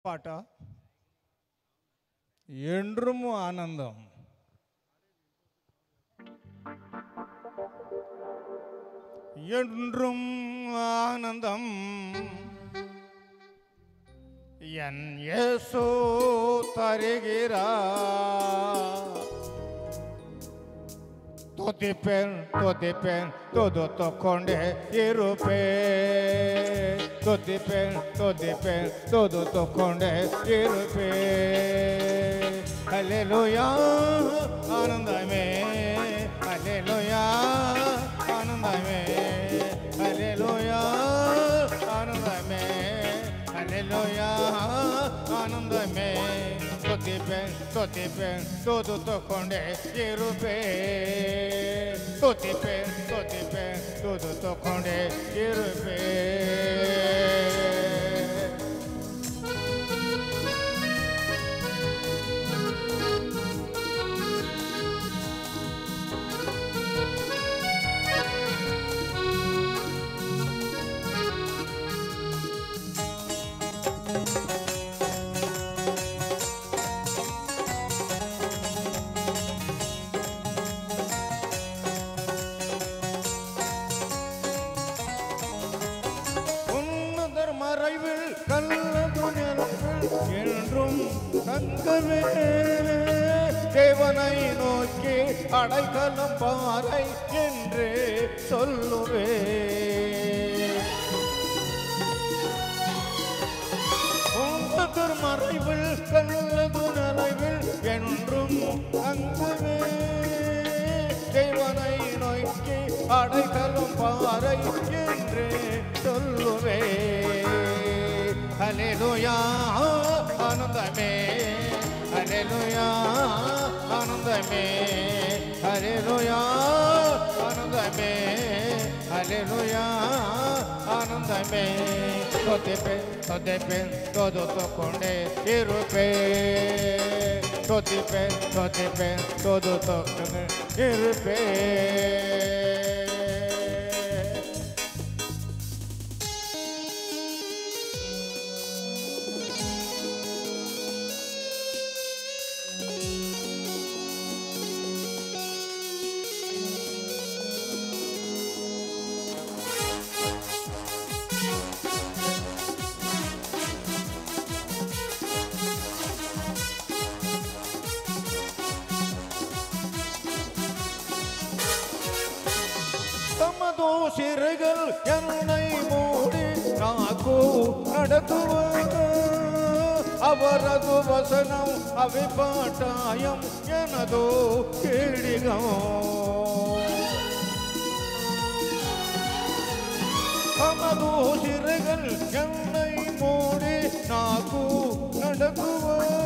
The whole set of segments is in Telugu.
పాట ఎండ్రుము ఆనందం என்றும் ஆனந்தம் என் இயேசு தருகிறார் துதிப்பேன் துதிப்பேன் துது தொக்கொண்டே இருப்பேன் துதிப்பேன் துதிப்பேன் துது தொக்கொண்டே இருப்பேன் ஹalleluya ஆனந்தமே ஹalleluya ஆனந்தமே ஹalleluya ஆனந்தமே ஹalleluya ஆனந்தமே துதிப்பேன் துதிப்பேன் துது தொக்கொண்டே இருப்பேன் துதிப்பேன் துதிப்பேன் துது தொக்கொண்டே இருப்பேன் உன்னதர் மறைவில் கல்லது நிலவில் என்றும் தங்கவே தேவனை நோக்கி அடைக்கலம் பாறை என்று சொல்லுவே உன்னதர் மறைவில் கல்லது நிலவில் என்றும் தங்கவே தேவனை நோக்கி அடைக்கலும் பாறை என்று சொல்லுவே ஹalleluya ஆனந்தமே ஹalleluya ஆனந்தமே ஹalleluya ஆனந்தமே ஹalleluya ஆனந்தமே தொதிப்பே தொதிப்பே todo toconde இருப்பே தொதிப்பே தொதிப்பே todo toconde இருப்பே తమదో సిరగల్ ఎన్నై మూడి నాకు నడతువ అవరదు వసనం అవిపాటాయం ఎనదో కీడిగం తమదో సిరగల్ ఎన్నై మూడి నాకు నడతువ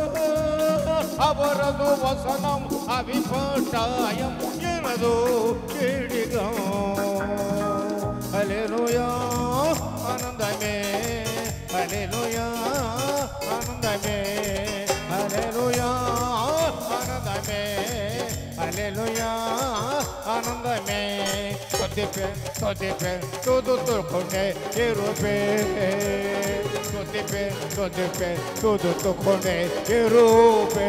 అవరదు వసనం అవిపాటాయం ఎనదో కీడిగం హల్లెలూయా ఆనందమే హల్లెలూయా ఆనందమే హల్లెలూయా ఆనందమే హల్లెలూయా ఆనందమే కొద్దిపే కొద్దిపే తుదు తుకుండే ఇరుపే కొద్దిపే కొద్దిపే తుదు తుకుండే ఇరుపే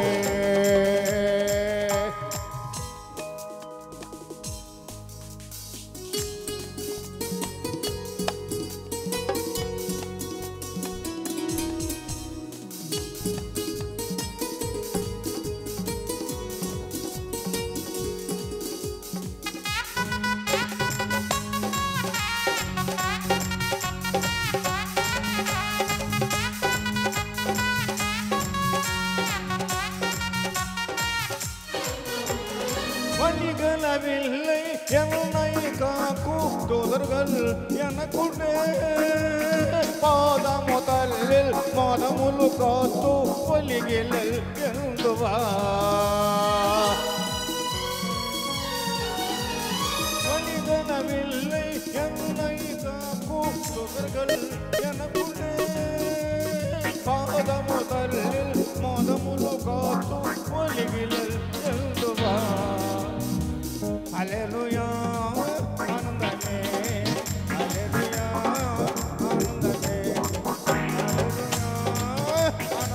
வழிகளவில்லை என்னை காக்கும் தூதர்கள் எனக்குள்ளே பாத முதலில் மோதமுలు காத்து ஒலிகளில் எழுந்துவா வழிகளவில்லை என்னை காக்கும் தூதர்கள் எனக்குள்ளே பாத முதலில் மோதமுలు காத்து ஒலிகளில் எழுந்துவா Hallelujah, ఆనందమే Hallelujah, ఆనందమే Hallelujah,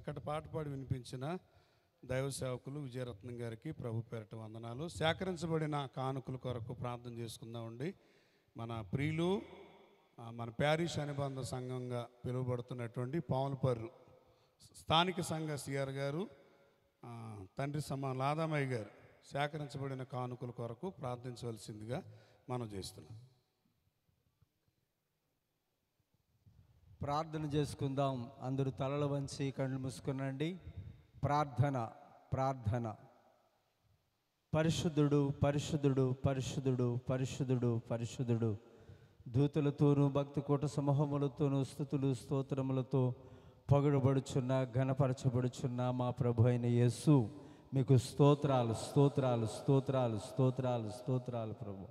చక్కటి పాట పాడి వినిపించిన దైవ సేవకులు విజయరత్నం గారికి ప్రభు పేరట వందనాలు సేకరించబడిన కానుకల కొరకు ప్రార్థన చేసుకుందామండి మన ప్రియులు ఆ, మన ప్యారిష్ అనుబంధ సంఘంగా పిలువబడుతున్నటువంటి పాములపర్రు స్థానిక సంఘ సిఆర్ గారు ఆ, తండ్రి సమా లాదామయ్య గారు సేకరించబడిన కానుకల కొరకు ప్రార్థించవలసిందిగా మనం చేస్తున్నాం ప్రార్థన చేసుకుందాం అందరూ తలలు వంచి కళ్ళు మూసుకునండి ప్రార్థన ప్రార్థన పరిశుద్ధుడు పరిశుద్ధుడు పరిశుద్ధుడు పరిశుద్ధుడు పరిశుద్ధుడు దూతలతోనూ భక్తి కూట సమూహములతోనూ స్థుతులు స్తోత్రములతో పొగడబడుచున్న ఘనపరచబడుచున్న మా ప్రభు అయిన యేసు మీకు స్తోత్రాలు స్తోత్రాలు స్తోత్రాలు స్తోత్రాలు స్తోత్రాలు ప్రభు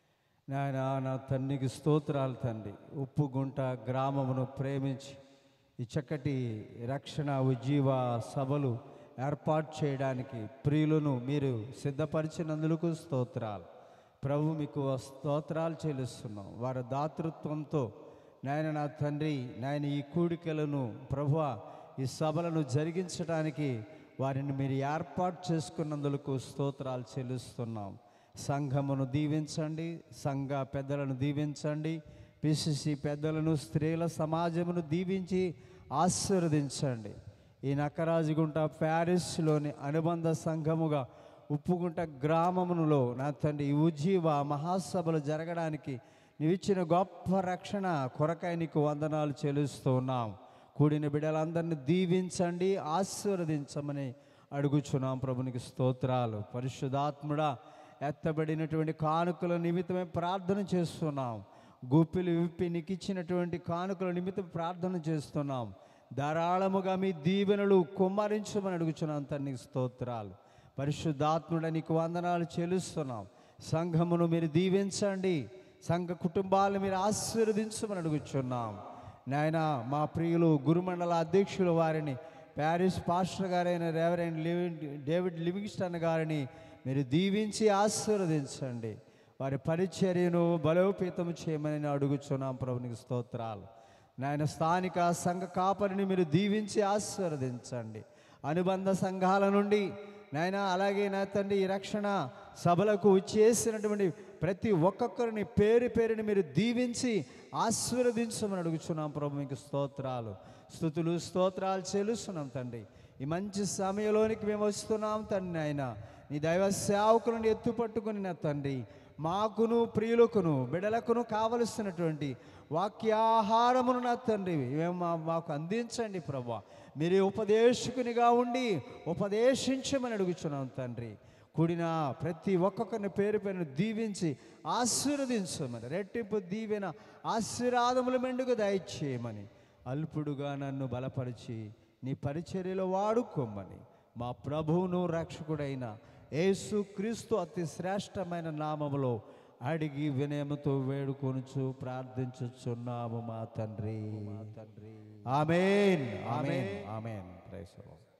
నాయన నా తండ్రికి స్తోత్రాలు తండ్రి ఉప్పుగుంట గ్రామమును ప్రేమించి ఈ చక్కటి రక్షణ ఉజ్జీవ సభలు ఏర్పాటు చేయడానికి ప్రియులను మీరు సిద్ధపరిచినందుకు స్తోత్రాలు ప్రభు మీకు స్తోత్రాలు చెల్లిస్తున్నాం వారి దాతృత్వంతో నాయన నా తండ్రి నాయన ఈ కూడికలను ప్రభు ఈ సభలను జరిగించడానికి వారిని మీరు ఏర్పాటు చేసుకున్నందుకు స్తోత్రాలు చెల్లిస్తున్నాం సంఘమును దీవించండి సంఘ పెద్దలను దీవించండి పిసిసి పెద్దలను స్త్రీల సమాజమును దీవించి ఆశీర్వదించండి ఈ నక్కరాజుగుంట ప్యారిస్లోని అనుబంధ సంఘముగా ఉప్పుగుంట గ్రామములో నా తండ్రి ఈ ఉజ్జీవ మహాసభలు జరగడానికి నీవిచ్చిన గొప్ప రక్షణ కొరకై నీకు వందనాలు చెల్లిస్తూ ఉన్నాం కూడిన బిడ్డలందరినీ దీవించండి ఆశీర్వదించమని అడుగుచున్నాం ప్రభునికి స్తోత్రాలు పరిశుద్ధాత్ముడా ఎత్తబడినటువంటి కానుకల నిమిత్తమే ప్రార్థన చేస్తున్నాం గుప్పిలు విప్పి నీకు ఇచ్చినటువంటి కానుకల నిమిత్తం ప్రార్థన చేస్తున్నాం ధారాళముగా మీ దీవెనలు కుమ్మరించమని అడుగుచున్నాం తండ్రి స్తోత్రాలు పరిశుద్ధాత్ముడ నీకు వందనాలు చెల్లిస్తున్నాం సంఘమును మీరు దీవించండి సంఘ కుటుంబాలను మీరు ఆశీర్వదించమని అడుగుచున్నాం నాయన మా ప్రియులు గురుమండల అధ్యక్షులు వారిని ప్యారిస్ పాస్టర్ గారైన రేవరెండ్ లివింగ్ డేవిడ్ లివింగ్స్టన్ గారిని మీరు దీవించి ఆశీర్వదించండి వారి పరిచర్యను బలోపేతం చేయమని నేను అడుగుచున్నాం ప్రభునికి స్తోత్రాలు నాయన స్థానిక సంఘ కాపరిని మీరు దీవించి ఆశీర్వదించండి అనుబంధ సంఘాల నుండి నాయన అలాగే నా తండ్రి ఈ రక్షణ సభలకు చేసినటువంటి ప్రతి ఒక్కొక్కరిని పేరు పేరుని మీరు దీవించి ఆశీర్వదించమని అడుగుచున్నాం ప్రభు మీకు స్తోత్రాలు స్థుతులు స్తోత్రాలు చెల్లిస్తున్నాం తండ్రి ఈ మంచి సమయంలోనికి మేము వస్తున్నాం తండ్రి ఆయన నీ దైవ సేవకులను ఎత్తుపట్టుకుని నా తండ్రి మాకును ప్రియులకును బిడలకును కావలసినటువంటి వాక్యాహారమును నా తండ్రి మేము మా- మాకు అందించండి ప్రభా మీరే ఉపదేశకునిగా ఉండి ఉపదేశించమని అడుగుచున్నాం తండ్రి కూడిన ప్రతి ఒక్కొక్కరిని పేరు పేరును దీవించి ఆశీర్వదించమని రెట్టింపు దీవెన ఆశీర్వాదములు మెండుగా దయచేయమని అల్పుడుగా నన్ను బలపరిచి నీ పరిచర్యలో వాడుకోమని మా ప్రభువును రక్షకుడైన యేసు క్రీస్తు అతి శ్రేష్టమైన నామములో అడిగి వినయముతో వేడుకొనుచు ప్రార్థించుచున్నాము మా తండ్రి మా తండ్రి amen amen amen praise the Lord.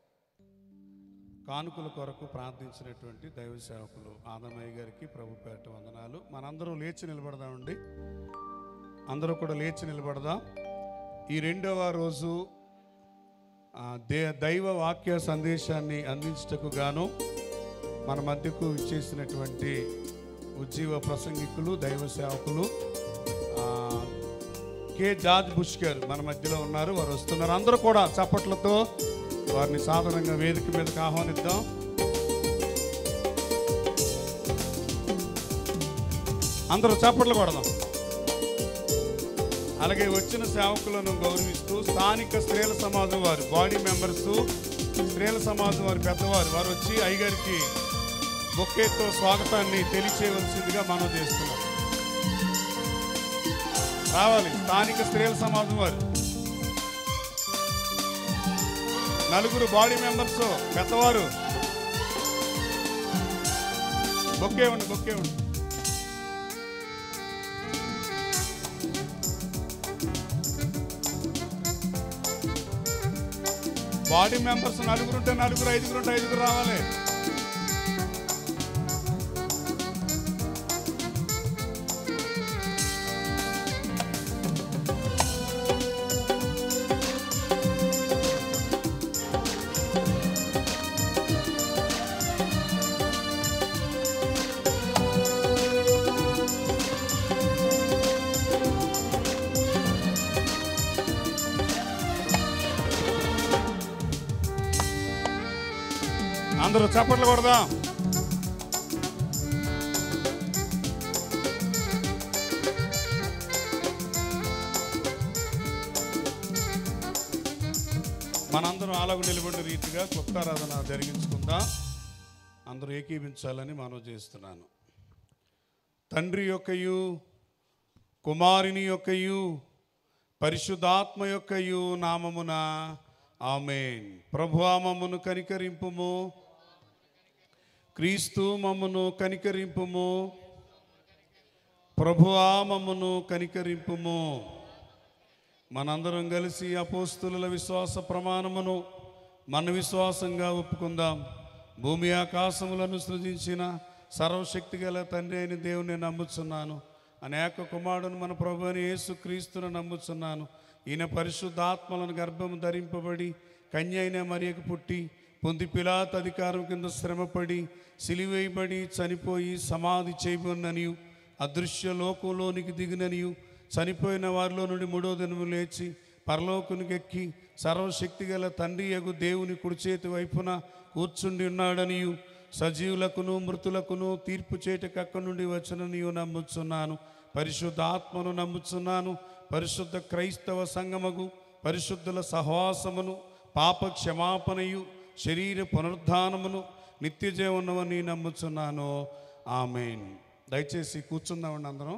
కానుకల కొరకు ప్రార్థించినటువంటి దైవ సేవకులు ఆదమయ్య గారికి ప్రభు పేరట వందనాలు మనందరం లేచి నిలబడదామండి అందరూ కూడా లేచి నిలబడదాం ఈ రెండవ రోజు ఆ, దే దైవ వాక్య సందేశాన్ని అందించటకు గాను మన మధ్యకు ఇచ్చేసినటువంటి ఉజ్జీవ ప్రసంగికులు దైవ సేవకులు ఆ, కె జార్జ్ బుష్ గారు మన మధ్యలో ఉన్నారు వారు వస్తున్నారు అందరూ కూడా చప్పట్లతో వారిని సాధారణంగా వేదిక మీదకి ఆహ్వానిద్దాం అందరూ చప్పట్లు కొడదాం అలాగే వచ్చిన సేవకులను గౌరవిస్తూ స్థానిక స్త్రీల సమాజం వారు బాడీ మెంబర్స్ స్త్రీల సమాజం వారి పెద్దవారు వారు వచ్చి అయ్యగారికి బొక్కేతో స్వాగతాన్ని తెలియచేయవలసిందిగా మనం చేస్తున్నాం రావాలి స్థానిక స్త్రీల సమాజం వారు నలుగురు బాడీ మెంబర్స్ పెద్దవారు బొక్కే ఉండి బొక్కే ఉండి బాడీ మెంబర్స్ నలుగురు ఉంటే నలుగురు ఐదుగురు ఉంటే ఐదుగురు రావాలి అందరూ చప్పట్లు కొడదాం మనందరం ఆలగు నిలబడిన రీతిగా క్లుప్తారాధన జరిగించుకుందాం అందరూ ఏకీభించాలని మనవి చేస్తున్నాను తండ్రి యొక్కయు కుమారుని యొక్కయు పరిశుద్ధాత్మ యొక్కయు నామమున ఆమెన్ ప్రభువా మమ్మను కనికరింపుము క్రీస్తు మమ్మను కనికరింపుము ప్రభువా మమ్మను కనికరింపుము మనందరం కలిసి అపోస్తుల విశ్వాస ప్రమాణమును మన విశ్వాసంగా ఒప్పుకుందాం భూమి ఆకాశములను సృజించిన సర్వశక్తి గల తండ్రి అయిన దేవుని నమ్ముచున్నాను అనేక కుమారుడును మన ప్రభు అని యేసు క్రీస్తును నమ్ముచున్నాను ఈయన పరిశుద్ధాత్మలను గర్భము ధరింపబడి కన్య అయిన మరియకు పుట్టి పొంది పిలాత్ అధికారం కింద శ్రమపడి సిలివేయబడి చనిపోయి సమాధి చేయబడిననియు అదృశ్య లోకంలోనికి దిగిననియు చనిపోయిన వారిలో నుండి మూడో దినము లేచి పరలోకునికి ఎక్కి సర్వశక్తి గల తండ్రి యగు దేవుని కుడిచేతి వైపున కూర్చుండి ఉన్నాడనియు సజీవులకును మృతులకును తీర్పు చేయటకు అక్కడి నుండి వచ్చననియు నమ్ముచున్నాను పరిశుద్ధ ఆత్మను నమ్ముచున్నాను పరిశుద్ధ క్రైస్తవ సంగమగు పరిశుద్ధుల సహవాసమును పాప క్షమాపణయు శరీర పునరుద్ధానమును నిత్య జీవనమని నమ్ముచున్నాను ఆమెన్ దయచేసి కూర్చుందామండి అందరం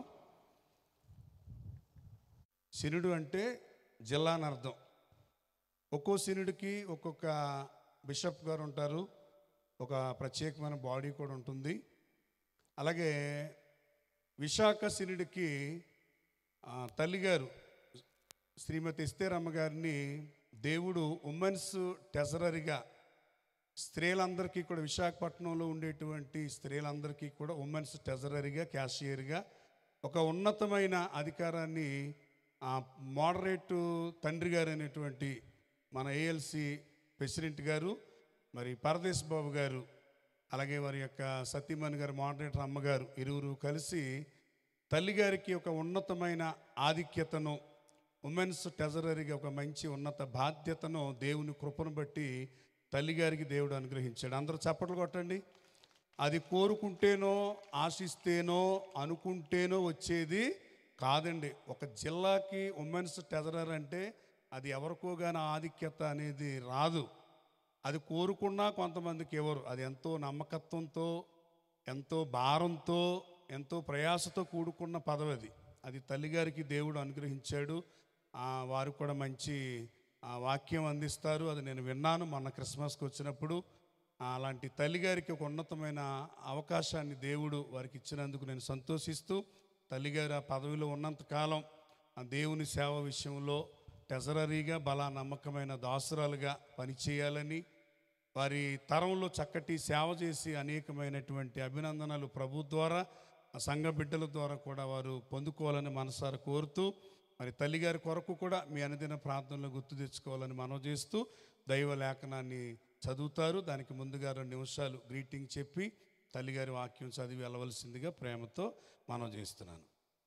శనుడు అంటే జిల్లా అని అర్థం ఒక్కో శనుడికి ఒక్కొక్క బిషప్ గారు ఉంటారు ఒక ప్రత్యేకమైన బాడీ కూడా ఉంటుంది అలాగే విశాఖ శనుడికి ఆ, తల్లిగారు శ్రీమతి ఇస్తేరమ్మ గారిని దేవుడు ఉమెన్స్ టెజరరీగా స్త్రీలందరికీ కూడా విశాఖపట్నంలో ఉండేటువంటి స్త్రీలందరికీ కూడా ఉమెన్స్ టెజరరీగా క్యాషియర్గా ఒక ఉన్నతమైన అధికారాన్ని ఆ మోడరేట్ తండ్రి గారు అనేటువంటి మన ఏఎల్సి ప్రెసిడెంట్ గారు మరి పరదేశ్ బాబు గారు అలాగే వారి యొక్క సతీమణి గారు మోడరేటర్ అమ్మగారు ఇరువురు కలిసి తల్లిగారికి ఒక ఉన్నతమైన ఆధిక్యతను ఉమెన్స్ టెజరరీగా ఒక మంచి ఉన్నత బాధ్యతను దేవుని కృపను బట్టి తల్లిగారికి దేవుడు అనుగ్రహించాడు అందరూ చప్పట్లు కొట్టండి అది కోరుకుంటేనో ఆశిస్తేనో అనుకుంటేనో వచ్చేది కాదండి ఒక జిల్లాకి ఉమెన్స్ టెజరర్ అంటే అది ఎవరికో కానీ ఆధిక్యత అనేది రాదు అది కోరుకున్నా కొంతమందికి ఎవరు అది ఎంతో నమ్మకత్వంతో ఎంతో భారంతో ఎంతో ప్రయాసతో కూడుకున్న పదవి అది అది తల్లిగారికి దేవుడు అనుగ్రహించాడు ఆ, వారు కూడా మంచి ఆ, వాక్యం అందిస్తారు అది నేను విన్నాను మొన్న క్రిస్మస్కి వచ్చినప్పుడు ఆ, అలాంటి తల్లిగారికి ఒక ఉన్నతమైన అవకాశాన్ని దేవుడు వారికి ఇచ్చినందుకు నేను సంతోషిస్తూ తల్లిగారు ఆ పదవిలో ఉన్నంతకాలం ఆ దేవుని సేవ విషయంలో టెజరరీగా బలా నమ్మకమైన దాసురాలుగా పనిచేయాలని వారి తరంలో చక్కటి సేవ చేసి అనేకమైనటువంటి అభినందనలు ప్రభు ద్వారా ఆ సంఘ బిడ్డల ద్వారా కూడా వారు పొందుకోవాలని మనసారా కోరుతూ మరి తల్లిగారి కొరకు కూడా మీ అనుదిన ప్రార్థనలో గుర్తు తెచ్చుకోవాలని మనవి చేస్తూ దైవ లేఖనాన్ని చదువుతారు దానికి ముందుగా రెండు నిమిషాలు గ్రీటింగ్ చెప్పి తల్లిగారి వాక్యం చదివి వెళ్ళవలసిందిగా ప్రేమతో మనవి చేస్తున్నాను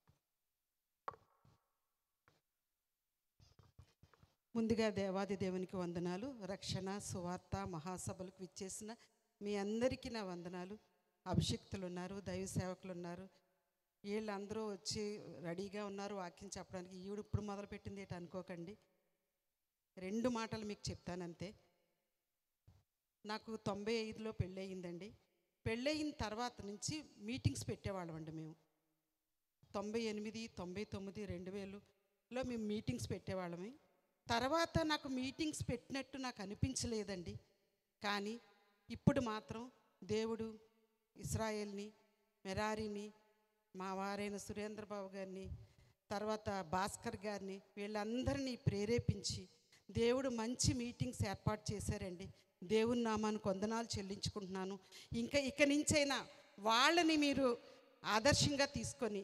ముందుగా దేవాది దేవునికి వందనాలు రక్షణ సువార్త మహాసభలకు విచ్చేసిన మీ అందరికీ నా వందనాలు అభిషక్తులు ఉన్నారు దైవ సేవకులు ఉన్నారు వీళ్ళందరూ వచ్చి రెడీగా ఉన్నారు వాక్యం చెప్పడానికి ఈవిడ ఇప్పుడు మొదలుపెట్టింది ఏంటి అనుకోకండి రెండు మాటలు మీకు చెప్తానంతే నాకు తొంభై ఐదులో పెళ్ళయిందండి పెళ్ళయిన తర్వాత నుంచి మీటింగ్స్ పెట్టేవాళ్ళం అండి మేము తొంభై ఎనిమిది తొంభై తొమ్మిది రెండు వేలులో మేము మీటింగ్స్ పెట్టేవాళ్ళమే తర్వాత నాకు మీటింగ్స్ పెట్టినట్టు నాకు అనిపించలేదండి కానీ ఇప్పుడు మాత్రం దేవుడు ఇస్రాయేల్ని మెరారిని మా వారైన సురేంద్రబాబు గారిని తర్వాత భాస్కర్ గారిని వీళ్ళందరినీ ప్రేరేపించి దేవుడు మంచి మీటింగ్స్ ఏర్పాటు చేశారండి దేవుని నామాన్ని కొందనాలు చెల్లించుకుంటున్నాను ఇంకా ఇక నుంచైనా వాళ్ళని మీరు ఆదర్శంగా తీసుకొని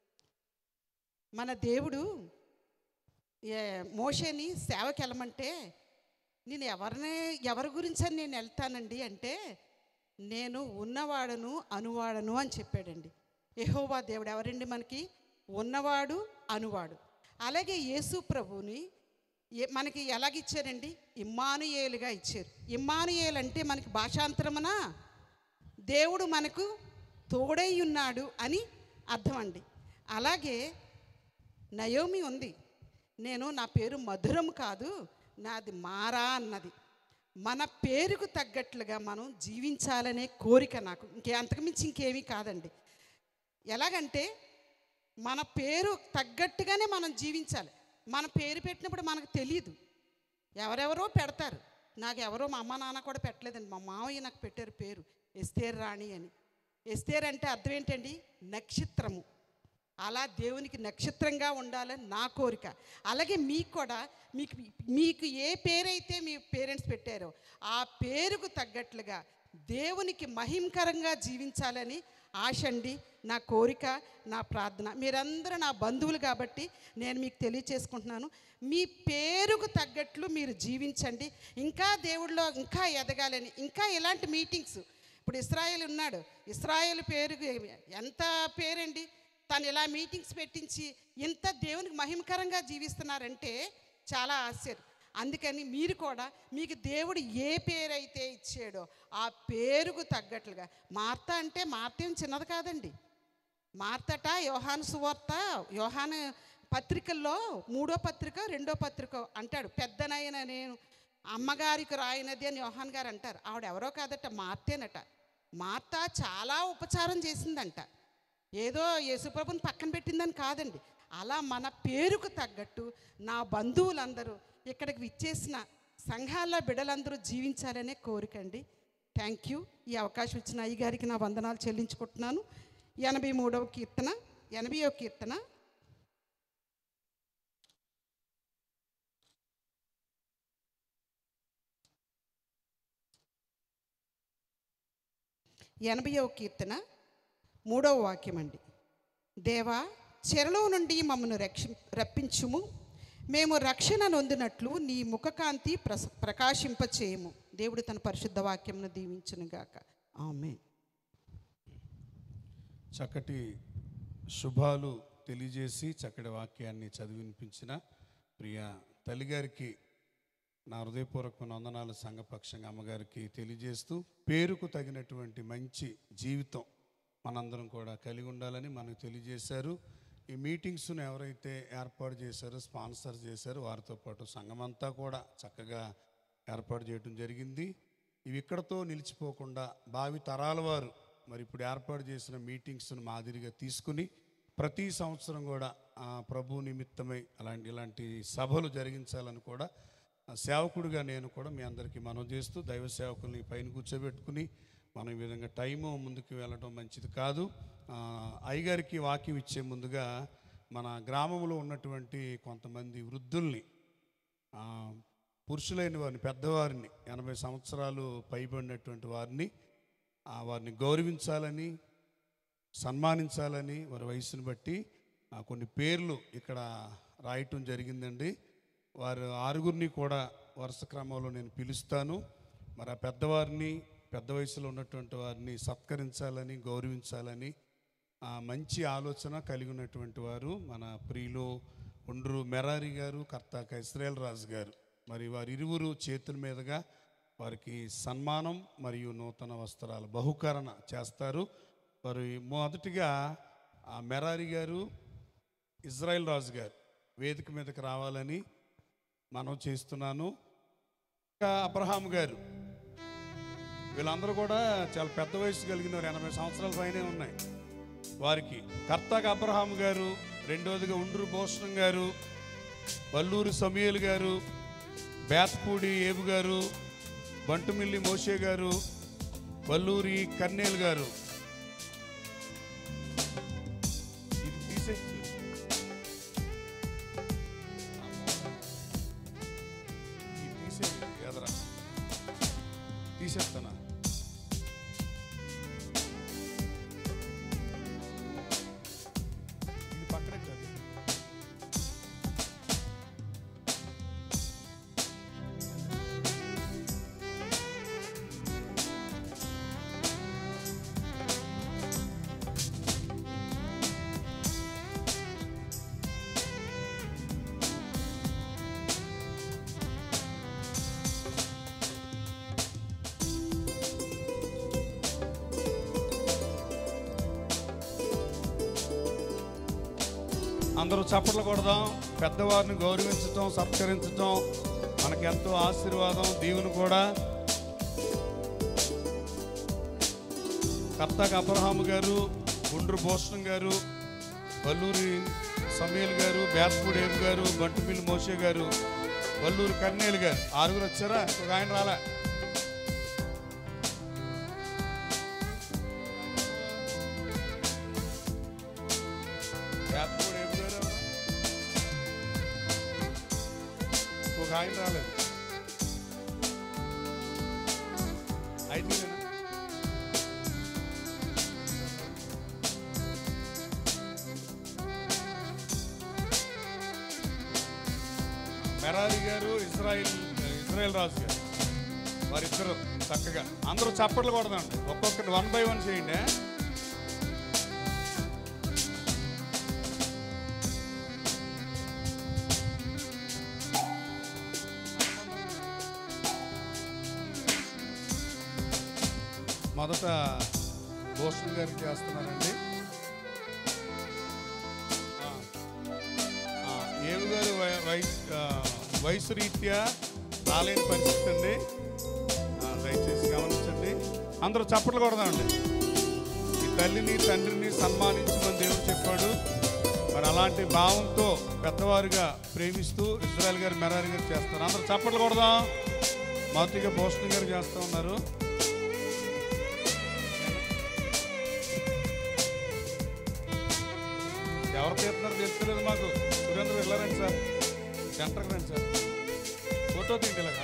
మన దేవుడు ఏ మోషేని సేవకి వెళ్ళమంటే నేను ఎవరిని ఎవరి గురించి అని నేను వెళ్తానండి అంటే నేను ఉన్నవాడను అనువాడను అని చెప్పాడండి యెహోవా దేవుడు ఎవరండి మనకి ఉన్నవాడు అనువాడు అలాగే యేసు ప్రభుని ఏ మనకి ఎలాగిచ్చారండి ఇమ్మానుయేలుగా ఇచ్చారు ఇమ్మానుయేల్ అంటే మనకి భాషాంతరమున దేవుడు మనకు తోడై ఉన్నాడు అని అర్థం అండి అలాగే నయోమి ఉంది నేను నా పేరు మధురం కాదు నాది మారా అన్నది మన పేరుకు తగ్గట్లుగా మనం జీవించాలనే కోరిక నాకు ఇంకే అంతకుమించి ఇంకేమీ కాదండి ఎలాగంటే మన పేరు తగ్గట్టుగానే మనం జీవించాలి మన పేరు పెట్టినప్పుడు మనకు తెలియదు ఎవరెవరో పెడతారు నాకు ఎవరో మా అమ్మ నాన్న కూడా పెట్టలేదండి మా మావయ్య నాకు పెట్టారు పేరు ఎస్తేర్ రాణి అని ఎస్తేర్ అంటే అర్థం ఏంటండి నక్షత్రము అలా దేవునికి నక్షత్రంగా ఉండాలని నా కోరిక అలాగే మీకు కూడా మీకు మీకు ఏ పేరైతే మీ పేరెంట్స్ పెట్టారో ఆ పేరుకు తగ్గట్లుగా దేవునికి మహిమకరంగా జీవించాలని ఆశ అండి నా కోరిక నా ప్రార్థన మీరందరూ నా బంధువులు కాబట్టి నేను మీకు తెలియచేసుకుంటున్నాను మీ పేరుకు తగ్గట్లు మీరు జీవించండి ఇంకా దేవుడిలో ఇంకా ఎదగాలని ఇంకా ఇలాంటి మీటింగ్స్ ఇప్పుడు ఇస్రాయేల్ ఉన్నాడు ఇస్రాయేల్ పేరుకు ఎంత పేరండి తను ఇలా మీటింగ్స్ పెట్టించి ఇంత దేవునికి మహిమకరంగా జీవిస్తున్నారంటే చాలా ఆశ్చర్యం అందుకని మీరు కూడా మీకు దేవుడు ఏ పేరైతే ఇచ్చాడో ఆ పేరుకు తగ్గట్లుగా మార్త అంటే మార్త ఏం చిన్నది కాదండి మార్తట యోహాను సువార్త యోహాను పత్రికల్లో మూడో పత్రిక రెండో పత్రిక అంటాడు పెద్దనైన నేను అమ్మగారికి రాయినది అని యోహాన్ గారు అంటారు ఆవిడ ఎవరో కాదట మార్తేనట మార్త చాలా ఉపచారం చేసిందంట ఏదో యేసుప్రభుని పక్కన పెట్టిందని కాదండి అలా మన పేరుకు తగ్గట్టు నా బంధువులందరూ ఇక్కడికి విచ్చేసిన సంఘాల్లో బిడ్డలందరూ జీవించాలనే కోరికండి థ్యాంక్ యూ ఈ అవకాశం ఇచ్చిన అయ్య గారికి నా వందనాలు చెల్లించుకుంటున్నాను ఎనభై మూడవ కీర్తన ఎనభైవ కీర్తన ఎనభైవ కీర్తన మూడవ వాక్యం అండి దేవా చెరలో నుండి మమ్మను రక్ష రప్పించుము మేము రక్షణ నొందినట్లు నీ ముఖకాంతి ప్రస ప్రకాశింపచేయము దేవుడు తన పరిశుద్ధ వాక్యంను దీవించునుగాక ఆమె చక్కటి శుభాలు తెలియజేసి చక్కటి వాక్యాన్ని చదివినిపించిన ప్రియ తల్లిగారికి నా హృదయపూర్వకమైన వందనాలు సంఘపక్షంగా అమ్మగారికి తెలియజేస్తూ పేరుకు తగినటువంటి మంచి జీవితం మనందరం కూడా కలిగి ఉండాలని మనకు తెలియజేశారు ఈ మీటింగ్స్ను ఎవరైతే ఏర్పాటు చేశారో స్పాన్సర్ చేశారో వారితో పాటు సంఘం అంతా కూడా చక్కగా ఏర్పాటు చేయడం జరిగింది ఇవి ఇక్కడతో నిలిచిపోకుండా భావి తరాల వారు మరి ఇప్పుడు ఏర్పాటు చేసిన మీటింగ్స్ను మాదిరిగా తీసుకుని ప్రతి సంవత్సరం కూడా ఆ ప్రభు నిమిత్తమై అలాంటి ఇలాంటి సభలు జరిగించాలని కూడా ఆ సేవకుడిగా నేను కూడా మీ అందరికీ మనం చేస్తూ దైవ సేవకుల్ని పైన కూర్చోబెట్టుకుని మనం ఈ విధంగా టైము ముందుకు వెళ్ళడం మంచిది కాదు ఆ, అయ్యగారికి వాక్యం ఇచ్చే ముందుగా మన గ్రామంలో ఉన్నటువంటి కొంతమంది వృద్ధుల్ని ఆ, పురుషులైన వారిని పెద్దవారిని ఎనభై సంవత్సరాలు పైబడినటువంటి వారిని ఆ, వారిని గౌరవించాలని సన్మానించాలని వారి వయసును బట్టి ఆ, కొన్ని పేర్లు ఇక్కడ రాయటం జరిగిందండి వారు ఆరుగురిని కూడా వరుస క్రమంలో నేను పిలుస్తాను మరి ఆ పెద్దవారిని పెద్ద వయసులో ఉన్నటువంటి వారిని సత్కరించాలని గౌరవించాలని ఆ మంచి ఆలోచన కలిగి ఉన్నటువంటి వారు మన ప్రియులు ఉండ్రు మెరారి గారు కర్తాక ఇస్రాయల్ రాజు గారు మరి వారి ఇరువురు చేతుల మీదుగా వారికి సన్మానం మరియు నూతన వస్త్రాల బహుకరణ చేస్తారు వారు మొదటిగా ఆ మెరారి గారు ఇజ్రాయెల్ రాజు గారు వేదిక మీదకి రావాలని మనం చేస్తున్నాను ఇంకా అబ్రహాం గారు వీళ్ళందరూ కూడా చాలా పెద్ద వయసు కలిగిన వారు ఎనభై సంవత్సరాల పైనే ఉన్నాయి వారికి కర్తక అబ్రహాం గారు రెండవదిగా ఉండ్రు భూషణం గారు వల్లూరు సమీయల్ గారు బేతపూడి ఏబు గారు బంటుమిల్లి మోషే గారు వల్లూరి కర్నేల్ గారు ఇది తీసేసి ఇది తీసేసి ఎదరా తీసేస్తానా ఇది పక్కన చదువు అందరూ చప్పట్లు కొడదాం పెద్దవారిని గౌరవించటం సత్కరించటం మనకి ఎంతో ఆశీర్వాదం దీవుని కూడా కర్తాక అబ్రహాము గారు గుండ్రు భూషణం గారు వల్లూరి సమీల్ గారు బేత్పూడి ఏబు గారు బంటుమిల్లి మోషే గారు వల్లూరు కన్నేలు గారు ఆరుగురు వచ్చారా ఒక ఆయన రాలే బేత్పూడి ఏబు గారు ఒక ఆయన రాలేదు అయితే మెరారి గారు ఇజ్రాయిల్ ఇజ్రాయెల్ రాజు గారు వారిద్దరు చక్కగా అందరూ చప్పట్లు కొడదండి ఒక్కొక్కటి వన్ బై వన్ చేయండి మొదట భూషణ్ గారికి చేస్తున్నారండి ఆ. ఆ, ఏవి గారు వయ- వయస్ ఆ, వయసు రీత్యా రాలేని పరిస్థితి అండి ఆ, దయచేసి గమనించండి అందరూ చప్పట్లు కొడదామండి ఈ తల్లిని తండ్రిని సన్మానించమని దేవుడు చెప్పాడు మరి అలాంటి భావంతో పెద్దవారుగా ప్రేమిస్తూ ఇజ్రాయల్ గారు మెరారి గారు చేస్తారు అందరూ చప్పట్లు కొడదాం మొదటిగా భూషణ్ గారు చేస్తూ ఉన్నారు ఎవరు తీస్తున్నారు తెలుస్తలేదు మాకు సురేంద్ర వెళ్ళారండి సార్ సెంటర్కి రండి సార్ ఫోటో తీయండి ఇలాగా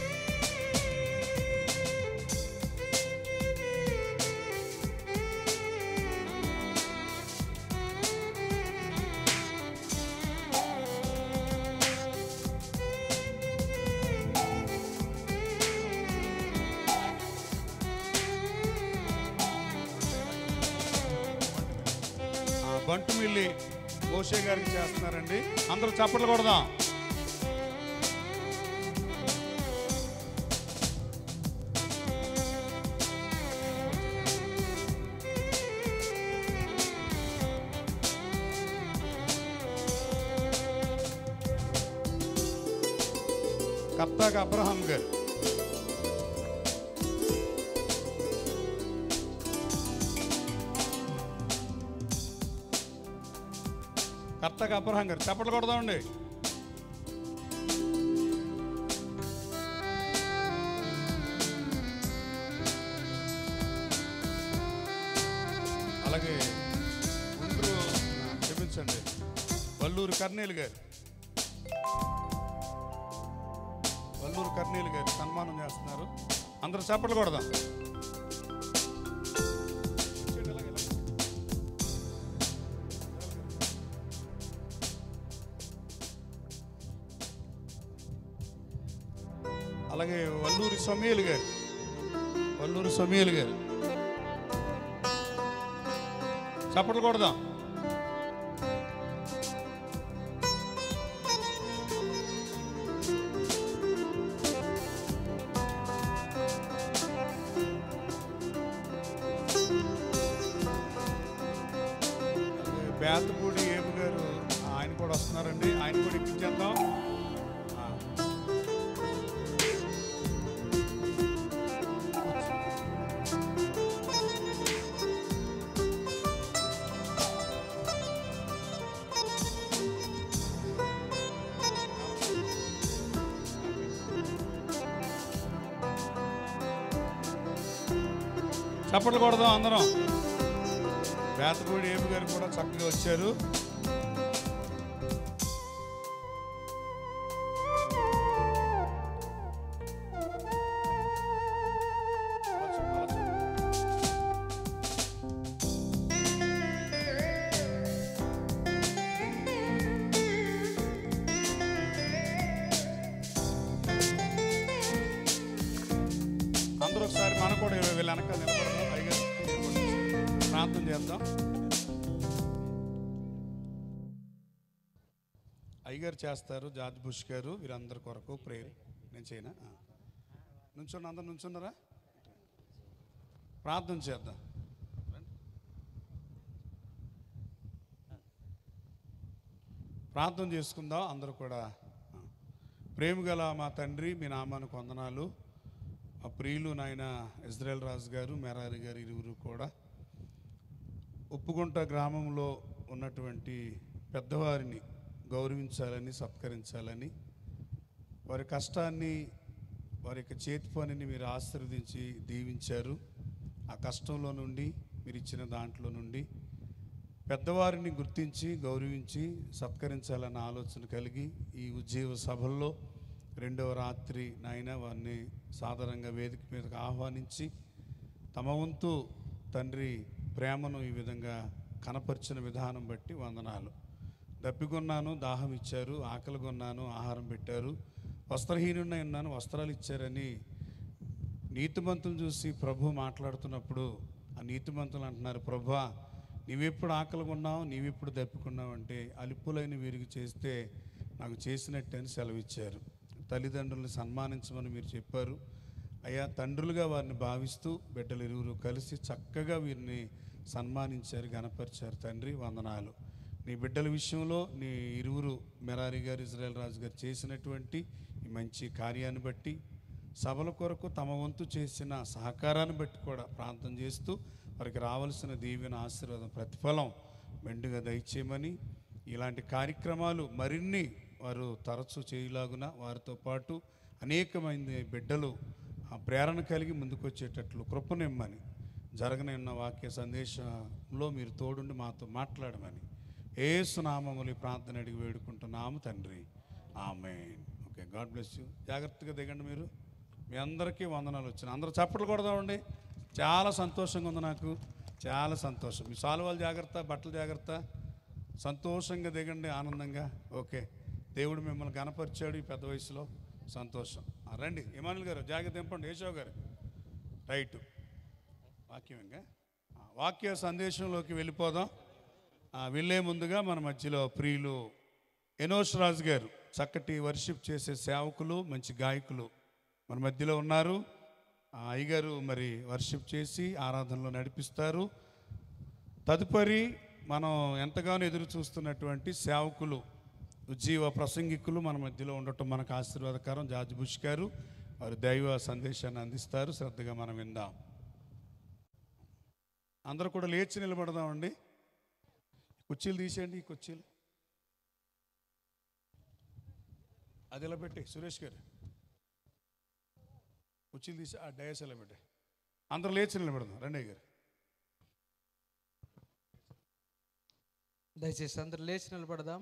ఆ, బంటుమిల్లి మోషే గారికి చేస్తున్నారండి అందరూ చప్పట్లు కొడదాం కప్తాక అబ్రహాం గారు కర్తక అబ్రహాం గారు చప్పట్లు కొడదామండి అలాగే గుండ్రు క్షమించండి వల్లూరు కర్నీలు గారు వల్లూరు కర్నీలు గారు సన్మానం చేస్తున్నారు అందరూ చప్పట్లు కొడదాం కూర్చోండి, ఇలాగ, ఇలాగ. అలాగే వల్లూరి సమీల్ గారు వల్లూరి సమీల్ గారు చప్పట్లు కొడదాం బేతపూడి ఏబు గారు ఆయన కూడా వస్తున్నారండి ఆయన కూడా ఎక్కించేద్దాం ఆ. చప్పట్లు కొడదాం అందరం బేతపూడి ఏబు గారు కూడా చక్కగా వచ్చారు అందరూ ఒకసారి మనం కూడా వీళ్ళ వెనక నిలబడదాం అయ్యగారు ప్రాంతం చేద్దాం అయ్యగారు చేస్తారు జార్జ్ బుష్ గారు వీరందరి కొరకు ప్రేయర్ నేను చేయనా ఆ. నుంచున్న అందరు నుంచున్నారా ప్రార్థన చేద్దాం ప్రార్థన చేసుకుందాం అందరూ కూడా ప్రేమ గల మా తండ్రి మీ నామానికి వందనాలు ఆ ప్రియులు నాయన ఇజ్రాయెల్ రాజు గారు మెరారి గారు ఇరువురు కూడా ఉప్పుగుంట గ్రామంలో ఉన్నటువంటి పెద్దవారిని గౌరవించాలని సత్కరించాలని వారి కష్టాన్ని వారి యొక్క చేతి పనిని మీరు ఆశీర్వదించి దీవించారు ఆ కష్టంలో నుండి మీరు ఇచ్చిన దాంట్లో నుండి పెద్దవారిని గుర్తించి గౌరవించి సత్కరించాలన్న ఆలోచన కలిగి ఈ ఉద్యోగ సభల్లో రెండవ రాత్రి నాయన వారిని సాధారణంగా వేదిక మీదకి ఆహ్వానించి తమ వంతు తండ్రి ప్రేమను ఈ విధంగా కనపరిచిన విధానం బట్టి వందనాలు దప్పికొన్నాను దాహం ఇచ్చారు ఆకలి కొన్నాను ఆహారం పెట్టారు వస్త్రహీనుడినై ఉన్నాను వస్త్రాలు ఇచ్చారని నీతిమంతులు చూసి ప్రభు మాట్లాడుతున్నప్పుడు ఆ నీతిమంతులు అంటున్నారు ప్రభా నీవెప్పుడు ఆకలి కొన్నావు నీవెప్పుడు దప్పుకున్నావు అంటే అలుపులైన వీరికి చేస్తే నాకు చేసినట్టు అని సెలవిచ్చారు తల్లిదండ్రులను సన్మానించమని మీరు చెప్పారు అయ్యా తండ్రులుగా వారిని భావిస్తూ బిడ్డలు ఇరువురు కలిసి చక్కగా వీరిని సన్మానించారు గనపరిచారు తండ్రి వందనాలు నీ బిడ్డల విషయంలో నీ ఇరువురు మెరారి గారు ఇజ్రాయెల్ రాజు గారు చేసినటువంటి ఈ మంచి కార్యాన్ని బట్టి సభల కొరకు తమ వంతు చేసిన సహకారాన్ని బట్టి కూడా ప్రార్థన చేస్తూ వారికి రావాల్సిన దీవెన ఆశీర్వాదం ప్రతిఫలం మెండుగా దయచేయమని ఇలాంటి కార్యక్రమాలు మరిన్ని వారు తరచూ చేయలాగున వారితో పాటు అనేకమంది బిడ్డలు ఆ ప్రేరణ కలిగి ముందుకొచ్చేటట్లు కృపనిమ్మని జరగనున్న వాక్య సందేశంలో మీరు తోడుండి మాతో మాట్లాడమని ఏసునామములు ఈ ప్రార్థన అడిగి వేడుకుంటున్నాము తండ్రి ఆమె ఓకే గాడ్ బ్లెస్ యూ జాగ్రత్తగా దిగండి మీరు మీ అందరికీ వందనాలు వచ్చిన అందరూ చప్పట్లు కొడదామండి చాలా సంతోషంగా ఉంది నాకు చాలా సంతోషం మీ సాల్వాలు జాగ్రత్త బట్టలు జాగ్రత్త సంతోషంగా దిగండి ఆనందంగా ఓకే దేవుడు మిమ్మల్ని గనపరిచాడు ఈ పెద్ద వయసులో సంతోషం ఆ, రండి ఇమానుల్ గారు జాగ్రత్త దింపండి యశో గారు రైట్ వాక్యం ఇంకా ఆ, వాక్య సందేశంలోకి వెళ్ళిపోదాం ఆ, వెళ్ళే ముందుగా మన మధ్యలో ప్రియులు ఎనోష్ రాజు గారు చక్కటి వర్షిప్ చేసే సేవకులు మంచి గాయకులు మన మధ్యలో ఉన్నారు ఆ, అయ్యగారు మరి వర్షిప్ చేసి ఆరాధనలో నడిపిస్తారు తదుపరి మనం ఎంతగానో ఎదురు చూస్తున్నటువంటి సేవకులు ఉజ్జీవ ప్రసంగికులు మన మధ్యలో ఉండటం మనకు ఆశీర్వాదకరం జార్జ్ బుష్ గారు వారు దైవ సందేశాన్ని అందిస్తారు శ్రద్ధగా మనం విందాం అందరూ కూడా లేచి నిలబడదామండి కుర్చీలు తీసేయండి ఈ కుర్చీలు అది ఎలా పెట్టి సురేష్ గారు కుర్చీలు తీసి ఆ డయాస్ ఎలా పెట్టి అందరూ లేచి నిలబడదాం రండి గారు దయచేసి అందరు లేచి నిలబడదాం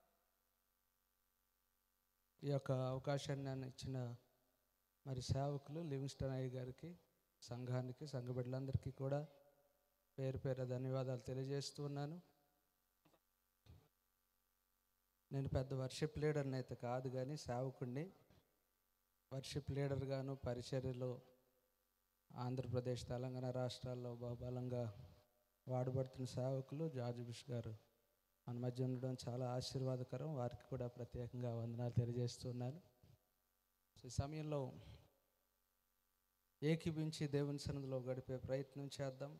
ఈ యొక్క అవకాశాన్ని నన్ను ఇచ్చిన మరి సేవకులు లివింగ్స్టన్ అయ్య గారికి సంఘానికి సంఘ బిడ్డలందరికీ కూడా పేరు పేరు ధన్యవాదాలు తెలియజేస్తూ ఉన్నాను నేను పెద్ద వర్షిప్ లీడర్ని అయితే కాదు కానీ సేవకుడిని వర్షిప్ లీడర్గాను పరిచర్యలో ఆంధ్రప్రదేశ్ తెలంగాణ రాష్ట్రాల్లో బహుబలంగా వాడబడుతున్న సేవకులు జార్జ్ బుష్ గారు మన మధ్య ఉండడం చాలా ఆశీర్వాదకరం వారికి కూడా ప్రత్యేకంగా వందనాలు తెలియజేస్తున్నాను సో ఈ సమయంలో ఏకీభించి దేవుని సన్నిధిలో గడిపే ప్రయత్నం చేద్దాం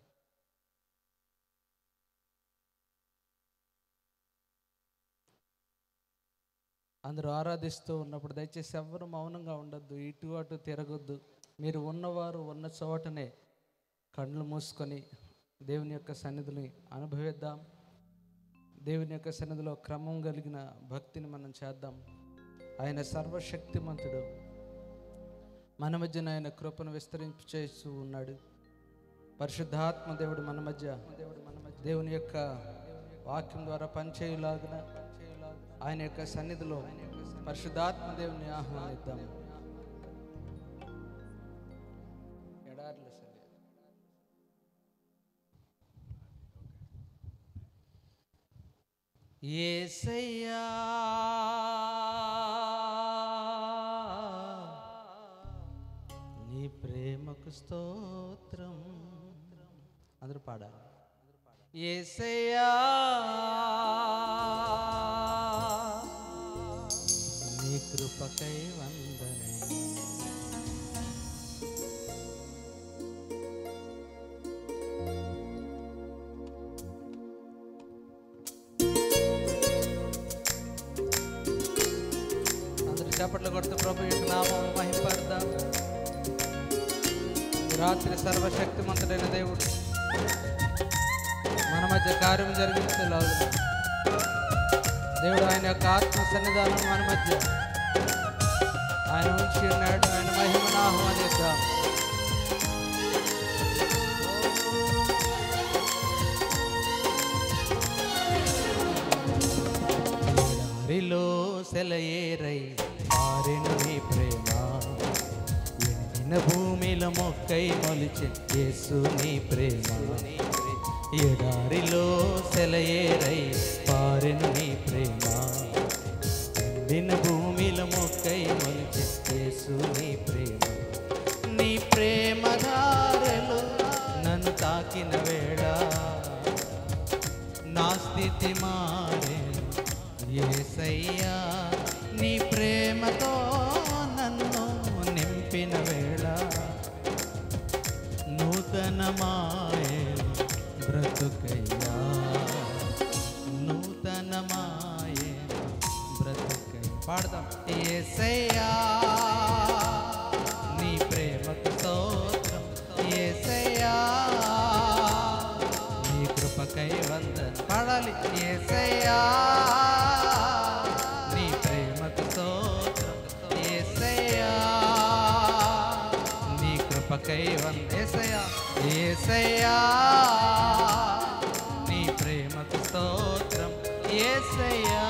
అందరూ ఆరాధిస్తూ ఉన్నప్పుడు దయచేసి ఎవ్వరు మౌనంగా ఉండొద్దు ఇటు అటు తిరగొద్దు మీరు ఉన్నవారు ఉన్న చోటనే కళ్ళు మూసుకొని దేవుని యొక్క సన్నిధిని అనుభవిద్దాం దేవుని యొక్క సన్నిధిలో క్రమం కలిగిన భక్తిని మనం చేద్దాం ఆయన సర్వశక్తిమంతుడు మన మధ్యన ఆయన కృపను విస్తరింపు చేస్తూ ఉన్నాడు పరిశుద్ధాత్మ దేవుడు మన మధ్య దేవుడు మన మధ్య దేవుని యొక్క వాక్యం ద్వారా పనిచేయులాగిన ఆయన యొక్క సన్నిధిలో పరిశుద్ధాత్మ దేవుని ఆహ్వానిద్దాం ఎడార్లు సరే ఏసయ్యా నీ ప్రేమకు స్తోత్రం అందరూ పాడాలి ఏసయ్యా నీ కృపకై వందనే చప్పట్లు కొడుతూ ప్రభు యొక్క నామం మహింపడదాం ఈ రాత్రి సర్వశక్తిమంతుడైన దేవుడు మన మధ్య కార్యం జరిగించేలాగా దేవుడు ఆయన యొక్క ఆత్మ సన్నిధానం మన మధ్య ఆయన ఉంచి ఉన్నాడు ఆయన మహిమను ఆహ్వానిద్దాం దారిలో సెలయేరై పారెను నీ ప్రేమ ఎండిన భూమిలో మొక్కై మొలిచి యేసు నీ ప్రేమ ఎడారిలో సెలయేరై పారెను నీ ప్రేమ ఎండిన భూమిలో మొక్కై మొలిచి యేసు నీ ప్రేమ నీ ప్రేమ ధారలు నన్ను తాకిన వేళ నా స్థితి మారేను యేసయ్యా నీ ప్రేమతో నన్ను నింపిన వేళ నూతనమాయేను బ్రతుకయ్యా నూతనమాయేను బ్రతుకై పాడదాం యేసయ్యా నీ ప్రేమకు స్తోత్రం యేసయ్యా నీ కృపకై వందన పాడాలి యేసయ్యా నీ ప్రేమకు స్తోత్రం యేసయ్యా నీ కృపకై వంద యేసయ్యా యేసయ్యా నీ ప్రేమకు స్తోత్రం యేసయ్యా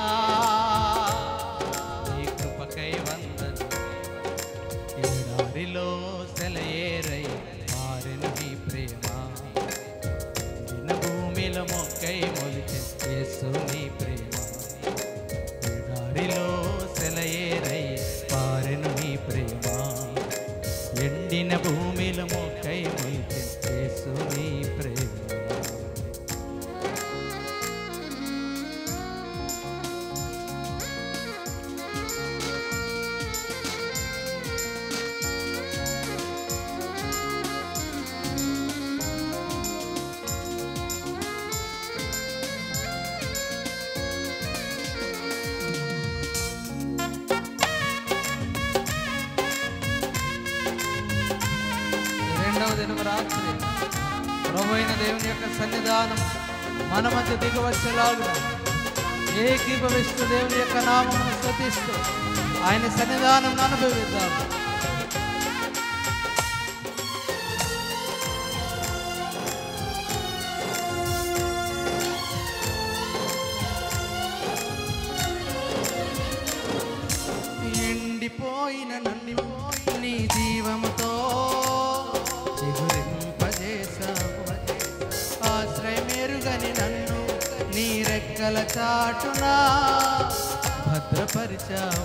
నీ కృపకై వందన ఎడారిలో సెలయేరై మారెను నీ ప్రేమ దిన భూమిలో మొక్కై మొలిచే యేసు నీ ప్రేమ ఎడారిలో సెలయేరై పారెను నీ ప్రేమ ఎండిన భూమిలో మొక్కై మొలిచే యేసు నీ ప్రేమ రెండవ దినం రాత్రి ప్రభు అయిన దేవుని యొక్క సన్నిధానం మన మధ్య దిగవచ్చేలాగున ఏకీభవిస్తూ దేవుని యొక్క నామమును స్థుతిస్తూ ఆయన సన్నిధానం అనుభవిద్దాం ఎండిపోయిన నన్ను నీ జీవముతో చిగురింపజేశావు ఆశ్రయమేరుగని నన్ను నీ రెక్కల చాటున భద్రపరిచావు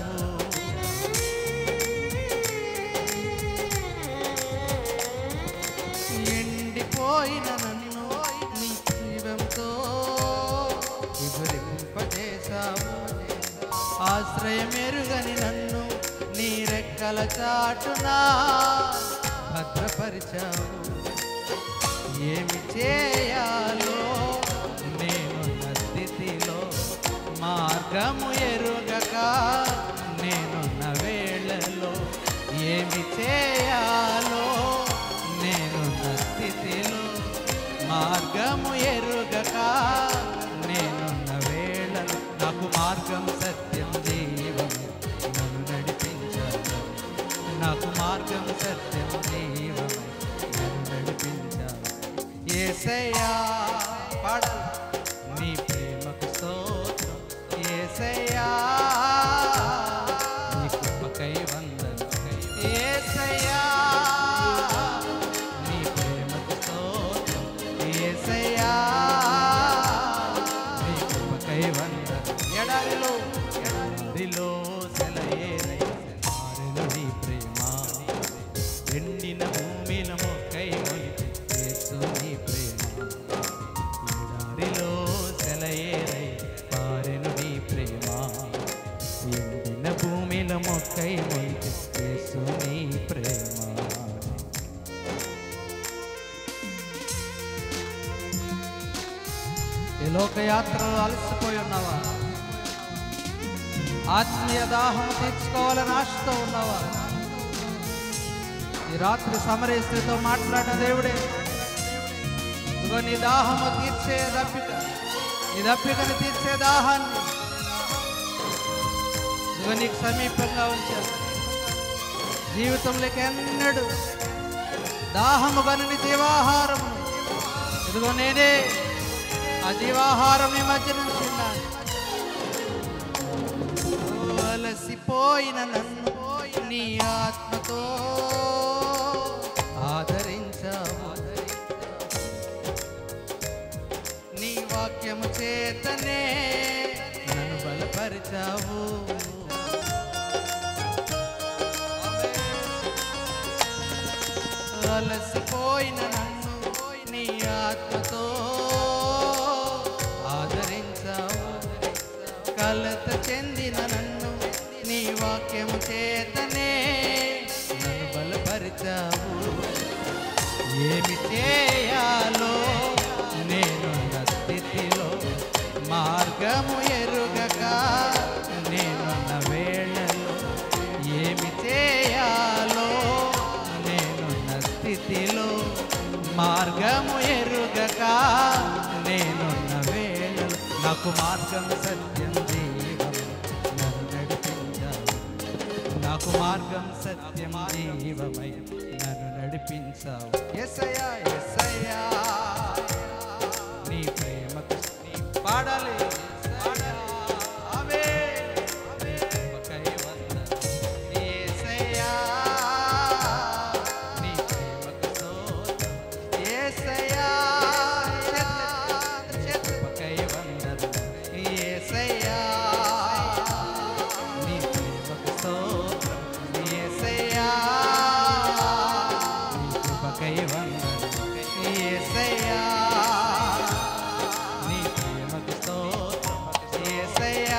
ఎండిపోయిన నన్ను నీ జీవంతో చిగురింపజేశావు ఆశ్రయమెరుగని నన్ను నీ రెక్కల చాటున భద్రపరిచావు ఏమి చేయాలో నేనున్న స్థితిలో మార్గము ఎరుగక నేనున్న వేళలో ఏమి చేయాలో నేనున్న స్థితిలో మార్గము ఎరుగక నేనున్న వేళలో నాకు మార్గం సత్యం జీవం నన్ను నడిపించాలి నాకు మార్గం సత్యం జీవం నన్ను నడిపించాలి ఏసయ్యా పాడాలి నీ ప్రేమకు స్తోత్రం ఏసయ్యా నీ కృపకై వందనం ఏసయ్యా నీ ప్రేమకు స్తోత్రం ఏసయ్యా నీ కృపకై వందనం ఎడారిలో ఎడారిలో సెలయేరై మారెను నీ ప్రేమ ఎండిన భూమిన మొక్కై మొలిచి యేసు నీ ప్రేమ ఎడారిలో సెలయేరై పారెను నీ ప్రేమ ఎండిన భూమిల మొక్కై మొలిచి యేసు నీ ప్రేమ ఈ లోకయాత్రలో అలసిపోయి ఉన్నావా ఆత్మీయ దాహం తీర్చుకోవాలని ఆశతో ఉన్నావా ఈ రాత్రి సమరయ స్త్రీతో మాట్లాడిన దేవుడే ఇదిగో నీ దాహము తీర్చే దప్పిక నీ దప్పికను తీర్చే దాహాన్ని ఇదిగో నీకు సమీపంగా ఉంచాను జీవితంలోకి ఎన్నడు దాహము గనని జీవాహారము ఇదిగో నేనే ఆ జీవాహారం నీ మధ్య నుంచి ఉన్నాను ఓ అలసిపోయిన నన్ను నీ ఆత్మతో ఆదరించావు నీ వాక్యము చేతనే నన్ను బలపరిచావు అలసిపోయిన నన్ను నీ ఆత్మతో ఆదరించావు కలత చెందిన నన్ను నీ వాక్యము చేతనే నన్ను బలపరిచావు ఏమి చేయాలో నేనున్న స్థితిలో మార్గము ఎరుగక నేనున్న వేళలో ఏమి చేయాలో నేనున్న స్థితిలో మార్గము ఎరుగక నేనున్న వేళలో నాకు మార్గం సత్యం జీవం నన్ను నడిపించావు నాకు మార్గం సత్యం జీవమై నన్ను నడిపించావు ఎసయా ఎసయా నీ ప్రేమకు నీ పాడాలి పాడాలి. ఆమేన్. కృపకై వందనం. యేసయ్యా, నీ ప్రేమకు స్తోత్రం. యేసయ్యా, చేతులెత్తి, కృపకై వందనం. యేసయ్యా, నీ ప్రేమకు స్తోత్రం. యేసయ్యా, నీ కృపకై వందనం. యేసయ్యా, నీ ప్రేమకు స్తోత్రం. యేసయ్యా,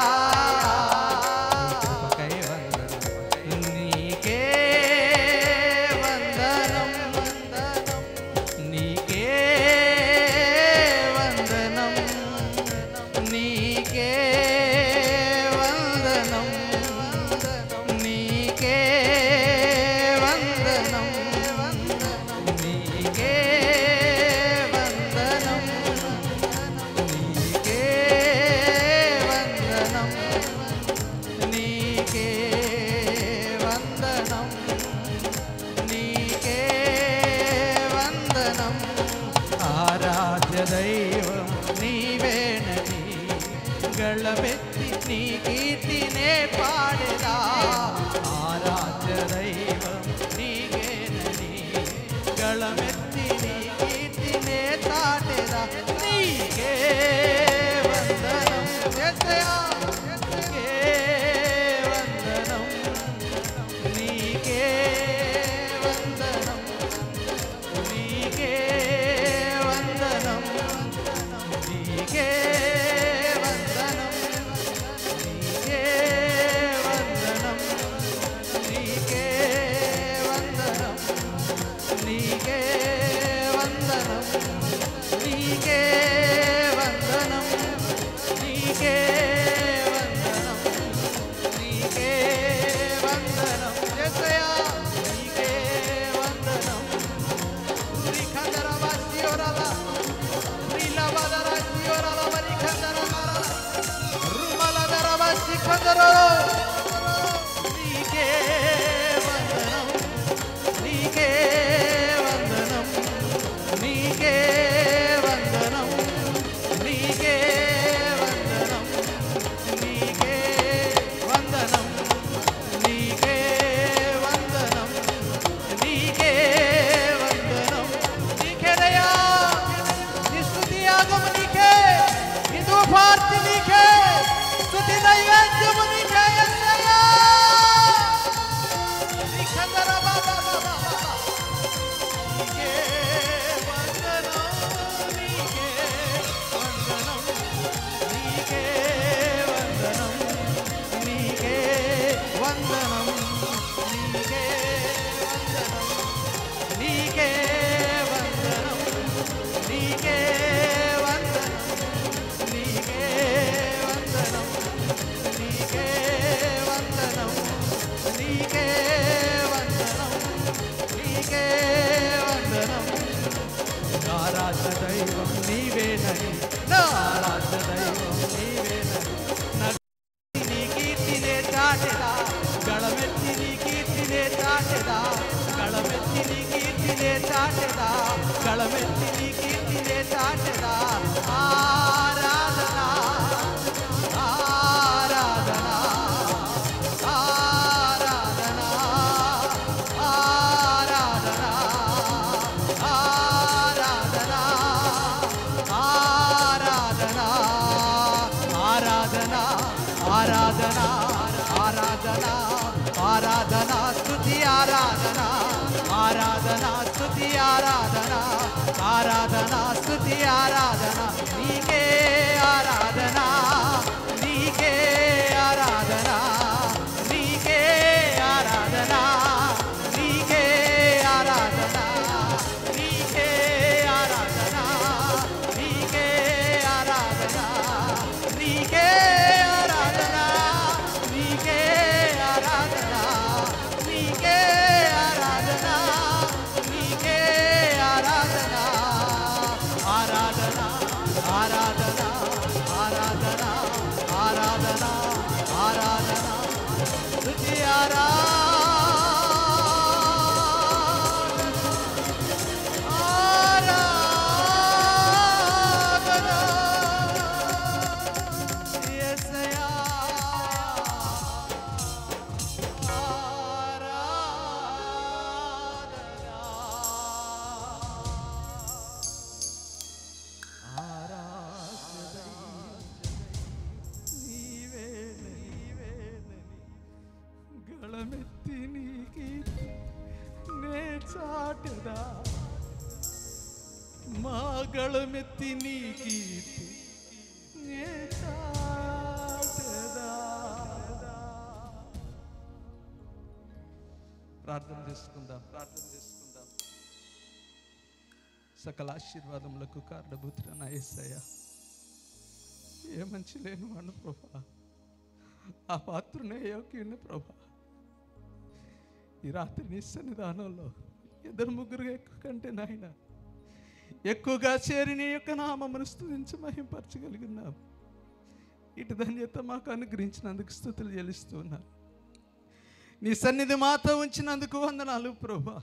నీ కృపకై వందనం. నీకే వందనం వందనం నీకే వందనం నీకే వందనం నీకే వందనం నీకే వందనం నీకే వందనం నీకే వందనం నీకే వందనం ఆరాధ్య దైవం నీవేనని గళ్ళబెత్తి నీ కీర్తినే పాడేదా ఆరాధ్య దైవం నీకేనని గళమెత్తి నీ కీర్తినే తాటేదా నీకే వందనం యేసయ్యా, నీకే వందనం నీకే వందనం నీకే వందనం నీకే వందనం నీకే చాటెదా గళమెత్తి నీ కీర్తినే చాటెదా గళమెత్తి నీ కీర్తినే చాటెదా గళమెత్తి నీ కీర్తినే చాటెదా ఆరాధన ఆరాధన ఆరాధన ఆరాధన ఆరాధన ఆరాధన ఆరాధన ఆరాధన ఆరాధన ఆరాధన స్తుతి ఆరాధన ఆరాధన స్తుతి ఆరాధన ఆరాధన స్తుతి ఆరాధన నీకే ఆరాధన నీకే ఆరాధన నీకే ఆరాధన నీకే ఆరాధన నీకే ఆరాధన నీకే ఆరాధన నీకే ఆరాధన నీకే ఆరాధన నీకే ఆరాధన నీకే ఆరాధన ఆరాధన ఆరాధన ఆరాధన ఆరాధన ఆరాధన స్తుతి ఆరాధన ఆరాధన యేసయ్యా గళమెత్తి నీకి నే చాటదా మా గళమెత్తి నీ కీర్తి నే చాటదా ప్రార్థన చేసుకుందాం ప్రార్థన చేసుకుందాం సకల ఆశీర్వాదములకు కారణభూతుడ నా యేసయ్య ఏ మంచి లేని వాడు ప్రభా ఆ పాత్రనే యోగ్యుని ప్రభా ఈ రాత్రి నీ సన్నిధానంలో ఇద్దరు ముగ్గురు ఎక్కువ కంటే నాయన ఎక్కువగా చేరి నీ యొక్క నామమును స్తుతించి మహింపరచగలిగినాం ఇటు ధన్యత మాకు అనుగ్రహించినందుకు స్థుతులు చెల్లిస్తూ ఉన్నాను నీ సన్నిధి మాతో ఉంచినందుకు వందనాలు ప్రభా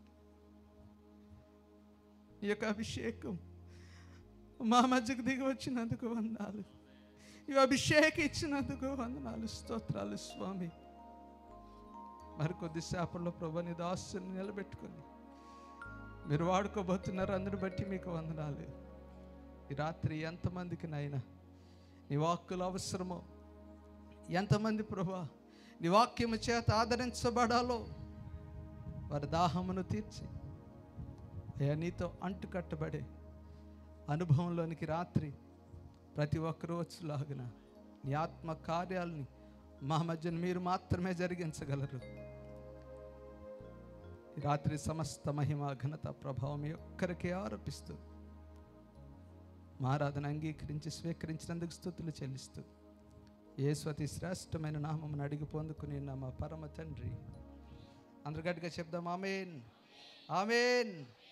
ఈ యొక్క అభిషేకం మా మధ్యకు దిగి వచ్చినందుకు వందనాలు ఈ అభిషేకం ఇచ్చినందుకు వందనాలు స్తోత్రాలు స్వామి మరికొద్ది సేపల్లో ప్రభా నీ దాసుని నిలబెట్టుకొని మీరు వాడుకోబోతున్నారు అందరిని బట్టి మీకు వందనాలు ఈ రాత్రి ఎంతమందికి నాయన నీ వాక్కులు అవసరమో ఎంతమంది ప్రభా నీ వాక్యము చేత ఆదరించబడాలో వారి దాహమును తీర్చి అయ్యా నీతో అంటు కట్టబడే అనుభవంలోనికి రాత్రి ప్రతి ఒక్కరూ వచ్చులాగిన నీ ఆత్మ కార్యాలని మా మధ్యన మీరు మాత్రమే జరిగించగలరు ఈ రాత్రి సమస్త మహిమ ఘనత ప్రభావం మీ ఒక్కరికే ఆరోపిస్తూ మా ఆరాధన అంగీకరించి స్వీకరించినందుకు స్థుతులు చెల్లిస్తూ యేసు అతి శ్రేష్టమైన నామమును అడిగి పొందుకుని నా మా పరమ తండ్రి అందరు గట్టిగా చెప్దాం ఆమెన్ ఆమెన్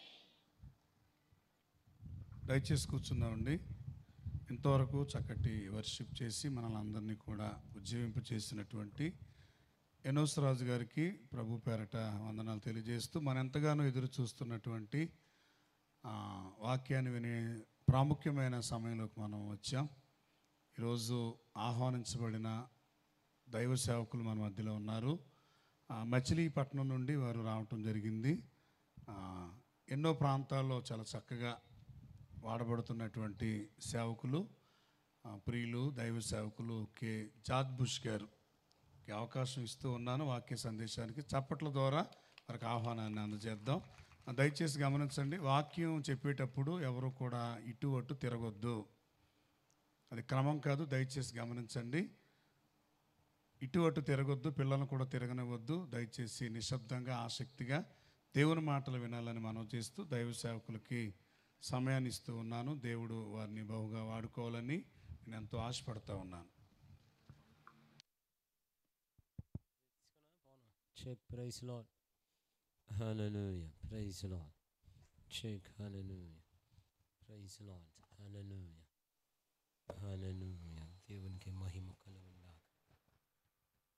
దయచేసి కూర్చున్నామండి ఇంతవరకు చక్కటి వర్షిప్ చేసి మనల్ని అందరినీ కూడా ఉజ్జీవింప చేసినటువంటి ఎనోస్ రాజు గారికి ప్రభు పేరట వందనాలు తెలియజేస్తూ మన ఎంతగానో ఎదురు చూస్తున్నటువంటి ఆ, వాక్యాన్ని వినే ప్రాముఖ్యమైన సమయంలోకి మనం వచ్చాం ఈరోజు ఆహ్వానించబడిన దైవ సేవకులు మన మధ్యలో ఉన్నారు ఆ, మచిలీపట్నం నుండి వారు రావటం జరిగింది ఆ, ఎన్నో ప్రాంతాల్లో చాలా చక్కగా వాడబడుతున్నటువంటి సేవకులు ఆ, ప్రియులు దైవ సేవకులు కె జాద్ బుష్ గారు కి అవకాశం ఇస్తూ ఉన్నాను వాక్య సందేశానికి చప్పట్ల ద్వారా వారికి ఆహ్వానాన్ని అందజేద్దాం ఆ, దయచేసి గమనించండి వాక్యం చెప్పేటప్పుడు ఎవరు కూడా ఇటు అటు తిరగొద్దు అది క్రమం కాదు దయచేసి గమనించండి ఇటు అటు తిరగొద్దు పిల్లలను కూడా తిరగనివ్వద్దు దయచేసి నిశ్శబ్దంగా ఆసక్తిగా దేవుని మాటలు వినాలని మనం చేస్తూ దైవ సేవకులకి సమయాన్ని ఇస్తూ ఉన్నాను దేవుడు వారిని బహుగా వాడుకోవాలని నేను ఎంతో ఆశపడతా ఉన్నాను Check, praise Lord. Hallelujah. Praise Lord. Check, hallelujah. Praise Lord. Hallelujah. Hallelujah. దేవునికి మహిమ కలుగుందాక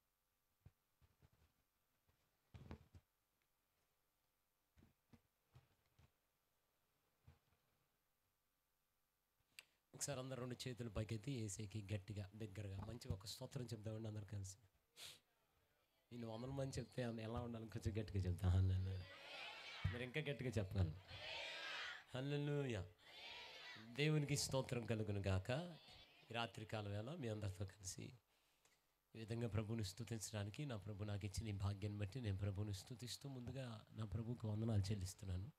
ఒకసారి అందరు రెండు చేతులు పైకెత్తి ఏసీకి గట్టిగా దగ్గరగా మంచిగా ఒక స్తోత్రం చెప్దామండి అందరు కలిసి నేను వందల మంది చెప్తే అన్న ఎలా ఉండాలి కొంచెం గట్టిగా చెప్తా హల్లెలూయా మీరు ఇంకా గట్టిగా చెప్పగలరు హల్లెలూయా దేవునికి స్తోత్రం కలుగును గాక ఈ రాత్రి కాల వేళ మీ అందరితో కలిసి ఈ విధంగా ప్రభుని స్తుతించడానికి నా ప్రభు నాకు ఇచ్చిన ఈ భాగ్యాన్ని బట్టి నేను ప్రభుని స్తుతిస్తూ ముందుగా నా ప్రభుకి వందనాలు చెల్లిస్తున్నాను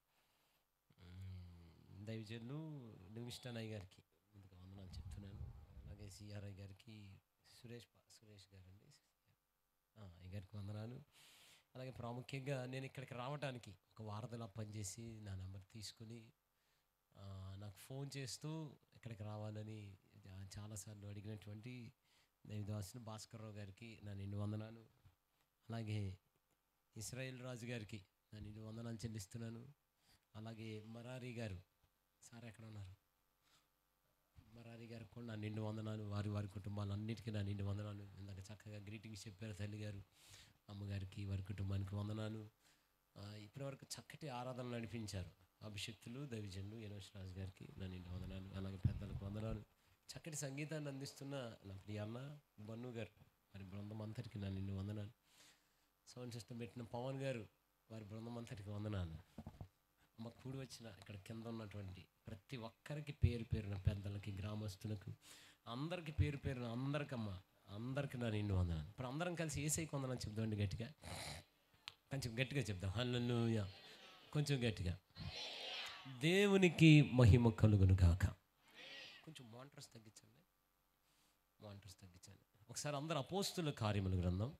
మ్మ్, దైవజనులు నిమిష్టానయ్య గారికి ముందుగా వందనాలు చెప్తున్నాను అలాగే సిఆర్ఐ గారికి సురేష్ పా- సురేష్ గారండి ఆ, అయ్య గారికి వందనాలు అలాగే ప్రాముఖ్యంగా నేను ఇక్కడికి రావడానికి ఒక వారధిలా పనిచేసి నా నెంబర్ తీసుకుని ఆ, నాకు ఫోన్ చేస్తూ ఇక్కడికి రావాలని ఆ, చాలాసార్లు అడిగినటువంటి దైవదాసుని భాస్కర్రావు గారికి నా నిండు వందనాలు అలాగే ఇస్రాయేల్ రాజు గారికి నా నిండు వందనాలు చెల్లిస్తున్నాను అలాగే మరారి గారు సార్ ఎక్కడ ఉన్నారు మరారి గారికి కూడా నా నిండు వందనాలు వారి వారి కుటుంబాలన్నిటికీ నా నిండు వందనాలు ఇందాక చక్కగా గ్రీటింగ్స్ చెప్పారు తల్లి గారు అమ్మగారికి వారి కుటుంబానికి వందనాలు ఆ, ఇప్పటివరకు చక్కటి ఆరాధన నడిపించారు అభిషక్తులు దైవజనులు యనోష్ రాజు గారికి నా నిండు వందనాలు అలాగే పెద్దలకు వందనాలు చక్కటి సంగీతాన్ని అందిస్తున్న నా ప్రియ అన్న బన్ను గారు వారి బృందం అంతటికి నా నిండు వందనాలు సౌండ్ సిస్టమ్ పెట్టిన పవన్ గారు వారి బృందం అంతటికి వందనాలు అమ్మ కూడి వచ్చిన ఇక్కడ కింద ఉన్నటువంటి ప్రతి ఒక్కరికి పేరు పేరున పెద్దలకి గ్రామస్తులకు అందరికి పేరు పేరున అందరికమ్మ అందరికి నా నిండు వందనాలు ఇప్పుడు అందరం కలిసి ఏసైకి వందనాలు చెప్దామండి గట్టిగా కొంచెం గట్టిగా చెప్దాం హల్లెలూయా కొంచెం గట్టిగా దేవునికి మహిమ కలుగును గాక కొంచెం మానిటర్స్ తగ్గించండి మానిటర్స్ తగ్గించండి ఒకసారి అందరు అపోస్తుల కార్యములు గ్రంథం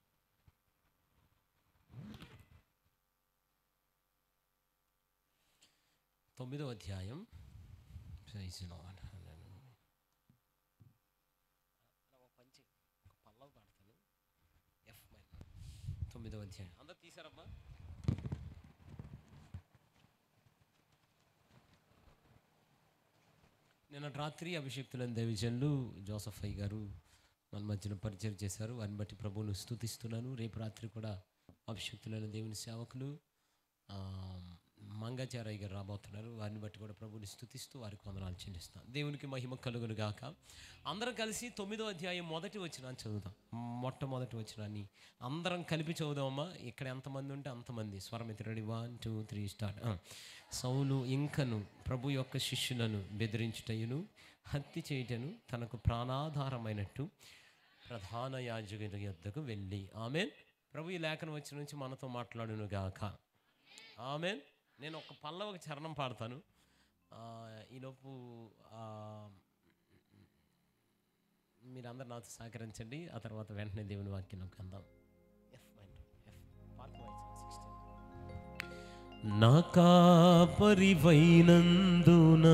తొమ్మిదో అధ్యాయం Praise the Lord. Hallelujah. అలా ఒక పంచి ఒక పల్లవి పాడతాను ఎఫ్ మైనర్ తొమ్మిదో అధ్యాయం అందరు తీసారమ్మా నిన్న రాత్రి అభిషక్తులైన దైవజనులు జోసఫ్ అయ్య గారు మన మధ్యన పరిచయం చేశారు వారిని బట్టి ప్రభువును స్తుతిస్తున్నాను రేపు రాత్రి కూడా అభిషక్తులైన దేవుని సేవకులు ఆ, మంగాచారయ్య గారు రాబోతున్నారు వారిని బట్టి కూడా ప్రభుని స్తుతిస్తూ వారికి వందనాలు చెల్లిస్తాను దేవునికి మహిమ కలుగును గాక అందరం కలిసి తొమ్మిదో అధ్యాయం మొదటి వచ్చిన చదువుదాం మొట్టమొదటి వచ్చినాన్ని అందరం కలిపి చదువుదామమ్మా ఇక్కడ ఎంతమంది ఉంటే అంతమంది స్వరం ready one two three start సౌలు ఇంకను ప్రభు యొక్క శిష్యులను బెదిరించుటయును హత్య చేయుటను తనకు ప్రాణాధారమైనట్టు ప్రధాన యాజకుని యొద్దకు వెళ్ళి ఆమెన్ ప్రభు ఈ లేఖనం వచ్చి నుంచి మనతో మాట్లాడును గాక ఆమెన్ నేను ఒక పల్లవ చరణం పాడతాను ఆ, ఈలోపు ఆ, మీరందరూ నాతో సహకరించండి ఆ తర్వాత వెంటనే దేవుని వాక్యంలోకి అందాం ఎఫ్ మైనర్ ఎఫ్ పార్క్ సిక్స్టీన్ నా కాపరివైనందునా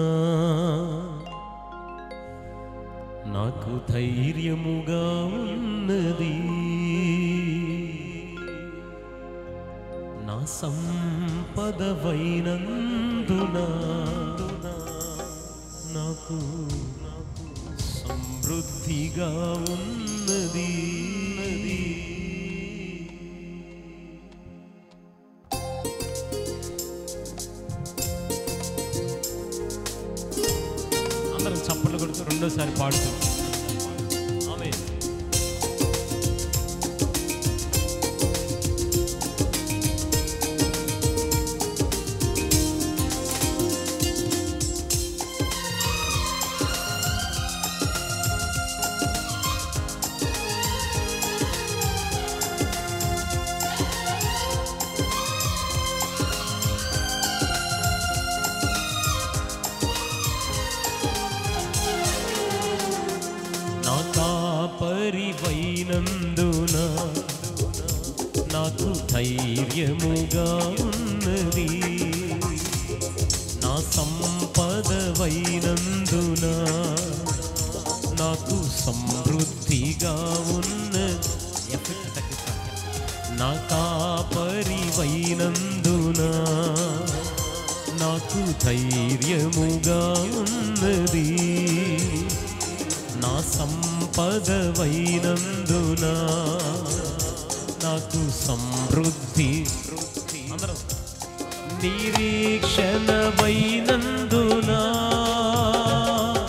నాకు ధైర్యముగా ఉన్నది నా సంపదవైనందునా నాకు సమృద్ధిగా ఉన్నది అందరం చప్పట్లు కొడుతూ రెండోసారి పాడుతూ ఆమె నా కాపరివైనందున నాకు ధైర్యముగా ఉన్నది నా సంపదవైనందున నాకు సమృద్ధిగా ఉన్నది ఎఫెక్ట్ తగ్గిస్తాను. నా కాపరివైనందున నాకు ధైర్యముగా ఉన్నది నా సంపదవైనందున నాకు సమృద్ధి అందరం నిరీక్షణవైనందున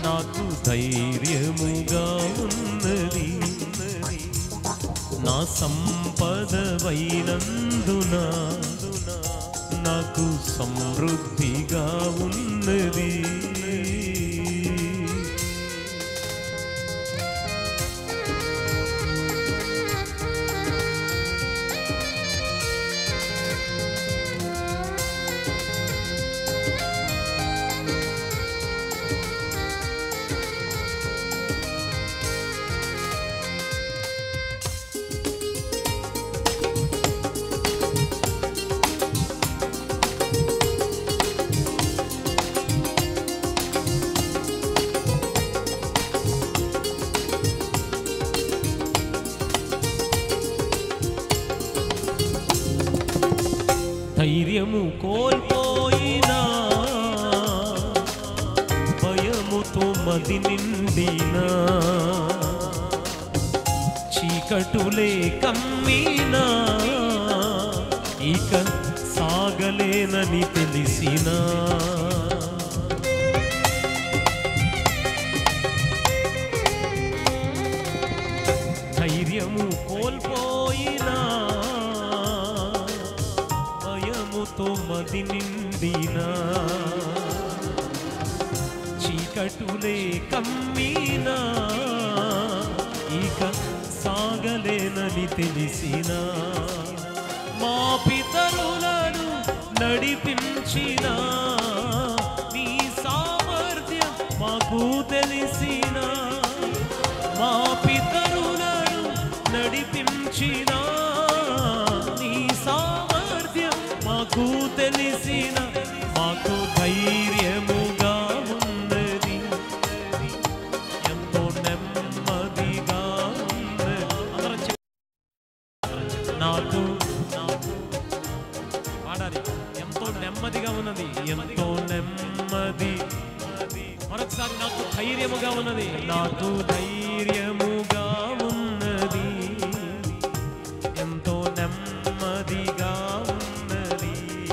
నాకు ధైర్యముగా ఉన్నది నా సంపదవైనందున నాకు సమృద్ధిగా ఉన్నది ధైర్యము కోల్పోయినా భయముతో మది నిండినా చీకటులే కమ్మినా ఇక సాగలేనని తెలిసినా ధైర్యము కోల్పోయినా భయముతో మది నిండినా చీకటులే కమ్మినా ఇక సాగలేనని తెలిసినా మా పితరులను నడిపించిన నీ సామర్థ్యం మాకు తెలిసినా మా పితరులను నడిపించిన నీ సామర్థ్యం మాకు తెలిసిన మాకు ధైర్యముగా ఉన్నది ఎంతో నెమ్మదిగా ఉన్నది అందరం చెప్ప- నాకు నాకు పాడాలి ఎంతో నెమ్మదిగా ఉన్నది ఎంతో నెమ్మది మరొకసారి నాకు ధైర్యముగా ఉన్నది నాకు ధైర్యముగా ఉన్నది ఎంతో నెమ్మదిగా ఉన్నది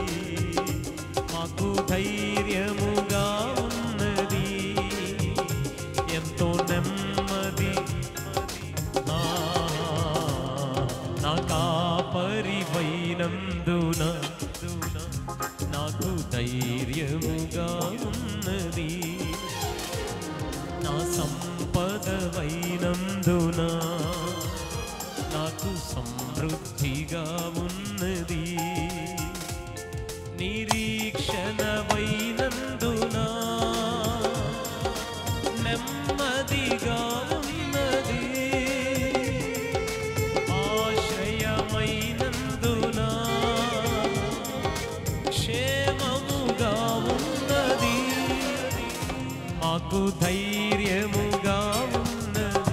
మాకు ధైర్యముగా ఉన్నది ఎంతో నెమ్మది నా నా కాపరివైనందున నాకు ధైర్యముగా ఉన్నది నా సంపదవైనందున నాకు సమృద్ధిగా ఉన్నది నిరీక్షణవైనందున నెమ్మదిగా ఉన్నది ఆశ్రయమైనందున క్షేమముగా ఉన్నది మాకు ధైర్యముగా ఉన్నది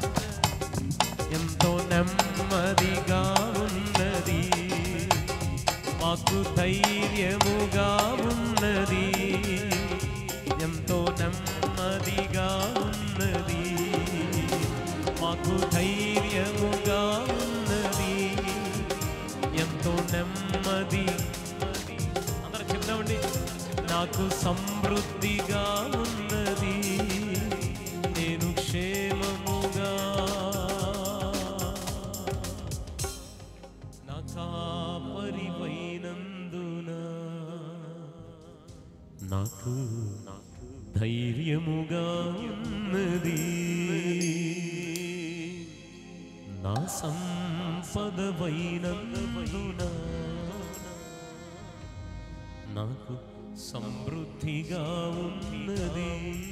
ఎంతో నెమ్మదిగా ఉన్నది మాకు ధైర్యముగా ఉన్నది ఎంతో నెమ్మదిగా ఉన్నది మాకు ధైర్యముగా ఉన్నది ఎంతో నెమ్మది అందరూ చెప్దామండి నాకు సమృద్ధిగా ఉన్నది నేను క్షేమముగా నా కాపరివైనందున నాకు ధైర్యముగా ఉన్నది నా సంపదవైనందున నాకు సమృద్ధిగా ఉన్నది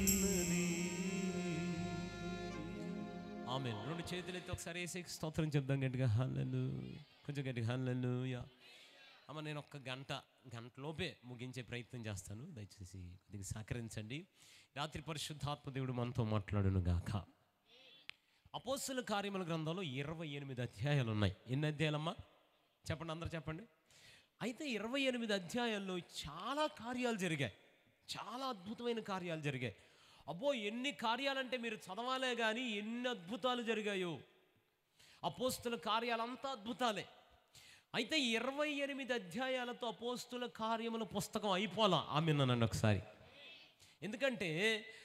ఆమె రెండు చేతులెత్తి ఒకసారి వేసి స్తోత్రం చెప్దాం గట్టిగా హల్లెలు కొంచెం గట్టిగా హల్లెలు యా అమ్మ నేను ఒక్క గంట గంటలోపే ముగించే ప్రయత్నం చేస్తాను దయచేసి కొద్దిగా సహకరించండి రాత్రి పరిశుద్ధాత్మ దేవుడు మనతో మాట్లాడును గాక అపోస్తుల కార్యముల గ్రంథంలో ఇరవై ఎనిమిది అధ్యాయాలు ఉన్నాయి ఎన్ని అధ్యాయాలమ్మా చెప్పండి అందరు చెప్పండి అయితే ఇరవై ఎనిమిది అధ్యాయాల్లో చాలా కార్యాలు జరిగాయి చాలా అద్భుతమైన కార్యాలు జరిగాయి అబ్బో ఎన్ని కార్యాలంటే మీరు చదవాలే కానీ ఎన్ని అద్భుతాలు జరిగాయో అపోస్తుల కార్యాలంతా అద్భుతాలే అయితే ఇరవై ఎనిమిది అధ్యాయాలతో అపోస్తుల కార్యముల పుస్తకం అయిపోలా ఆమె నన్ను ఒకసారి ఎందుకంటే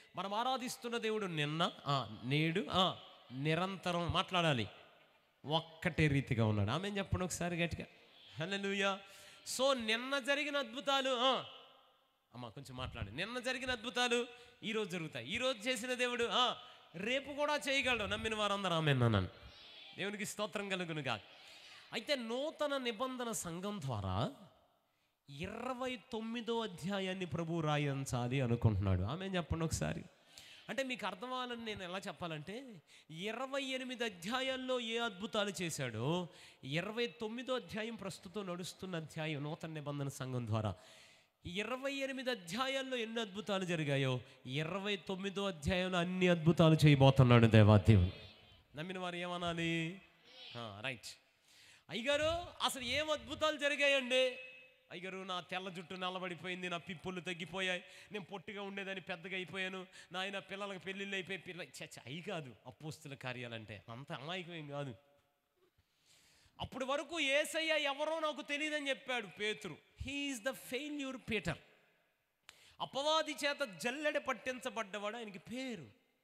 మనం ఆరాధిస్తున్న దేవుడు నిన్న ఆ, నేడు ఆ, నిరంతరం మాట్లాడాలి ఒక్కటే రీతిగా ఉన్నాడు ఆమె చెప్పండి ఒకసారి గట్టిగా హల్లెలూయా సో నిన్న జరిగిన అద్భుతాలు ఆ, అమ్మ కొంచెం మాట్లాడి నిన్న జరిగిన అద్భుతాలు ఈరోజు జరుగుతాయి ఈరోజు చేసిన దేవుడు ఆ, రేపు కూడా చేయగలడు నమ్మిన వారందరూ ఆమె అన్నాను దేవునికి స్తోత్రం కలుగును కాదు అయితే నూతన నిబంధన సంఘం ద్వారా ఇరవై తొమ్మిదో అధ్యాయాన్ని ప్రభు రాయించాలి అనుకుంటున్నాడు ఆమె చెప్పండి ఒకసారి అంటే మీకు అర్థం అవ్వాలని నేను ఎలా చెప్పాలంటే ఇరవై ఎనిమిది అధ్యాయాల్లో ఏ అద్భుతాలు చేశాడో ఇరవై తొమ్మిదో అధ్యాయం ప్రస్తుతం నడుస్తున్న అధ్యాయం నూతన నిబంధన సంఘం ద్వారా ఇరవై ఎనిమిది అధ్యాయాల్లో ఎన్ని అద్భుతాలు జరిగాయో ఇరవై తొమ్మిదో అధ్యాయంలో అన్ని అద్భుతాలు చేయబోతున్నాడు దేవాదేవుడు నమ్మిన వారు ఏమనాలి రైట్ అయ్యగారు అసలు ఏం అద్భుతాలు జరిగాయండి అయ్యగారు నా తెల్ల జుట్టు నల్లబడిపోయింది నా పిప్పులు తగ్గిపోయాయి నేను పొట్టిగా ఉండేదని పెద్దగా అయిపోయాను నాయన పిల్లలకు పెళ్ళిళ్ళు అయిపోయి పిల్ల చచ్చ అయి కాదు అపోస్తుల కార్యాలంటే అంత అమాయకం ఏం కాదు అప్పటి వరకు ఏసయ్య ఎవరో నాకు తెలియదని చెప్పాడు పేతురు హీఈస్ ద ఫెయిల్యూర్ పీటర్ అపవాది చేత జల్లెడ పట్టించబడ్డవాడు ఆయనకి పేరు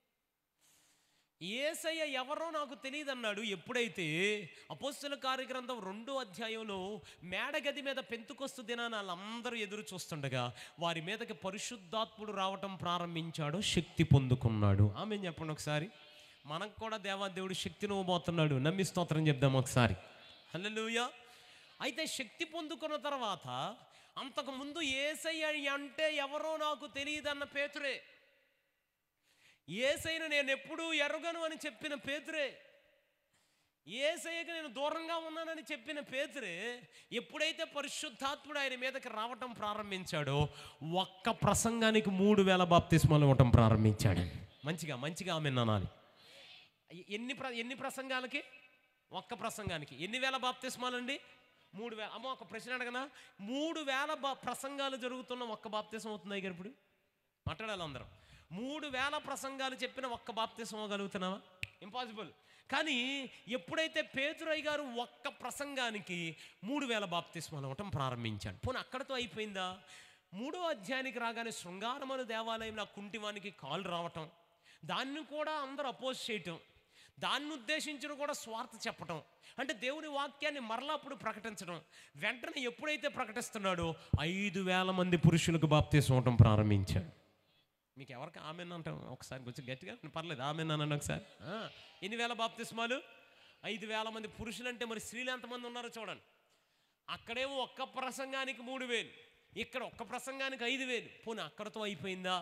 ఏసయ్య ఎవరో నాకు తెలియదు అన్నాడు ఎప్పుడైతే అపోస్తుల కార్యగ్రంథం రెండో అధ్యాయంలో మేడగది మీద పెంతుకొస్తు దినాన వాళ్ళందరూ ఎదురు చూస్తుండగా వారి మీదకి పరిశుద్ధాత్ముడు రావటం ప్రారంభించాడు శక్తి పొందుకున్నాడు ఆమె చెప్పండి ఒకసారి మనకు కూడా దేవాదేవుడు శక్తిని ఇవ్వబోతున్నాడు నమ్మి స్తోత్రం చెప్దాం ఒకసారి హల్లెలూయా అయితే శక్తి పొందుకున్న తర్వాత అంతకుముందు ఏసయ్య అంటే ఎవరో నాకు తెలియదన్న పేతురే ఏసైను నేను ఎప్పుడూ ఎరగను అని చెప్పిన పేతురే ఏసయ్యకి నేను దూరంగా ఉన్నానని చెప్పిన పేతురే ఎప్పుడైతే పరిశుద్ధాత్ముడు ఆయన మీదకి రావటం ప్రారంభించాడో ఒక్క ప్రసంగానికి మూడు వేల బాప్తిస్మాలు ఇవ్వటం ప్రారంభించాడు మంచిగా మంచిగా ఆమె అనాలి ఎన్ని ప్ర ఎన్ని ప్రసంగాలకి ఒక్క ప్రసంగానికి ఎన్ని వేల బాప్తిస్మాలు అండి మూడు వేల అమ్మ ఒక ప్రశ్న అడగనా మూడు వేల బా ప్రసంగాలు జరుగుతున్న ఒక్క బాప్తిసం అవుతుంది గారు ఇప్పుడు మాట్లాడాలి అందరం మూడు వేల ప్రసంగాలు చెప్పిన ఒక్క బాప్తిసం అవ్వగలుగుతున్నావా ఇంపాసిబుల్ కానీ ఎప్పుడైతే పేతురయ్య గారు ఒక్క ప్రసంగానికి మూడు వేల బాప్తిస్మాలు అవ్వటం ప్రారంభించాడు పోనీ అక్కడతో అయిపోయిందా మూడో అధ్యాయానికి రాగానే శృంగారమను దేవాలయంలో ఆ కుంటివానికి కాలు రావటం దాన్ని కూడా అందరూ అపోజ్ చేయటం దాన్ని ఉద్దేశించిన కూడా స్వార్థ చెప్పటం అంటే దేవుని వాక్యాన్ని మరలా అప్పుడు ప్రకటించడం వెంటనే ఎప్పుడైతే ప్రకటిస్తున్నాడో ఐదు వేల మంది పురుషులకు బాప్తీసం అవటం ప్రారంభించాడు మీకు ఎవరికి ఆమెన్ అంటాం ఒకసారి కొంచెం గట్టిగా పర్లేదు ఆమెన్ అనండి ఒకసారి ఆ, ఎన్ని వేల బాప్తిస్మాలు ఐదు వేల మంది పురుషులు అంటే మరి స్త్రీలు ఎంతమంది ఉన్నారో చూడండి అక్కడేమో ఒక్క ప్రసంగానికి మూడు వేలు ఇక్కడ ఒక్క ప్రసంగానికి ఐదు వేలు పోనీ అక్కడతో అయిపోయిందా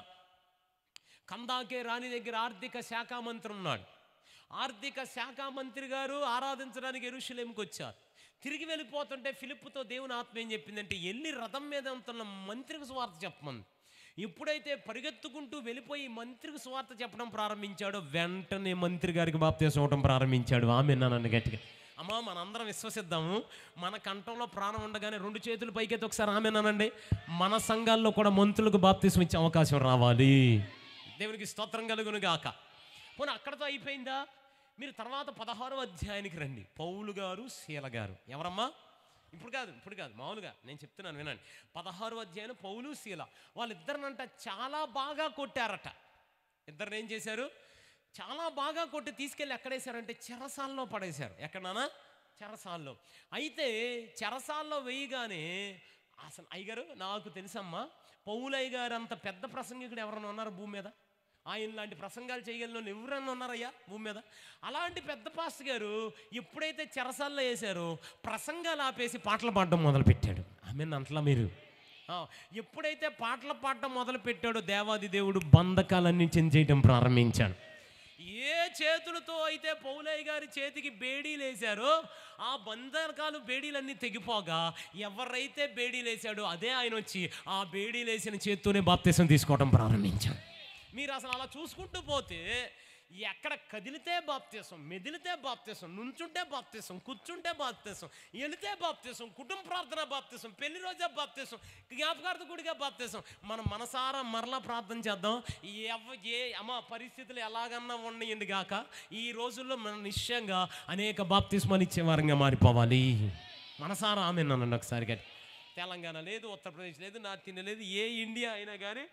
కందాకే రాణి దగ్గర ఆర్థిక శాఖ మంత్రి ఉన్నాడు ఆర్థిక శాఖ మంత్రి గారు ఆరాధించడానికి ఎరుషులేంకి వచ్చారు తిరిగి వెళ్ళిపోతుంటే ఫిలిప్పుతో దేవుని ఆత్మ ఏం చెప్పిందంటే వెళ్ళి రథం మీద ఉంటున్న మంత్రికి స్వార్థ చెప్పమంది ఎప్పుడైతే పరిగెత్తుకుంటూ వెళ్ళిపోయి మంత్రికి స్వార్థ చెప్పడం ప్రారంభించాడో వెంటనే మంత్రి గారికి బాప్తీసం అవడం ప్రారంభించాడు ఆమె నన్ను గట్టిగా అమ్మా మనందరం విశ్వసిద్దాము మన కంఠంలో ప్రాణం ఉండగానే రెండు చేతులు పైకెత్తి ఒకసారి ఆమె నానండి మన సంఘాల్లో కూడా మంత్రులకు బాప్తీసం ఇచ్చే అవకాశం రావాలి దేవునికి స్తోత్రం కలుగును గాక పోనీ అక్కడతో అయిపోయిందా మీరు తర్వాత పదహారో అధ్యాయానికి రండి పౌలు గారు శీల గారు ఎవరమ్మా ఇప్పుడు కాదు ఇప్పుడు కాదు మామూలుగా నేను చెప్తున్నాను వినండి పదహారు అధ్యాయం పౌలు శీల వాళ్ళిద్దరినంట చాలా బాగా కొట్టారట ఇద్దరిని ఏం చేశారు చాలా బాగా కొట్టి తీసుకెళ్ళి ఎక్కడేశారంటే చెరసాల్లో పడేశారు ఎక్కడనా చెరసాల్లో అయితే చెరసాల్లో వేయగానే అసలు అయ్యగారు నాకు తెలుసమ్మా పౌలయ్య గారు అంత పెద్ద ప్రసంగికుడు ఎవరైనా ఉన్నారు భూమి మీద ఆయన లాంటి ప్రసంగాలు చేయగలిగిన వాళ్ళు ఎవరన్నా ఉన్నారయ్యా భూమి మీద అలాంటి పెద్ద పాస్ గారు ఎప్పుడైతే చెరసాల్లో వేశారో ప్రసంగాలు ఆపేసి పాటలు పాడడం మొదలుపెట్టాడు ఆమె అంటలా మీరు ఆ, ఎప్పుడైతే పాటలు పాడటం మొదలు పెట్టాడో దేవాది దేవుడు బంధకాలన్నీ చేయడం ప్రారంభించాడు ఏ చేతులతో అయితే పౌలయ్య గారి చేతికి బేడీలు వేశారో ఆ బంధకాలు బేడీలన్నీ తెగిపోగా ఎవరైతే బేడీలు వేశాడో అదే ఆయన వచ్చి ఆ బేడీలు వేసిన చేత్తోనే బాప్తీసం తీసుకోవడం ప్రారంభించాడు మీరు అసలు అలా చూసుకుంటూ పోతే ఎక్కడ కదిలితే బాప్తీసం మెదిలితే బాప్తీసం నుంచుంటే బాప్తీసం కూర్చుంటే బాప్తీసం వెళితే బాప్తీసం కుటుంబ ప్రార్థన బాప్తీసం పెళ్లి రోజే బాప్తీసం జ్ఞాపకార్థ గుడిగా బాప్తీసం మనం మనసారా మరలా ప్రార్థన చేద్దాం ఎవ ఏ అమ్మ పరిస్థితులు ఎలాగన్నా ఉండయండి గాక ఈ రోజుల్లో మనం నిశ్చయంగా అనేక బాప్తిస్మాలు ఇచ్చే వారంగా మారిపోవాలి మనసారా ఆమె నన్ను ఒకసారి కానీ తెలంగాణ లేదు ఉత్తరప్రదేశ్ లేదు నార్త్ ఇండియా లేదు ఏ ఇండియా అయినా కానీ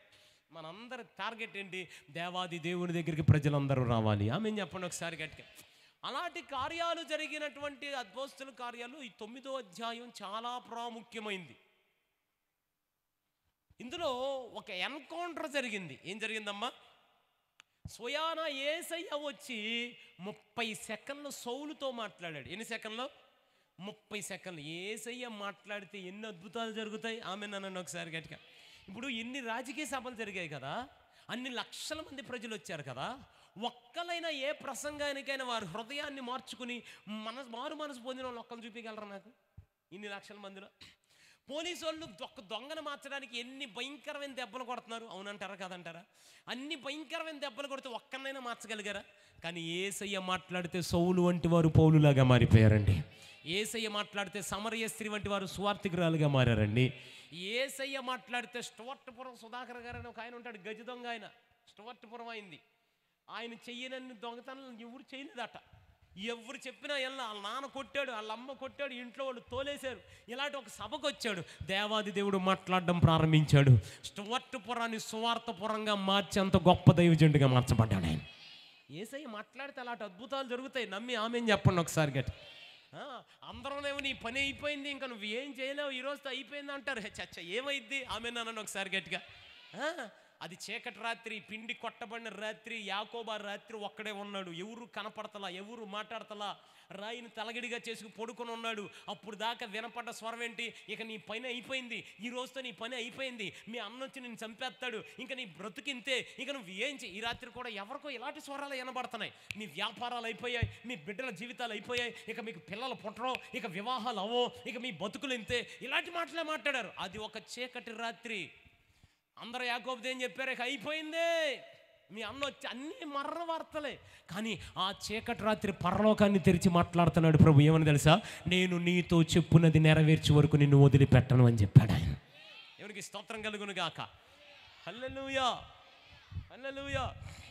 మనందరి టార్గెట్ ఏంటి దేవాది దేవుని దగ్గరికి ప్రజలందరూ రావాలి ఆమె చెప్పండి ఒకసారి గట్టిగా అలాంటి కార్యాలు జరిగినటువంటి అద్భుతుల కార్యాలు ఈ తొమ్మిదో అధ్యాయం చాలా ప్రాముఖ్యమైంది ఇందులో ఒక ఎన్కౌంటర్ జరిగింది ఏం జరిగిందమ్మా స్వయాన ఏసయ్య వచ్చి ముప్పై సెకండ్లు సౌలుతో మాట్లాడాడు ఎన్ని సెకండ్లు ముప్పై సెకండ్లు ఏసయ్య మాట్లాడితే ఎన్ని అద్భుతాలు జరుగుతాయి ఆమె నన్ను ఒకసారి గట్టిగా ఇప్పుడు ఎన్ని రాజకీయ సభలు జరిగాయి కదా అన్ని లక్షల మంది ప్రజలు వచ్చారు కదా ఒక్కలైనా ఏ ప్రసంగానికైనా వారి హృదయాన్ని మార్చుకుని మన మారు మనసు పొందిన వాళ్ళు ఒక్కరు చూపించగలరా నాకు ఇన్ని లక్షల మందిలో పోలీసు వాళ్ళు ఒక్క దొంగను మార్చడానికి ఎన్ని భయంకరమైన దెబ్బలు కొడుతున్నారు అవునంటారా కాదంటారా అన్ని భయంకరమైన దెబ్బలు కొడితే ఒక్కనైనా మార్చగలిగారా కానీ ఏసయ్య మాట్లాడితే సౌలు వంటి వారు పౌలులాగా మారిపోయారండి ఏసయ్య మాట్లాడితే సమరయ స్త్రీ వంటి వారు స్వార్థికురాలుగా మారారండి ఏసయ్య మాట్లాడితే స్టువర్ట్పురం సుధాకర్ గారు అని ఒక ఆయన ఉంటాడు గజ దొంగ ఆయన స్టువర్ట్పురం అయింది ఆయన చెయ్యనన్ని దొంగతనాలు ఎవరు చేయలేదట ఎవరు చెప్పినా ఎలా వాళ్ళ నాన్న కొట్టాడు వాళ్ళ అమ్మ కొట్టాడు ఇంట్లో వాళ్ళు తోలేశారు ఇలాంటి ఒక సభకు వచ్చాడు దేవాది దేవుడు మాట్లాడడం ప్రారంభించాడు స్టువర్ట్పురాన్ని సువార్తపురంగా మార్చేంత గొప్ప దైవజండుగా మార్చబడ్డాడు ఆయన ఏసై మాట్లాడితే అలాంటి అద్భుతాలు జరుగుతాయి నమ్మి ఆమె చెప్పండి ఒకసారి గట్టి ఆ, అందరూనేమో నీ పని అయిపోయింది ఇంకా నువ్వు ఏం చేయలేవు ఈ రోజుతో అయిపోయింది అంటారు హే, చచ్చ ఏమైద్ది ఆమె నన్ను ఒకసారి గట్టిగా ఆ, అది చీకటి రాత్రి పిండి కొట్టబడిన రాత్రి యాకోబా రాత్రి ఒక్కడే ఉన్నాడు ఎవరు కనపడతలా ఎవరు మాట్లాడతలా రాయిని తలగిడిగా చేసుకు పడుకొని ఉన్నాడు అప్పుడు దాకా వినపడ్డ స్వరం ఏంటి ఇక నీ పని అయిపోయింది ఈ రోజుతో నీ పని అయిపోయింది మీ అన్న వచ్చి నేను చంపేస్తాడు ఇంకా నీ బ్రతుకింతే ఇక నువ్వు ఏం చేయి ఈ రాత్రి కూడా ఎవరికో ఇలాంటి స్వరాలు వినబడుతున్నాయి మీ వ్యాపారాలు అయిపోయాయి మీ బిడ్డల జీవితాలు అయిపోయాయి ఇక మీకు పిల్లలు పుట్టడం ఇక వివాహాలు అవో ఇక మీ బతుకులు ఇంతే ఇలాంటి మాటలే మాట్లాడారు అది ఒక చీకటి రాత్రి అందరూ యాకోబుది ఏం చెప్పారు ఇక అయిపోయిందే మీ అన్న వచ్చి అన్ని మర్ర వార్తలే కానీ ఆ చీకటి రాత్రి పరలోకాన్ని తెరిచి మాట్లాడుతున్నాడు ప్రభు ఏమని తెలుసా నేను నీతో చెప్పున్నది నెరవేర్చే వరకు నిన్ను వదిలిపెట్టను అని చెప్పాడు ఆయన ఎవరికి స్తోత్రం కలుగును గాక హల్లెలూయా హల్లెలూయా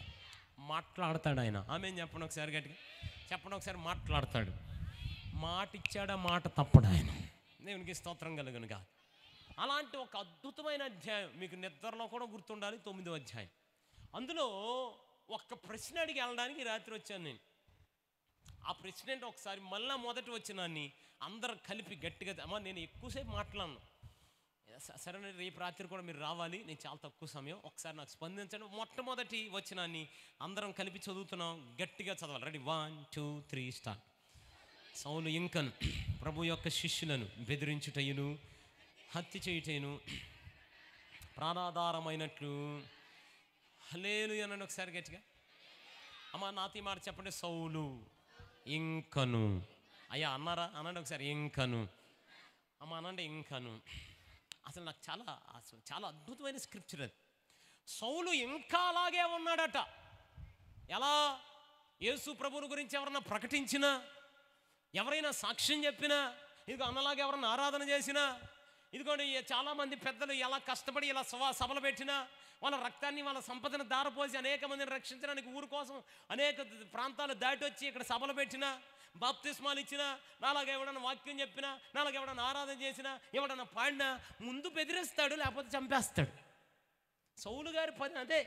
మాట్లాడతాడు ఆయన ఆమె చెప్పండి ఒకసారి గట్టిగా చెప్పండి ఒకసారి మాట్లాడతాడు మాట ఇచ్చాడా మాట తప్పడు ఆయన దేవునికి స్తోత్రం కలుగును గాక అలాంటి ఒక అద్భుతమైన అధ్యాయం మీకు నిద్రలో కూడా గుర్తుండాలి తొమ్మిదో అధ్యాయం అందులో ఒక్క ప్రశ్న అడిగి వెళ్ళడానికి ఈ రాత్రి వచ్చాను నేను ఆ ప్రెసిడెంట్ ఒకసారి మళ్ళా మొదటి వచ్చినాన్ని అందరు కలిపి గట్టిగా అమ్మా నేను ఎక్కువసేపు మాట్లాడను స- సరే రేపు రాత్రి కూడా మీరు రావాలి నేను చాలా తక్కువ సమయం ఒకసారి నాకు స్పందించండి మొట్టమొదటి వచ్చినాన్ని అందరం కలిపి చదువుతున్నాం గట్టిగా చదవాలి ready one two three start సౌలు ఇంకన్ ప్రభు యొక్క శిష్యులను బెదిరించుటయును హత్య చేయుటయును ప్రాణాధారమైనట్లు హలేలు అనండి ఒకసారి గట్టిగా అమ్మ నాతో ఈ మాట చెప్పండి సౌలు ఇంకను అయ్యా అన్నారా అనండి ఒకసారి ఇంకను అమ్మ అనండి ఇంకను అసలు నాకు చాలా అసలు చాలా అద్భుతమైన స్క్రిప్చర్ అది సౌలు ఇంకా అలాగే ఉన్నాడట ఎలా యేసు ప్రభువుని గురించి ఎవరన్నా ప్రకటించినా ఎవరైనా సాక్ష్యం చెప్పినా ఇదిగో అన్నలాగా ఎవరన్నా ఆరాధన చేసినా ఇదిగోండి ఈ చాలామంది పెద్దలు ఎలా కష్టపడి ఇలా సభ సభలు పెట్టినా వాళ్ళ రక్తాన్ని వాళ్ళ సంపదను దారపోసి అనేక మందిని రక్షించడానికి ఊరు కోసం అనేక ప్రాంతాలు దాటి వచ్చి ఇక్కడ సభలు పెట్టినా బాప్తిస్మాలు ఇచ్చినా నాలాగా ఎవడన్నా వాక్యం చెప్పినా నాలాగా ఎవడన్నా ఆరాధన చేసినా ఎవడన్నా పాడినా ముందు బెదిరిస్తాడు లేకపోతే చంపేస్తాడు సౌలు గారి పని అదే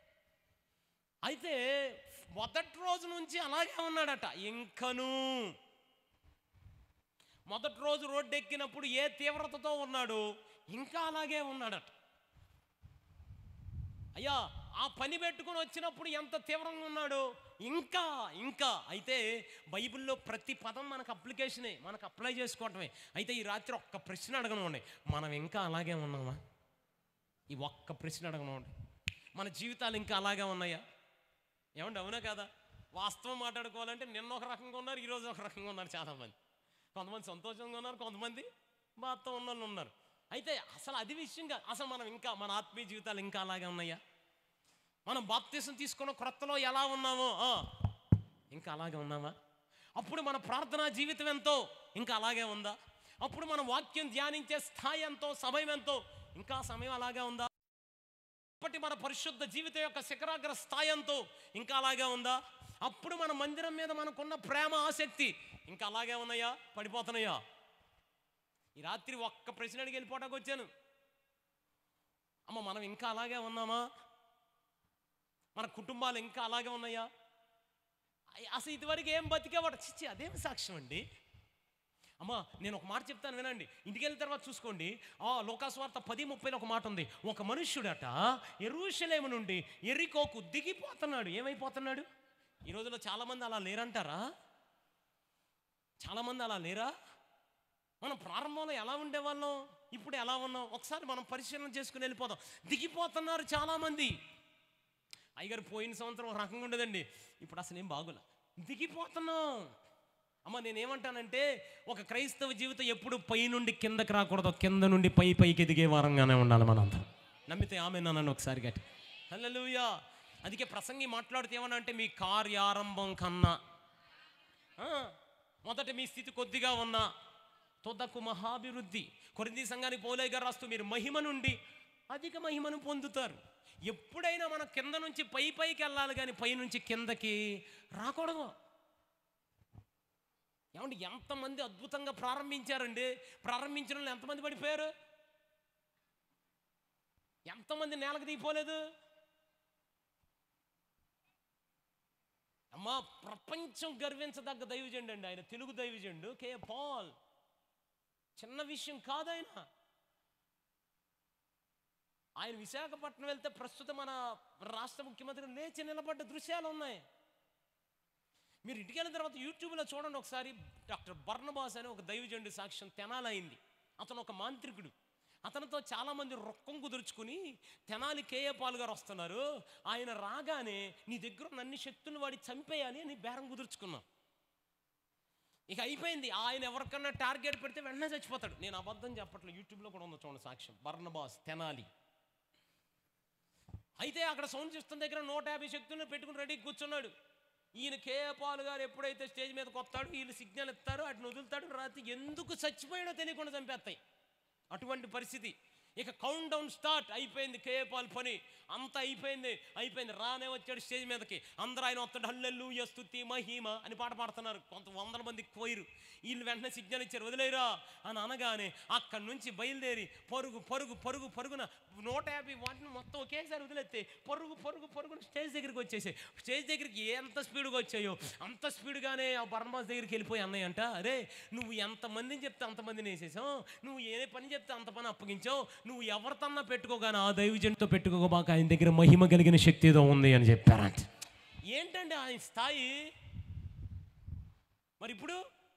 అయితే మొదటి రోజు నుంచి అలాగే ఉన్నాడట ఇంకను మొదటి రోజు రోడ్డు ఎక్కినప్పుడు ఏ తీవ్రతతో ఉన్నాడు ఇంకా అలాగే ఉన్నాడట అయ్యా ఆ పని పెట్టుకొని వచ్చినప్పుడు ఎంత తీవ్రంగా ఉన్నాడు ఇంకా ఇంకా అయితే బైబిల్లో ప్రతి పదం మనకు అప్లికేషనే మనకు అప్లై చేసుకోవటమే అయితే ఈ రాత్రి ఒక్క ప్రశ్న అడగనండి మనం ఇంకా అలాగే ఉన్నామా ఈ ఒక్క ప్రశ్న అడగనండి మన జీవితాలు ఇంకా అలాగే ఉన్నాయా ఏమండి అవునా కదా వాస్తవం మాట్లాడుకోవాలంటే నిన్న ఒక రకంగా ఉన్నారు ఈరోజు ఒక రకంగా ఉన్నారు చాలామంది కొంతమంది సంతోషంగా ఉన్నారు కొంతమంది బాధతో ఉన్న వాళ్ళు ఉన్నారు అయితే అసలు అది విషయంగా అసలు మనం ఇంకా మన ఆత్మీయ జీవితాలు ఇంకా అలాగే ఉన్నాయా మనం బాప్తీసం తీసుకున్న క్రొత్తలో ఎలా ఉన్నామో ఆ, ఇంకా అలాగే ఉన్నామా అప్పుడు మన ప్రార్థనా జీవితం ఎంతో ఇంకా అలాగే ఉందా అప్పుడు మన వాక్యం ధ్యానించే స్థాయి ఎంతో సమయం ఎంతో ఇంకా సమయం అలాగే ఉందా అప్పటి మన పరిశుద్ధ జీవితం యొక్క శిఖరాగ్ర స్థాయంతో ఇంకా అలాగే ఉందా అప్పుడు మన మందిరం మీద మనకున్న ప్రేమ ఆసక్తి ఇంకా అలాగే ఉన్నాయా పడిపోతున్నాయా ఈ రాత్రి ఒక్క ప్రశ్న అడిగి వెళ్ళిపోవడానికి వచ్చాను అమ్మ మనం ఇంకా అలాగే ఉన్నామా మన కుటుంబాలు ఇంకా అలాగే ఉన్నాయా అయ్ అసలు ఇదివరకు ఏం బతికేవాడు చిచ్చి అదేం సాక్ష్యం అండి అమ్మా నేను ఒక మాట చెప్తాను వినండి ఇంటికి వెళ్ళిన తర్వాత చూసుకోండి ఆ లోకాస్వార్త పది ముప్పైలో ఒక మాట ఉంది ఒక మనుష్యుడట ఎరుషలేము నుండి ఎరికోకు దిగిపోతున్నాడు ఏమైపోతున్నాడు ఈ రోజుల్లో చాలామంది అలా లేరంటారా చాలామంది అలా లేరా మనం ప్రారంభంలో ఎలా ఉండేవాళ్ళం ఇప్పుడు ఎలా ఉన్నాం ఒకసారి మనం పరిశీలన చేసుకుని వెళ్ళిపోదాం దిగిపోతున్నారు చాలామంది అయ్యగారు పోయిన సంవత్సరం ఒక రకంగా ఉండదండి ఇప్పుడు అసలు ఏం బాగులా దిగిపోతున్నాం అమ్మ నేనేమంటానంటే ఒక క్రైస్తవ జీవితం ఎప్పుడు పై నుండి కిందకి రాకూడదు కింద నుండి పై పైకి ఎదిగే వారంగానే ఉండాలి మనందరం నమ్మితే ఆమె నన్ను ఒకసారి గట్టి హల్లెలూయా అందుకే ప్రసంగి మాట్లాడితే ఏమన్నా అంటే మీ కార్యారంభం కన్నా ఆ, మొదట మీ స్థితి కొద్దిగా ఉన్నా తొదకు మహాభివృద్ధి కొరింది సంఘానికి పోలే గారు రాస్తూ మీరు మహిమ నుండి అధిక మహిమను పొందుతారు ఎప్పుడైనా మనం కింద నుంచి పై పైకి వెళ్ళాలి కానీ పై నుంచి కిందకి రాకూడదు ఏమండి ఎంతమంది అద్భుతంగా ప్రారంభించారండి ప్రారంభించిన వాళ్ళు ఎంతమంది పడిపోయారు ఎంతమంది నేలకు దిగిపోలేదు అమ్మా ప్రపంచం గర్వించదగ్గ దైవజండు అండి ఆయన తెలుగు దైవజండు కే పాల్ చిన్న విషయం కాదు ఆయన ఆయన విశాఖపట్నం వెళ్తే ప్రస్తుతం మన రాష్ట్ర ముఖ్యమంత్రి లేచి నిలబడ్డ దృశ్యాలు ఉన్నాయి మీరు ఇంటికి వెళ్ళిన తర్వాత యూట్యూబ్లో చూడండి ఒకసారి డాక్టర్ బర్ణబాస్ అని ఒక దైవజండు సాక్ష్యం తెనాలైంది అతను ఒక మాంత్రికుడు అతనితో చాలామంది రొక్కం కుదుర్చుకుని తెనాలి కేఏపాల్ గారు వస్తున్నారు ఆయన రాగానే నీ దగ్గర ఉన్న అన్ని శక్తులను వాడి చంపేయాలి అని బేరం కుదుర్చుకున్నాం ఇక అయిపోయింది ఆయన ఎవరికన్నా టార్గెట్ పెడితే వెంటనే చచ్చిపోతాడు నేను అబద్ధం చెప్పట్లేదు యూట్యూబ్లో కూడా ఉంది చూడండి సాక్ష్యం బర్ణబాస్ తెనాలి అయితే అక్కడ సౌండ్ సిస్టమ్ దగ్గర నూట యాభై శక్తులను పెట్టుకుని రెడీ కూర్చున్నాడు ఈయన కేపాల్ గారు ఎప్పుడైతే స్టేజ్ మీదకి వస్తాడో వీళ్ళు సిగ్నల్ ఇస్తారు అటు వదులుతాడు రాత్రి ఎందుకు చచ్చిపోయాడో తెలియకుండా చంపేస్తాయి అటువంటి పరిస్థితి ఇక కౌంట్ డౌన్ స్టార్ట్ అయిపోయింది కేపాల్ పని అంతా అయిపోయింది అయిపోయింది రానే వచ్చాడు స్టేజ్ మీదకి అందరూ ఆయన వస్తాడు హల్లెల్లు స్తుతి మహిమ అని పాట పాడుతున్నారు కొంత వందల మంది పోయిరు వీళ్ళు వెంటనే సిగ్నల్ ఇచ్చారు వదిలేరా అని అనగానే అక్కడి నుంచి బయలుదేరి పరుగు పరుగు పరుగు పరుగున నూట యాభై వాటిని మొత్తం ఒకేసారి వదిలేస్తే పరుగు పరుగు పరుగున స్టేజ్ దగ్గరికి వచ్చేసాయి స్టేజ్ దగ్గరికి ఎంత స్పీడ్గా వచ్చాయో అంత స్పీడ్గానే ఆ బర్మాస్ దగ్గరికి వెళ్ళిపోయి అన్నయ్యంట అరే నువ్వు ఎంతమందిని చెప్తే అంతమందిని వేసేసావు నువ్వు ఏ పని చెప్తే అంత పని అప్పగించావు నువ్వు ఎవరితన్నా పెట్టుకోగానే ఆ దైవజంతో పెట్టుకోబాక ఆయన దగ్గర మహిమ కలిగిన శక్తి ఏదో ఉంది అని చెప్పారంట ఏంటండి ఆయన స్థాయి మరి ఇప్పుడు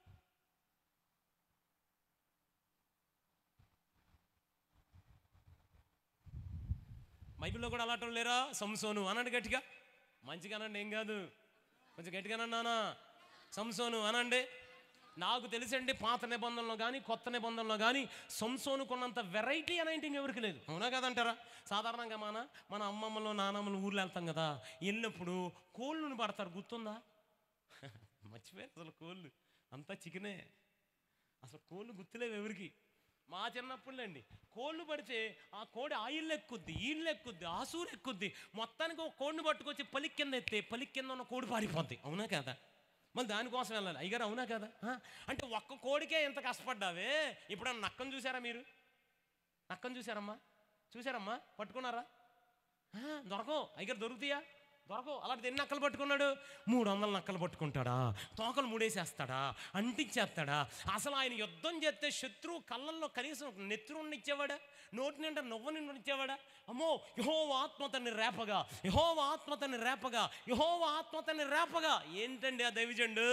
బైబిల్లో కూడా అలాంటి వాళ్ళు లేరా సంసోను అనండి గట్టిగా మంచిగా అనండి ఏం కాదు కొంచెం గట్టిగా అనండి నాన్న సంసోను అనండి నాకు తెలిసండి పాత నిబంధనలో కానీ కొత్త నిబంధనలో కానీ సంసోనుకున్నంత వెరైటీ అనేది ఇంకెవరికి లేదు అవునా కదంటారా సాధారణంగా మన మన అమ్మమ్మలు నానమ్మలు ఊర్లో వెళ్తాం కదా వెళ్ళినప్పుడు కోళ్ళను పడతారు గుర్తుందా మర్చిపోయారు అసలు కోళ్ళు అంతా చికెనే అసలు కోళ్ళు గుర్తులేవు ఎవరికి మా చిన్నప్పుడులేండి కోళ్ళు పడితే ఆ కోడి ఆయిల్ ఎక్కుద్ది ఈళ్ళు ఎక్కుద్ది ఆసూరు ఎక్కుద్ది మొత్తానికి ఒక కోడిని పట్టుకొచ్చి పలికి కింద ఎత్తే పలికి కింద ఉన్న కోడి పారిపోద్ది అవునా కదా మళ్ళీ దానికోసం వెళ్ళాలి అయ్యారు అవునా కదా ఆ? అంటే ఒక్క కోడికే ఎంత కష్టపడ్డావే ఇప్పుడు నక్కను చూసారా మీరు నక్కను చూసారమ్మా చూసారమ్మా పట్టుకున్నారా ఆ, దొరకవు అయ్యారు దొరుకుతాయా దొరకవు అలాంటి ఎన్ని నక్కలు పట్టుకున్నాడు మూడు వందల నక్కలు పట్టుకుంటాడా తోకలు మూడేసేస్తాడా అంటించేస్తాడా అసలు ఆయన యుద్ధం చేస్తే శత్రువు కళ్ళల్లో కనీసం నెత్తురుని ఇచ్చేవాడా నోటి నిండా నవ్వు ఇచ్చేవాడా అమ్మో యహోవ ఆత్మతని రేపగా యహోవ ఆత్మతని రేపగా యహోవ ఆత్మతని రేపగా ఏంటండి ఆ దైవజండు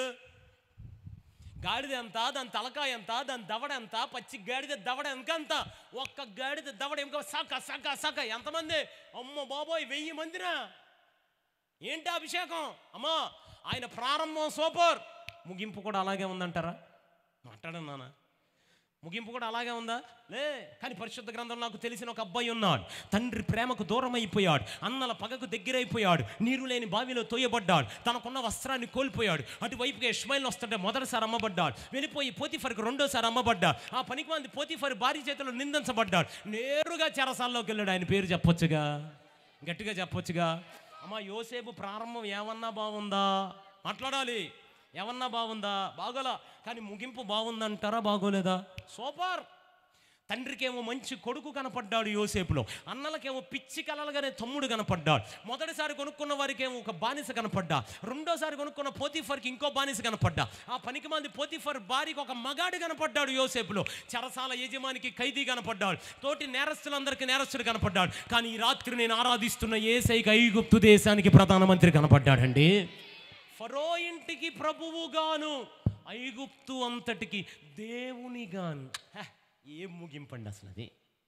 గాడిద ఎంత దాని తలకాయ ఎంత దాని దవడ ఎంత పచ్చి గాడిద దవడ ఎంత ఒక్క గాడిద దవడ ఇంకో సక సక సక ఎంతమంది అమ్మ బాబోయ్ వెయ్యి మందిరా ఏంటి అభిషేకం అమ్మా ఆయన ప్రారంభం సూపర్ ముగింపు కూడా అలాగే ఉందంటారా మాట్లాడండి నాన్న ముగింపు కూడా అలాగే ఉందా లే కానీ పరిశుద్ధ గ్రంథం నాకు తెలిసిన ఒక అబ్బాయి ఉన్నాడు తండ్రి ప్రేమకు దూరం అయిపోయాడు అన్నల పగకు దగ్గరైపోయాడు నీరు లేని బావిలో తోయబడ్డాడు తనకున్న వస్త్రాన్ని కోల్పోయాడు అటువైపుగా ఇస్మాయిల్ వస్తుంటే మొదటిసారి అమ్మబడ్డాడు వెళ్ళిపోయి పోతిఫర్కి రెండోసారి అమ్మబడ్డాడు ఆ పనికి మంది పోతిఫర్ భారీ చేతిలో నిందించబడ్డాడు నేరుగా చెరసాల్లోకి వెళ్ళాడు ఆయన పేరు చెప్పొచ్చుగా గట్టిగా చెప్పొచ్చుగా అమ్మా యోసేపు ప్రారంభం ఏమన్నా బాగుందా మాట్లాడాలి ఏమన్నా బాగుందా బాగోలా కానీ ముగింపు బాగుందంటారా బాగోలేదా సూపర్ తండ్రికేమో మంచి కొడుకు కనపడ్డాడు యోసేపులో అన్నలకేమో పిచ్చి కలలుగానే తమ్ముడు కనపడ్డాడు మొదటిసారి కొనుక్కున్న వారికేమో ఒక బానిస కనపడ్డా రెండోసారి కొనుక్కున్న పోతిఫర్కి ఇంకో బానిస కనపడ్డా ఆ పనికి మంది పోతిఫర్ భార్యకి ఒక మగాడు కనపడ్డాడు యోసేపులో చెరసాల యజమానికి ఖైదీ కనపడ్డాడు తోటి నేరస్తులందరికీ నేరస్తుడు కనపడ్డాడు కానీ ఈ రాత్రి నేను ఆరాధిస్తున్న ఏసైకి ఐగుప్తు దేశానికి ప్రధానమంత్రి కనపడ్డాడండి ఫరో ఇంటికి ప్రభువుగాను ఐగుప్తు అంతటికి దేవునిగాను హ, ఏం ముగింపండి అసలు అది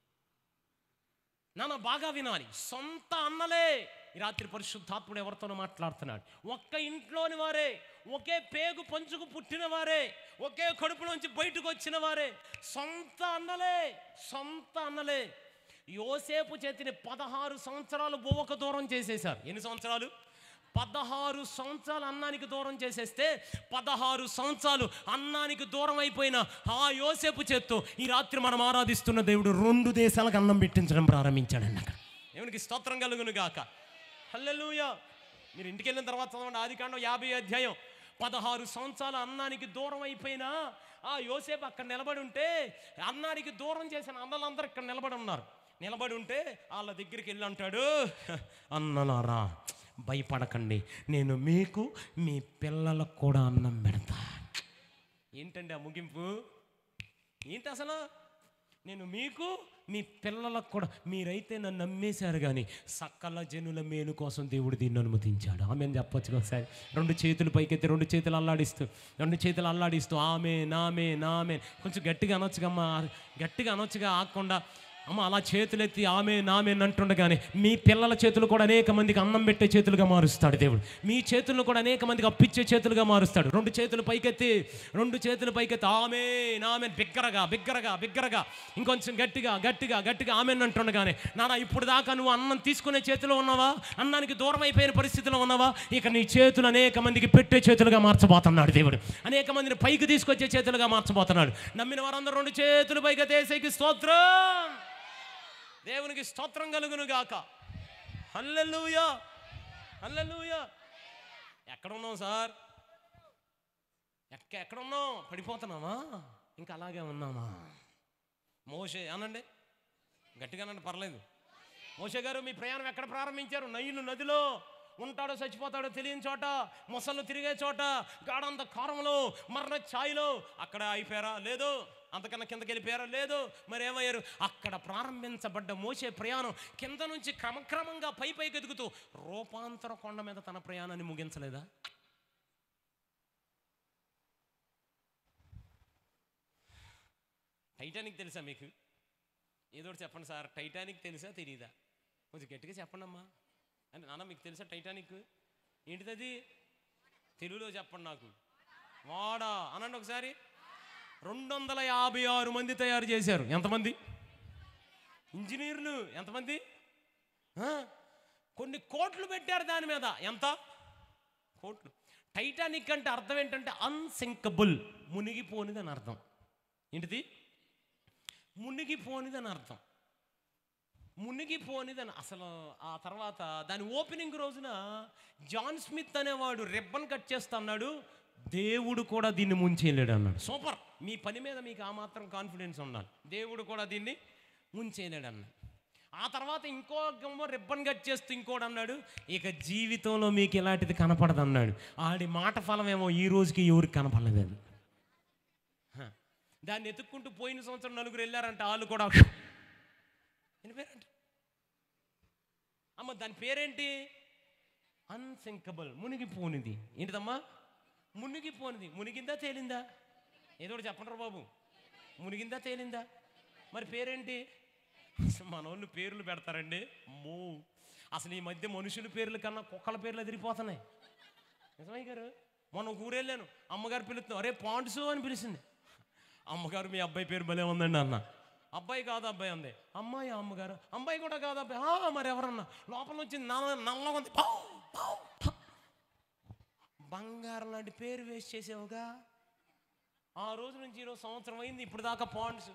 నాన్న బాగా వినాలి సొంత అన్నలే ఈ రాత్రి పరిశుద్ధాత్ముడు ఎవరితోనో మాట్లాడుతున్నాడు ఒక్క ఇంట్లోని వారే ఒకే పేగు పంచుకు పుట్టిన వారే ఒకే కడుపులోంచి బయటకు వచ్చిన వారే సొంత అన్నలే సొంత అన్నలే యోసేపు చేతిని పదహారు సంవత్సరాలు బువ్వక దూరం చేసేశారు ఎన్ని సంవత్సరాలు పదహారు సంవత్సరాలు అన్నానికి దూరం చేసేస్తే పదహారు సంవత్సరాలు అన్నానికి దూరం అయిపోయిన ఆ యోసేపు చేత్తో ఈ రాత్రి మనం ఆరాధిస్తున్న దేవుడు రెండు దేశాలకు అన్నం పెట్టించడం ప్రారంభించాడండి అక్కడ దేవునికి స్తోత్రం కలుగును గాక హల్లెలూయా మీరు ఇంటికి వెళ్ళిన తర్వాత చదవండి ఆది కాండం యాభై అధ్యాయం పదహారు సంవత్సరాల అన్నానికి దూరం అయిపోయినా ఆ యోసేపు అక్కడ నిలబడి ఉంటే అన్నానికి దూరం చేసిన అన్నలందరూ ఇక్కడ నిలబడి ఉన్నారు నిలబడి ఉంటే వాళ్ళ దగ్గరికి వెళ్ళి అంటాడు అన్నలారా భయపడకండి నేను మీకు మీ పిల్లలకు కూడా అన్నం పెడతా ఏంటండి ఆ ముగింపు ఏంటి అసలు నేను మీకు మీ పిల్లలకు కూడా మీరైతే నన్ను నమ్మేశారు కానీ సకల జనుల మేలు కోసం దేవుడు దీన్ని అనుమతించాడు ఆమె చెప్పొచ్చు ఒకసారి రెండు చేతులు పైకెత్తి రెండు చేతులు అల్లాడిస్తూ రెండు చేతులు అల్లాడిస్తూ ఆమె నామే నామే కొంచెం గట్టిగా అనొచ్చుగా అమ్మ గట్టిగా అనొచ్చుగా ఆగకుండా అమ్మ అలా చేతులెత్తి ఆమె నామే అంటుండగానే మీ పిల్లల చేతులు కూడా అనేక మందికి అన్నం పెట్టే చేతులుగా మారుస్తాడు దేవుడు మీ చేతులను కూడా అనేక మందికి అప్పిచ్చే చేతులుగా మారుస్తాడు రెండు చేతులు పైకెత్తి రెండు చేతులు పైకెత్తి ఆమె నామె బిగ్గరగా బిగ్గరగా బిగ్గరగా ఇంకొంచెం గట్టిగా గట్టిగా గట్టిగా ఆమె అంటుండగానే నాన్న ఇప్పుడు దాకా నువ్వు అన్నం తీసుకునే చేతిలో ఉన్నావా అన్నానికి దూరం అయిపోయిన పరిస్థితిలో ఉన్నావా ఇక నీ చేతులు అనేక మందికి పెట్టే చేతులుగా మార్చబోతున్నాడు దేవుడు అనేక మందిని పైకి తీసుకొచ్చే చేతులుగా మార్చబోతున్నాడు నమ్మిన వారందరూ రెండు చేతులు పైకి దేశకి స్తోత్రం దేవునికి స్తోత్రం కలుగును గాక హల్లెలూయా హల్లెలూయా ఎక్కడ ఉన్నాం సార్ ఎక్క ఎక్కడ ఉన్నాం పడిపోతున్నామా ఇంకా అలాగే ఉన్నామా మోషే అనండి గట్టిగా అనండి పర్లేదు మోషే గారు మీ ప్రయాణం ఎక్కడ ప్రారంభించారు నైలు నదిలో ఉంటాడో చచ్చిపోతాడో తెలియని చోట మొసళ్ళు తిరిగే చోట గాఢంత కారంలో మరణ ఛాయిలో అక్కడ అయిపోయారా లేదు అంతకన్నా కిందకి వెళ్ళిపోయారా లేదు మరి ఏమయ్యారు అక్కడ ప్రారంభించబడ్డ మోసే ప్రయాణం కింద నుంచి క్రమక్రమంగా పై పైకి ఎదుగుతూ రూపాంతర కొండ మీద తన ప్రయాణాన్ని ముగించలేదా టైటానిక్ తెలుసా మీకు ఏదో ఒకటి చెప్పండి సార్ టైటానిక్ తెలుసా తెలియదా కొంచెం గట్టిగా చెప్పండి అమ్మా అంటే నాన్న మీకు తెలుసా టైటానిక్ ఏంటిది అది తెలుగులో చెప్పండి నాకు వాడా అనండి ఒకసారి రెండు వందల యాభై ఆరు మంది తయారు చేశారు ఎంతమంది ఇంజనీర్లు ఎంతమంది ఆ? కొన్ని కోట్లు పెట్టారు దాని మీద ఎంత కోట్లు టైటానిక్ అంటే అర్థం ఏంటంటే అన్సింకబుల్ మునిగిపోనిది అని అర్థం ఏంటిది మునిగిపోనిదని అర్థం మునిగిపోనిదని అసలు ఆ తర్వాత దాని ఓపెనింగ్ రోజున జాన్ స్మిత్ అనేవాడు రిబ్బన్ కట్ చేస్తా అన్నాడు దేవుడు కూడా దీన్ని ముంచేయలేడు అన్నాడు సూపర్ మీ పని మీద మీకు ఆ మాత్రం కాన్ఫిడెన్స్ ఉండాలి దేవుడు కూడా దీన్ని ముంచేయలేడు అన్నాడు ఆ తర్వాత ఇంకో గమ్మ రిబ్బన్ కట్ చేస్తూ ఇంకోటి అన్నాడు ఇక జీవితంలో మీకు ఇలాంటిది కనపడదు అన్నాడు ఆడి మాట ఫలం ఏమో ఈ రోజుకి ఎవరికి కనపడలేదు అది హ. దాన్ని ఎత్తుక్కుంటూ పోయిన సంవత్సరం నలుగురు వెళ్ళారంట వాళ్ళు కూడా వెళ్ళిపోయారంట అమ్మ దాని పేరేంటి అన్సింకబుల్ మునిగిపోనిది ఏంటిదమ్మా మునిగిపోనిది మునిగిందా తేలిందా ఏదో ఒకటి చెప్పండి బాబు మునిగిందా తేలిందా మరి పేరేంటి మన వాళ్ళు పేర్లు పెడతారండి అమ్మో అసలు ఈ మధ్య మనుషుల పేర్ల కన్నా కుక్కల పేర్లు ఎదిరిపోతున్నాయి నిజమయ్య గారు మొన్న ఒక ఊరు వెళ్ళాను అమ్మగారు పిలుస్తున్నాం అరే పాండ్సు అని పిలిచింది అమ్మగారు మీ అబ్బాయి పేరు భలే ఉందండి అన్న అబ్బాయి కాదు అబ్బాయి అంది అమ్మాయి అమ్మగారు అమ్మాయి కూడా కాదు అబ్బాయి "ఆ, మరి ఎవరన్నా లోపల నుంచి నల్ల నల్లగా ఉంది "పౌ, పౌ, పౌ." బంగారం లాంటి పేరు వేస్ట్ చేసావుగా ఆ రోజు నుంచి ఈరోజు సంవత్సరం అయింది ఇప్పుడు దాకా పాండ్స్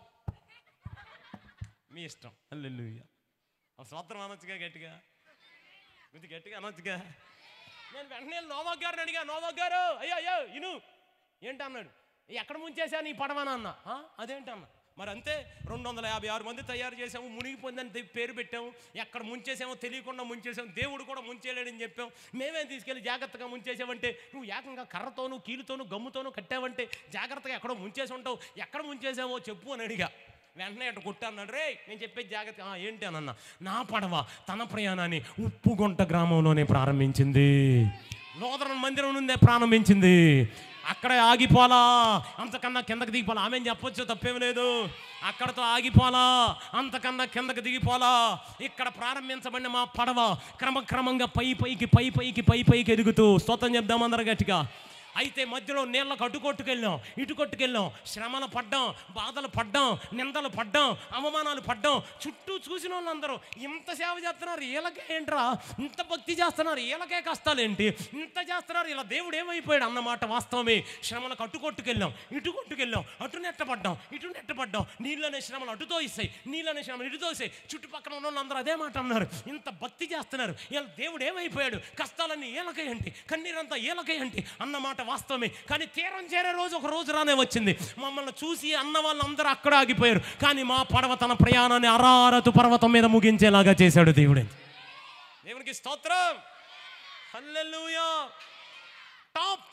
మీ ఇష్టం అల్లెల్లుయ్య సంవత్సరం అనొచ్చుగా గట్టిగా కొద్ది గట్టిగా అనొచ్చుగా నేను వెంటనే నోవాక్ గారిని అడిగా నోవాక్ గారు అయ్యో అయ్యో ఇను ఏంటి అన్నాడు ఎక్కడ ముంచేసా నీ పడవనా అన్న "ఆ, అదేంటి అన్న మరి అంతే రెండు వందల యాభై ఆరు మంది తయారు చేసాము మునిగిపోయిందని తె- పేరు పెట్టాము ఎక్కడ ముంచేసామో తెలియకుండా ముంచేసాము దేవుడు కూడా ముంచేయలేడని చెప్పాం మేమే తీసుకెళ్ళి జాగ్రత్తగా ముంచేసామంటే నువ్వు ఏకంగా కర్రతోనూ కీలుతోనూ గమ్ముతోనూ కట్టావంటే జాగ్రత్తగా ఎక్కడో ముంచేసి ఉంటావు ఎక్కడ ముంచేసావో చెప్పు అని అడిగా వెంటనే అటు కొట్ట అన్నాడు రే నేను చెప్పేది జాగ్రత్త "ఆ, ఏంటి అని అన్న నా పడవ తన ప్రయాణాన్ని ఉప్పుగుంట గ్రామంలోనే ప్రారంభించింది లోదరణ మందిరం నుండే ప్రారంభించింది అక్కడే ఆగిపోలా అంతకన్నా కిందకి దిగిపోలా ఆమె చెప్పొచ్చు తప్పేమి లేదు అక్కడతో ఆగిపోలా అంతకన్నా కిందకి దిగిపోలా ఇక్కడ ప్రారంభించబడిన మా పడవ క్రమక్రమంగా పై పైకి పై పైకి పై పైకి ఎదుగుతూ స్తోత్రం చెప్దాం అందరు గట్టిగా అయితే మధ్యలో నీళ్ళకు అడ్డు కొట్టుకెళ్ళాం ఇటు కొట్టుకెళ్ళాం శ్రమలు పడ్డాం బాధలు పడ్డాం నిందలు పడ్డాం అవమానాలు పడ్డాం చుట్టూ చూసిన వాళ్ళందరూ ఇంత సేవ చేస్తున్నారు వీళ్ళకే ఏంట్రా ఇంత భక్తి చేస్తున్నారు వీళ్ళకే కష్టాలేంటి ఇంత చేస్తున్నారు ఇలా దేవుడు ఏమైపోయాడు అన్నమాట వాస్తవమే శ్రమలకు అటు కొట్టుకెళ్ళాం ఇటు కొట్టుకెళ్ళాం అటు నెట్టపడ్డాం ఇటు నెట్టపడ్డాం నీళ్ళనే శ్రమలు అటుతో ఇస్తాయి నీళ్ళనే శ్రమలు ఇటుతో ఇస్తాయి చుట్టుపక్కల ఉన్న వాళ్ళందరూ అదే మాట అన్నారు ఇంత భక్తి చేస్తున్నారు ఇలా దేవుడు ఏమైపోయాడు కష్టాలన్నీ ఏలకే ఏంటి కన్నీరంతా ఏలకే ఏంటి అన్నమాట వాస్తవమే కానీ తీరం చేరే రోజు ఒక రోజు రానే వచ్చింది మమ్మల్ని చూసి అన్న వాళ్ళందరూ అక్కడ ఆగిపోయారు కానీ మా పడవ తన ప్రయాణాన్ని అరారతు పర్వతం మీద ముగించేలాగా చేశాడు దేవుడే దేవునికి స్తోత్రం హల్లెలూయా టాప్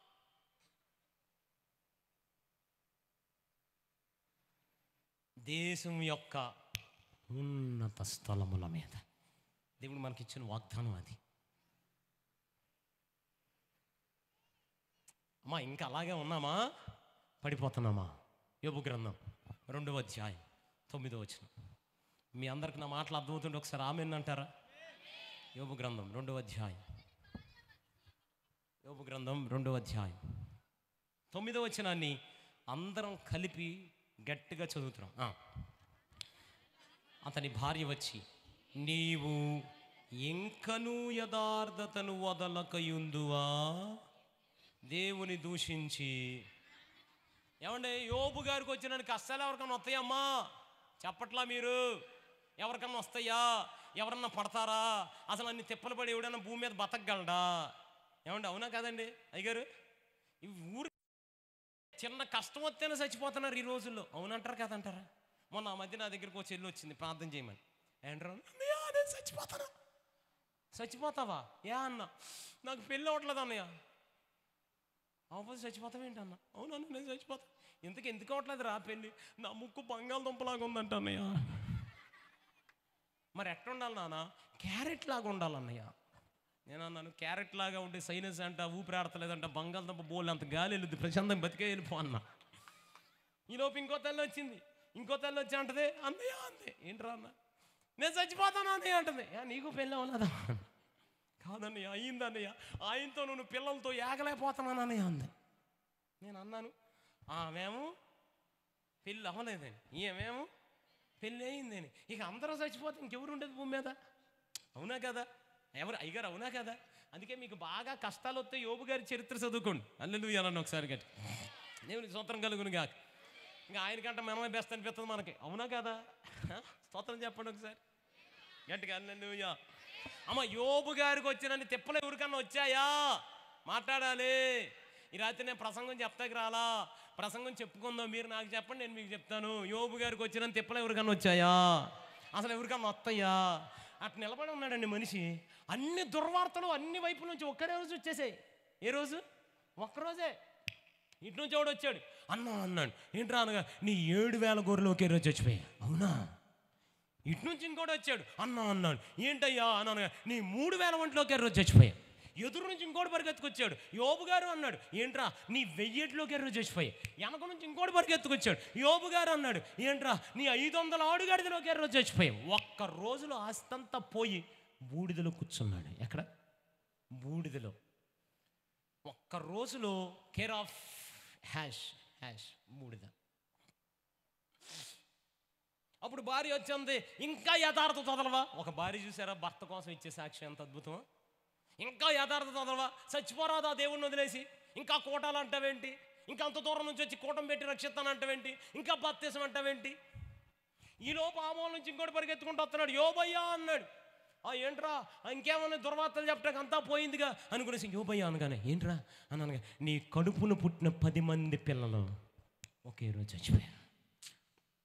దేశం యొక్క ఉన్నత స్థలముల మీద దేవుడు మనకిచ్చిన వాగ్దానం అది అమ్మా ఇంకా అలాగే ఉన్నామా పడిపోతున్నామా యోబు గ్రంథం రెండవ అధ్యాయం తొమ్మిదో వచ్చిన మీ అందరికి నా మాటలు అర్థమవుతుంటే ఒకసారి ఆమె అంటారా యోబు గ్రంథం రెండవ అధ్యాయం యోబు గ్రంథం రెండవ అధ్యాయం తొమ్మిదో వచనాన్ని అందరం కలిపి గట్టిగా చదువుతున్నాం ఆ. అతని భార్య వచ్చి నీవు ఇంకనూ యథార్థతను వదలకయుందువా దేవుని దూషించి ఏమండి యోబు గారికి వచ్చిన కష్టాలు ఎవరికన్నా వస్తాయమ్మా చెప్పట్లా మీరు ఎవరికన్నా వస్తాయా ఎవరన్నా పడతారా అసలు అన్ని తిప్పలు పడి ఎవడన్నా భూమి మీద బతకగలడా ఏమండి అవునా కదండి అయ్యగారు ఈ ఊరు చిన్న కష్టం వస్తేనే చచ్చిపోతున్నారు ఈ రోజుల్లో అవునంటారు కదంటారా మొన్న ఆ మధ్య నా దగ్గరికి వచ్చి వెళ్ళి వచ్చింది ప్రార్థన చేయమని ఏంట్రా అన్నయ్య నేను చచ్చిపోతాను చచ్చిపోతావా ఏ అన్న నాకు పెళ్ళి అవ్వట్లేదు అన్నయ్య అవ్వదు చచ్చిపోతావేంటి అన్న అవునన్న నేను చచ్చిపోతా ఎందుకు ఎందుకు అవ్వట్లేదు రా పెళ్ళి నా ముక్కు బంగాళదుంపలాగా ఉందంట అన్నయ్య మరి ఎట్లా ఉండాలి నాన్న క్యారెట్ లాగా ఉండాలి అన్నయ్య నేను అన్నాను క్యారెట్ లాగా ఉంటే సైనస్ అంట ఊపిరాడతలేదంట బంగాళదుంప బోల్ అంత గాలి వెళ్ళింది ప్రశాంతం బతికే వెళ్ళిపో అన్న ఈలోపు ఇంకో తల్లి వచ్చింది ఇంకో తల్లి వచ్చి అంటది అన్నయ్య అంతే ఏంట్రా అన్న నేను చచ్చిపోతాను అన్నయ్య అంటుంది "ఏ, నీకు పెళ్ళి అవ్వలేదా కాదన్నయ్య అయ్యిందన్నయ్య ఆయనతో నువ్వు పిల్లలతో ఏగలేకపోతున్నాను అన్నయ్య అంది నేను అన్నాను ఆమెము పెళ్ళి అవ్వలేదని ఈమెము పెళ్ళి అయిందని ఇక అందరూ చచ్చిపోతే ఇంకెవరు ఉండేది భూమి మీద అవునా కదా ఎవరు అయ్యగారు అవునా కదా అందుకే మీకు బాగా కష్టాలు వస్తే యోబు గారి చరిత్ర చదువుకోండి అల్లెలు అనండి ఒకసారి గట్టి దేవునికి స్తోత్రం కలుగును కాక ఇంకా ఆయనకంటే మనమే బెస్ట్ అనిపిస్తుంది మనకి అవునా కదా హ? స్తోత్రం చెప్పండి ఒకసారి గట్టిగా అల్లెలుయా అమ్మ యోబు గారికి వచ్చినన్ని తిప్పలు ఎవరికన్నా వచ్చాయా మాట్లాడాలి ఈ రాత్రి నేను ప్రసంగం చెప్తాకి రాలా ప్రసంగం చెప్పుకుందాం మీరు నాకు చెప్పండి నేను మీకు చెప్తాను యోబు గారికి వచ్చిన తిప్పలు ఎవరికన్నా వచ్చాయా అసలు ఎవరికన్నా వస్తాయా అటు నిలబడి ఉన్నాడండి మనిషి అన్ని దుర్వార్తలు అన్ని వైపు నుంచి ఒక్కడే రోజు వచ్చేసాయి ఏ రోజు ఒక్కరోజే ఇటు నుంచి ఎవడు వచ్చాడు అన్నా అన్నాడు ఏంట్రా అనగా నీ ఏడు వేల గొర్రెలు ఒకే రోజు చచ్చిపోయా అవునా ఇటు నుంచి ఇంకోటి వచ్చాడు అన్నా అన్నాడు ఏంటయ్యా అన్నాను నీ మూడు వేల ఒంట్లోకి రోజు చచ్చిపోయా ఎదురు నుంచి ఇంకోటి పరిగెత్తుకొచ్చాడు యోబు గారు అన్నాడు ఏంట్రా నీ వెయ్యేట్లోకి రోజు చచ్చిపోయా వెనక నుంచి ఇంకోటి పరిగెత్తుకొచ్చాడు యోబు గారు అన్నాడు ఏంట్రా నీ ఐదు వందల ఆడుగాడిదలోకి రోజు చచ్చిపోయావు ఒక్క రోజులో ఆస్తంతా పోయి బూడిదలో కూర్చున్నాడు ఎక్కడ బూడిదలో ఒక్క రోజులో కేర్ ఆఫ్ హ్యాష్ హ్యాష్ బూడిద అప్పుడు భార్య వచ్చింది ఇంకా యథార్థ చదలవా ఒక భార్య చూసారా భర్త కోసం ఇచ్చే సాక్షి ఎంత అద్భుతమా ఇంకా యథార్థ చదలవా చచ్చిపోరాదా దేవుణ్ణి వదిలేసి ఇంకా కోటాలు అంటావేంటి ఇంకా అంత దూరం నుంచి వచ్చి కూటం పెట్టి రక్షిస్తాను అంటావేంటి ఇంకా బత్తేసం అంటావేంటి ఈ లోపు ఆ మూల నుంచి ఇంకోటి పరిగెత్తుకుంటూ వస్తున్నాడు యోబయ్యా అన్నాడు ఆ ఏంట్రా ఆ ఇంకేమన్నా దుర్వార్తలు చెప్పడానికి అంతా పోయిందిగా అనుకునేసి యోబయ్యా అనగానే ఏంట్రా అని అనగా నీ కడుపును పుట్టిన పది మంది పిల్లలు ఒకే రోజు చచ్చిపోయారు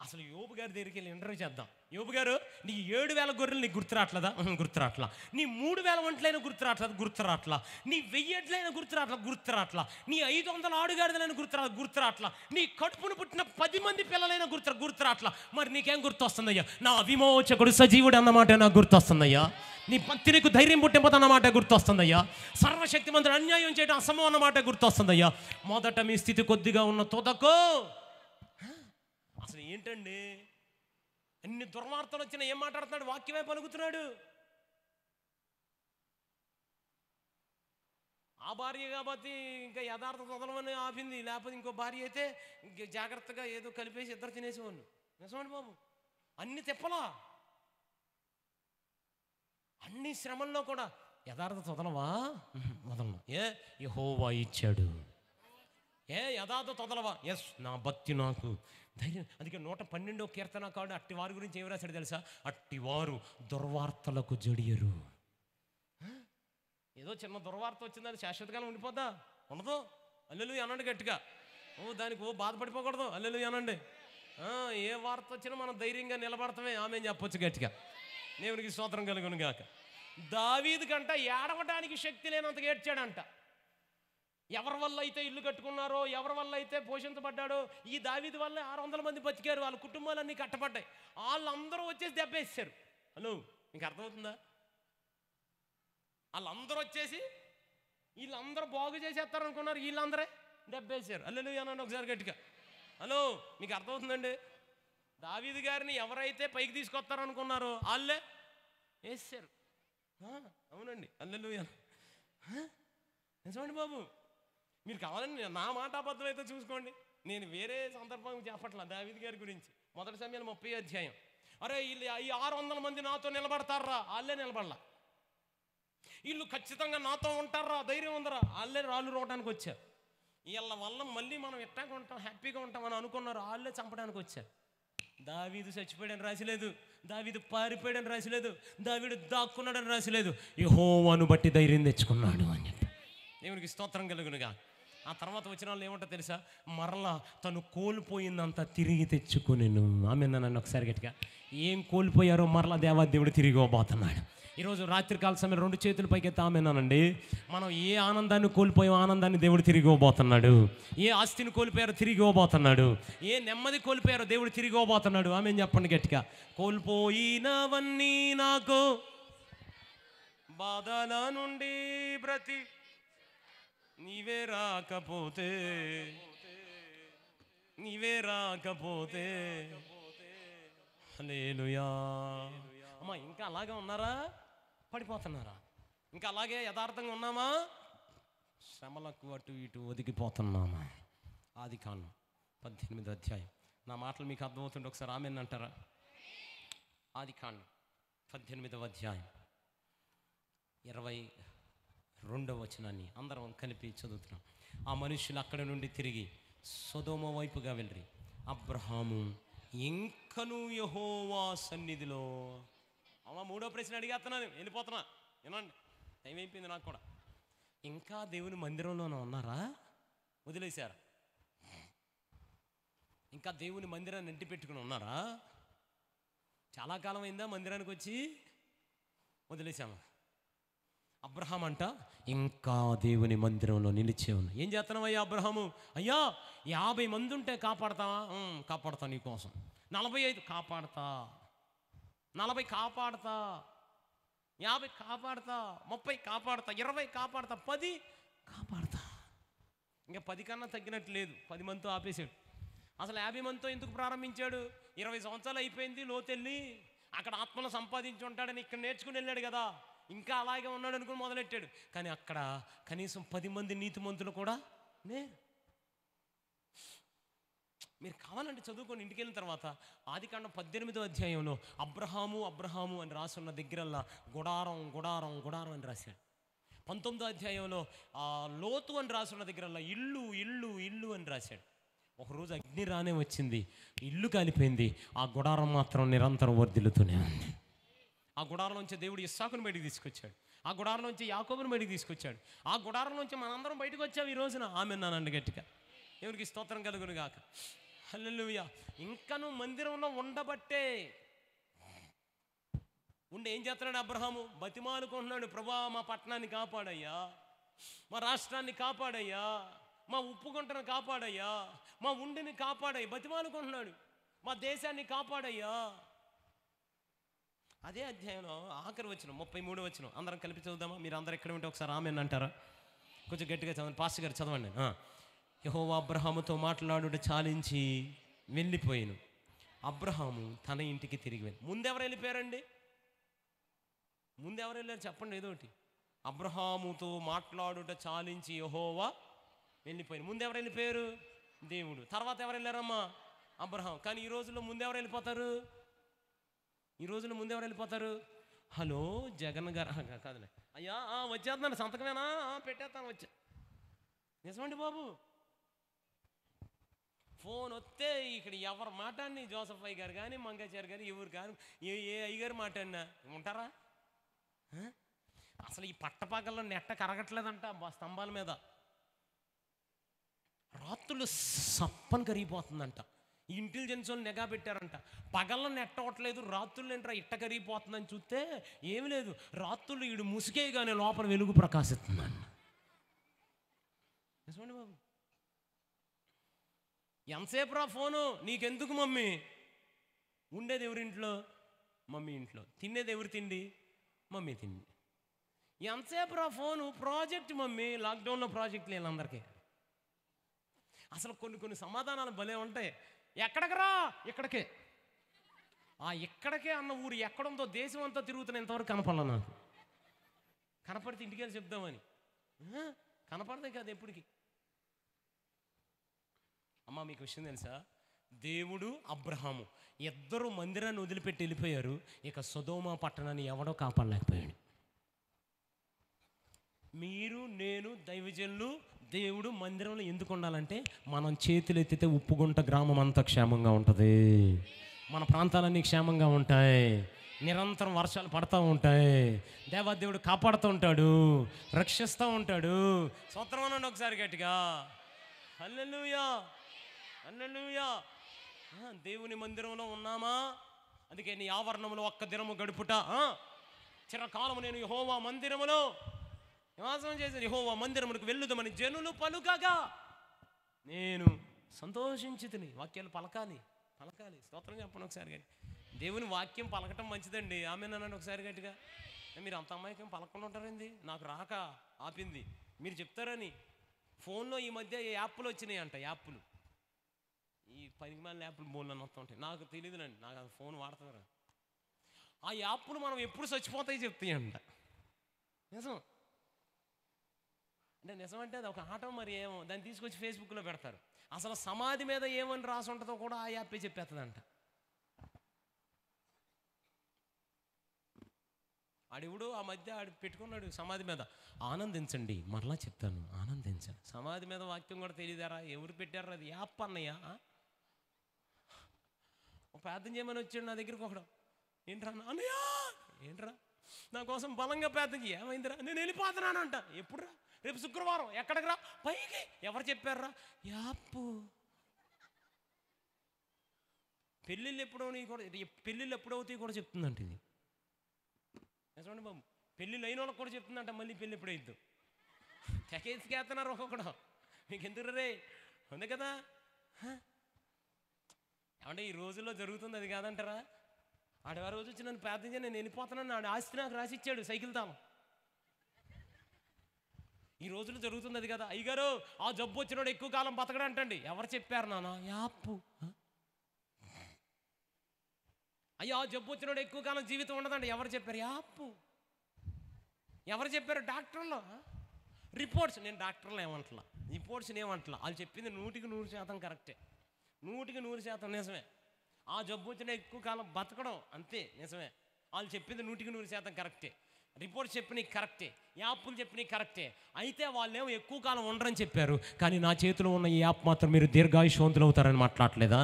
అసలు యోబు గారి దగ్గరికి వెళ్ళి ఇంటర్వ్యూ చేద్దాం యోబు గారు నీ ఏడు వేల గొర్రెలు నీకు గుర్తురాట్లేదా ఉహు, గుర్తురాట్లా నీ మూడు వేల ఒంట్లైనా గుర్తురాట్లేదు గుర్తురాట్లా నీ వెయ్యి ఎడ్లైనా గుర్తురాట్లా గుర్తురాట్లా నీ ఐదు వందల ఆడుగాడిదలైనా గుర్తురా గుర్తురాట్లా నీ కడుపును పుట్టిన పది మంది పిల్లలైనా గుర్తు గుర్తురాట్లా మరి నీకేం గుర్తొస్తుందయ్యా నా విమోచకుడు సజీవుడు అన్నమాట నాకు గుర్తొస్తుందయ్యా నీ పత్తి నీకు ధైర్యం పుట్టిపోతా అన్నమాట గుర్తొస్తుందయ్యా సర్వశక్తిమంతుడు అన్యాయం చేయడం అసమం అన్నమాట గుర్తొస్తుందయ్యా మొదట మీ స్థితి కొద్దిగా ఉన్న తోదకో అసలు ఏంటండి అన్ని దుర్వార్తలు వచ్చినా ఏం మాట్లాడుతున్నాడు వాక్యమే పలుకుతున్నాడు ఆ భార్య కాబట్టి ఇంకా యథార్థ వదలమని ఆపింది లేకపోతే ఇంకో భార్య అయితే ఇంక జాగ్రత్తగా ఏదో కలిపేసి ఇద్దరు తినేసేవాళ్ళు నిజమండి బాబు అన్ని తిప్పలా అన్ని శ్రమల్లో కూడా యథార్థత వదలవా వదలను ఏ యహోవా ఇచ్చాడు ఏ యథార్థత వదలవా ఎస్ నా భక్తి నాకు ధైర్యం అందుకే నూట పన్నెండో కీర్తన కాడు అట్టి వారి గురించి ఏం రాశాడు తెలుసా అట్టివారు దుర్వార్తలకు జడియరు ఆ? ఏదో చిన్న దుర్వార్త వచ్చిందని శాశ్వతకాలం ఉండిపోద్దా ఉండదు అల్లెలు అనండి గట్టిగా ఓ దానికి ఓ బాధపడిపోకూడదు అల్లెలు అనండి ఆ, ఏ వార్త వచ్చినా మనం ధైర్యంగా నిలబడతామే ఆమె చెప్పొచ్చు గట్టిగా దేవునికి స్తోత్రం కలుగును గాక దావీదు కంట ఏడవడానికి శక్తి లేనంతగా ఏడ్చాడంట ఎవరి వల్ల అయితే ఇల్లు కట్టుకున్నారో ఎవరి వల్ల అయితే పోషించబడ్డాడో ఈ దావీది వల్ల ఆరు వందల మంది బతికారు వాళ్ళ కుటుంబాలన్నీ కట్టబడ్డాయి వాళ్ళందరూ వచ్చేసి దెబ్బేసారు హలో మీకు అర్థమవుతుందా వాళ్ళందరూ వచ్చేసి వీళ్ళందరూ బాగు చేసేస్తారు అనుకున్నారు వీళ్ళందరే దెబ్బేసారు అల్లెలు అనండి ఒకసారి గట్టిగా హలో మీకు అర్థమవుతుందండి దావీది గారిని ఎవరైతే పైకి తీసుకొస్తారనుకున్నారో వాళ్ళే వేసారు ఆ, అవునండి అల్లెలు నిజమండి బాబు మీరు కావాలని నా మాట అబద్ధం అయితే చూసుకోండి నేను వేరే సందర్భం చెప్పట్లా దావీద్ గారి గురించి మొదటి సమయం ముప్పై అధ్యాయం అరే వీళ్ళు ఈ ఆరు వందల మంది నాతో నిలబడతారా వాళ్ళే నిలబడలా వీళ్ళు ఖచ్చితంగా నాతో ఉంటారా ధైర్యం ఉందరా వాళ్ళే రాళ్ళు రోవడానికి వచ్చారు వీళ్ళ వల్ల మళ్ళీ మనం ఎట్టాగా ఉంటాం హ్యాపీగా ఉంటాం అని అనుకున్నారు వాళ్ళే చంపడానికి వచ్చారు దావీదు చచ్చిపోయాడని రాసిలేదు దావీదు పారిపోయాడని రాసిలేదు దావీడు దాక్కున్నాడని రాసిలేదు యహోవాను బట్టి ధైర్యం తెచ్చుకున్నాడు అని చెప్పి దేవునికి స్తోత్రం కలుగునుగా ఆ తర్వాత వచ్చిన వాళ్ళు ఏమంటో తెలుసా మరలా తను కోల్పోయిందంతా తిరిగి తెచ్చుకునేను ఆమె నన్ను ఒకసారి గట్టిగా ఏం కోల్పోయారో మరలా దేవాదేవుడు తిరిగి ఇవ్వబోతున్నాడు ఈరోజు రాత్రికాల సమయం రెండు చేతుల పైకి ఎత్తి ఆమెనానండి మనం ఏ ఆనందాన్ని కోల్పోయాం ఆనందాన్ని దేవుడు తిరిగి ఇవ్వబోతున్నాడు ఏ ఆస్తిని కోల్పోయారో తిరిగి ఇవ్వబోతున్నాడు ఏ నెమ్మది కోల్పోయారో దేవుడు తిరిగి ఇవ్వబోతున్నాడు ఆమె చెప్పండి గట్టిగా కోల్పోయినవన్నీ నాకు బాధల నుండి బ్రతి నీవే రాకపోతే నీవే రాకపోతే హల్లెలూయా అమ్మా ఇంకా అలాగే ఉన్నారా పడిపోతున్నారా ఇంకా అలాగే యథార్థంగా ఉన్నామా శ్రమలకు అటు ఇటు ఒదిగిపోతున్నామా ఆది కాండం పద్దెనిమిది అధ్యాయం నా మాటలు మీకు అర్థమవుతుంటే ఒకసారి ఆమె అంటారా ఆది కాండం పద్దెనిమిదవ అధ్యాయం ఇరవై రెండవ వచనాన్ని అందరం కలిపి చదువుతున్నాం ఆ మనుషులు అక్కడ నుండి తిరిగి సొదోమ వైపుగా వెళ్ళి అబ్రహాము ఇంకను యహోవా సన్నిధిలో అమ్మ మూడో ప్రశ్న అడిగేస్తున్నాను వెళ్ళిపోతున్నా వినండి టైం అయిపోయింది నాకు కూడా ఇంకా దేవుని మందిరంలోనే ఉన్నారా వదిలేశారా ఇంకా దేవుని మందిరాన్ని ఇంటి పెట్టుకుని ఉన్నారా చాలా కాలం అయిందా మందిరానికి వచ్చి వదిలేసామా అబ్రహాం అంట ఇంకా దేవుని మందిరంలో నిలిచే ఉన్నా ఏం చేస్తున్నావయ్యా అబ్రహాము అయ్యా యాభై మంది ఉంటే కాపాడతావా "ఉమ్, కాపాడతా నీ కోసం నలభై ఐదు కాపాడతా నలభై కాపాడతా యాభై కాపాడతా ముప్పై కాపాడతా ఇరవై కాపాడతా పది కాపాడతా ఇంకా పది కన్నా తగ్గినట్టు లేదు పది మందితో ఆపేశాడు అసలు యాభై మందితో ఎందుకు ప్రారంభించాడు ఇరవై సంవత్సరాలు అయిపోయింది లోతెళ్ళి అక్కడ ఆత్మను సంపాదించి ఉంటాడని ఇక్కడ నేర్చుకుని వెళ్ళాడు కదా ఇంకా అలాగే ఉన్నాడు అనుకుని మొదలెట్టాడు కానీ అక్కడ కనీసం పది మంది నీతిమంతులు కూడా నే మీరు కావాలంటే చదువుకొని ఇంటికి వెళ్ళిన తర్వాత ఆదికాండం పద్దెనిమిదో అధ్యాయంలో అబ్రహాము అబ్రహాము అని రాసున్న దగ్గరల్లా గుడారం గుడారం గుడారం అని రాశాడు పంతొమ్మిదో అధ్యాయంలో ఆ లోతు అని రాసున్న దగ్గరల్లా ఇల్లు ఇల్లు ఇల్లు అని రాశాడు ఒకరోజు అగ్ని రానే వచ్చింది ఇల్లు కాలిపోయింది ఆ గుడారం మాత్రం నిరంతరం వర్ధిల్లుతూనే ఉంది ఆ గుడారం నుంచి దేవుడు ఇస్సాకుని బయటికి తీసుకొచ్చాడు ఆ గుడారం నుంచి యాకోబుని బయటికి తీసుకొచ్చాడు ఆ గుడారం నుంచి మనందరం బయటకు వచ్చాం ఈ రోజున ఆమె నానండి గట్టిగా దేవునికి స్తోత్రం కలుగును గాక హల్లెలూయా ఇంకను మందిరంలో ఉండబట్టే ఉండి ఏం చేస్తున్నాడు అబ్రహాము బతిమాలుకుంటున్నాడు ప్రభా మా పట్టణాన్ని కాపాడయ్యా మా రాష్ట్రాన్ని కాపాడయ్యా మా ఉప్పు గుంటను కాపాడయ్యా మా ఉండిని కాపాడయ్యా బతిమాలుకుంటున్నాడు మా దేశాన్ని కాపాడయ్యా అదే అధ్యాయంలో ఆఖరి వచ్చిన ముప్పై మూడు వచ్చిన అందరం కలిపి చదువుదామా మీరు అందరు ఎక్కడ ఉంటే ఒకసారి ఆమె అంటారా కొంచెం గట్టిగా చదవండి పాస్టర్ గారు చదవండి యహోవా అబ్రహాముతో మాట్లాడుట చాలించి వెళ్ళిపోయాను అబ్రహాము తన ఇంటికి తిరిగి వెళ్ళి ముందెవరు వెళ్ళిపోయారండి ముందెవరు వెళ్ళారు చెప్పండి ఏదో ఒకటి అబ్రహాముతో మాట్లాడుట చాలించి యహోవా వెళ్ళిపోయాను ముందెవరు వెళ్ళిపోయారు దేవుడు తర్వాత ఎవరు వెళ్ళారమ్మా అబ్రహాం కానీ ఈ రోజుల్లో ముందెవరు వెళ్ళిపోతారు ఈ రోజున ముందు ఎవరు వెళ్ళిపోతారు హలో జగన్ గారు ఆహా, కాదులే అయ్యా ఆ, వచ్చేస్తున్నాను సంతకమేనా ఆ, పెట్టేస్తాను వచ్చా నిజమండి బాబు ఫోన్ వస్తే ఇక్కడ ఎవరు మాట్లాడిని జోసఫ్ అయ్య గారు కానీ మంగాచారి గారు ఎవరు కానీ ఏ ఏ అయ్య గారు మాట్లాడినా ఉంటారా ఆ? అసలు ఈ పట్టపగల్లో నెట్ట కరగట్లేదంట బా స్తంభాల మీద రాత్రులు సప్పని కరిగిపోతుందంట ఈ ఇంటెలిజెన్స్ వాళ్ళు నిఘా పెట్టారంట పగల్లో నెట్ట అవ్వట్లేదు రాత్రులు ఏంట్రా ఇట్ట కరిగిపోతుందని చూస్తే ఏమి లేదు రాత్రులు ఈడు ముసుకేయగానే లోపల వెలుగు ప్రకాశిస్తుందండి నిజమండి బాబు ఎంతసేపు రా ఫోను నీకెందుకు మమ్మీ ఉండేది ఎవరింట్లో మమ్మీ ఇంట్లో తినేది ఎవరు తిండి మమ్మీ తిండి ఎంతసేపు రా ఫోను ప్రాజెక్ట్ మమ్మీ లాక్డౌన్లో ప్రాజెక్టులు వీళ్ళందరికీ అసలు కొన్ని కొన్ని సమాధానాలు భలే ఉంటాయి ఎక్కడికి రా ఇక్కడికే ఆ ఇక్కడికే అన్న ఊరు ఎక్కడుందో దేశం అంతా తిరుగుతున్న ఇంతవరకు కనపడలా నాకు కనపడితే ఇంటికి వెళ్ళి చెప్దామని ఆ, కనపడదే కాదు ఎప్పటికి అమ్మ మీకు విషయం తెలుసా దేవుడు అబ్రహాము ఇద్దరు మందిరాన్ని వదిలిపెట్టి వెళ్ళిపోయారు ఇక సుధోమ పట్టణాన్ని ఎవడో కాపాడలేకపోయాడు మీరు నేను దైవజనులు దేవుడు మందిరంలో ఎందుకు ఉండాలంటే మనం చేతులు ఎత్తితే ఉప్పుగుంట గ్రామం అంతా క్షేమంగా ఉంటుంది మన ప్రాంతాలన్నీ క్షేమంగా ఉంటాయి నిరంతరం వర్షాలు పడతా ఉంటాయి దేవాదేవుడు కాపాడుతూ ఉంటాడు రక్షిస్తూ ఉంటాడు సూత్రం అనండి ఒకసారి గట్టిగా హల్లెలూయా హల్లెలూయా ఆ, దేవుని మందిరంలో ఉన్నామా అందుకే నీ ఆవరణంలో ఒక్క దినము గడుపుట ఆ, చిరకాలము నేను యెహోవా మందిరములో నివాసం చేసిన యెహోవా మందిరమునకు వెళ్ళుదమని జనులు పలుకగా నేను సంతోషించి తిని వాక్యాలు పలకాలి పలకాలి స్తోత్రం చెప్పండి ఒకసారి గట్టి దేవుని వాక్యం పలకటం మంచిదండి ఆమె అనండి ఒకసారి గట్టిగా ఏ, మీరు అంత అమ్మాయికం పలకుండా ఉంటారండి నాకు రాక ఆపింది మీరు చెప్తారని ఫోన్లో ఈ మధ్య ఈ యాప్లు వచ్చినాయి అంట యాప్లు ఈ పనికి మాలిన యాప్లు బోల్ అని వస్తూ ఉంటాయి నాకు తెలియదులండి నాకు అది ఫోన్ వాడతారు ఆ యాప్లు మనం ఎప్పుడు చచ్చిపోతాయి చెప్తాయంట నిజం అంటే నిజం అంటే అది ఒక ఆట మరి ఏమో దాన్ని తీసుకొచ్చి ఫేస్బుక్లో పెడతారు అసలు సమాధి మీద ఏమని రాసి ఉంటుందో కూడా ఆ యాపే చెప్పేస్తుందంట ఆడివుడు ఆ మధ్య ఆడు పెట్టుకున్నాడు సమాధి మీద ఆనందించండి మరలా చెప్తాను ఆనందించండి సమాధి మీద వాక్యం కూడా తెలియదారా ఎవరు పెట్టారు అది యాప్ అన్నయ్య ఆ? ఒక ప్రార్థన చేయమని వచ్చాడు నా దగ్గరికి ఒకడు ఏంట్రా అన్న? అన్నయ్య ఏంట్రా నా కోసం బలంగా ప్రార్థన చేయి ఏమైందిరా నేను వెళ్ళిపోతున్నానంట ఎప్పుడురా రేపు శుక్రవారం ఎక్కడికి రా పైకి ఎవరు చెప్పారా యాప్ పెళ్ళిళ్ళు ఎప్పుడవుతాయి కూడా ఇది పెళ్ళిళ్ళు ఎప్పుడవుతాయి కూడా చెప్తుందంట ఇది నిజమండి బాబు పెళ్ళిళ్ళు అయిన వాళ్ళకి కూడా చెప్తుందంట మళ్ళీ పెళ్ళి ఎప్పుడైద్దు తెకేసుకేస్తున్నారు ఒక్కొక్కడు మీకు ఎందుకు రే ఉంది కదా హ? ఏమంటే ఈ రోజుల్లో జరుగుతుంది అది కాదంటారా ఆడు ఆ రోజు వచ్చి నన్ను ప్రార్థించి నేను వెళ్ళిపోతున్నాను ఆడు ఆస్తి నాకు రాసి ఇచ్చాడు సైకిల్ తాళం ఈ రోజులు జరుగుతుంది అది కదా అయ్యగారు ఆ జబ్బు వచ్చినోడు ఎక్కువ కాలం బతకడంటండి ఎవరు చెప్పారు నాన్న యాప్పు హ? అయ్యో ఆ జబ్బు వచ్చినోడు ఎక్కువ కాలం జీవితం ఉండదండి ఎవరు చెప్పారు యాప్పు ఎవరు చెప్పారు డాక్టర్లు రిపోర్ట్స్ నేను డాక్టర్లు ఏమంటలా రిపోర్ట్స్ ఏమంటలా వాళ్ళు చెప్పింది నూటికి నూరు శాతం కరెక్టే నూటికి నూరు శాతం నిజమే ఆ జబ్బు వచ్చిన ఎక్కువ కాలం బతకడం అంతే నిజమే వాళ్ళు చెప్పింది నూటికి నూరు శాతం కరెక్టే రిపోర్ట్స్ చెప్పినవి కరెక్టే యాప్లు చెప్పినవి కరెక్టే అయితే వాళ్ళేమో ఎక్కువ కాలం ఉండరని చెప్పారు కానీ నా చేతిలో ఉన్న ఈ యాప్ మాత్రం మీరు దీర్ఘాయుషవంతులు అవుతారని మాట్లాడలేదా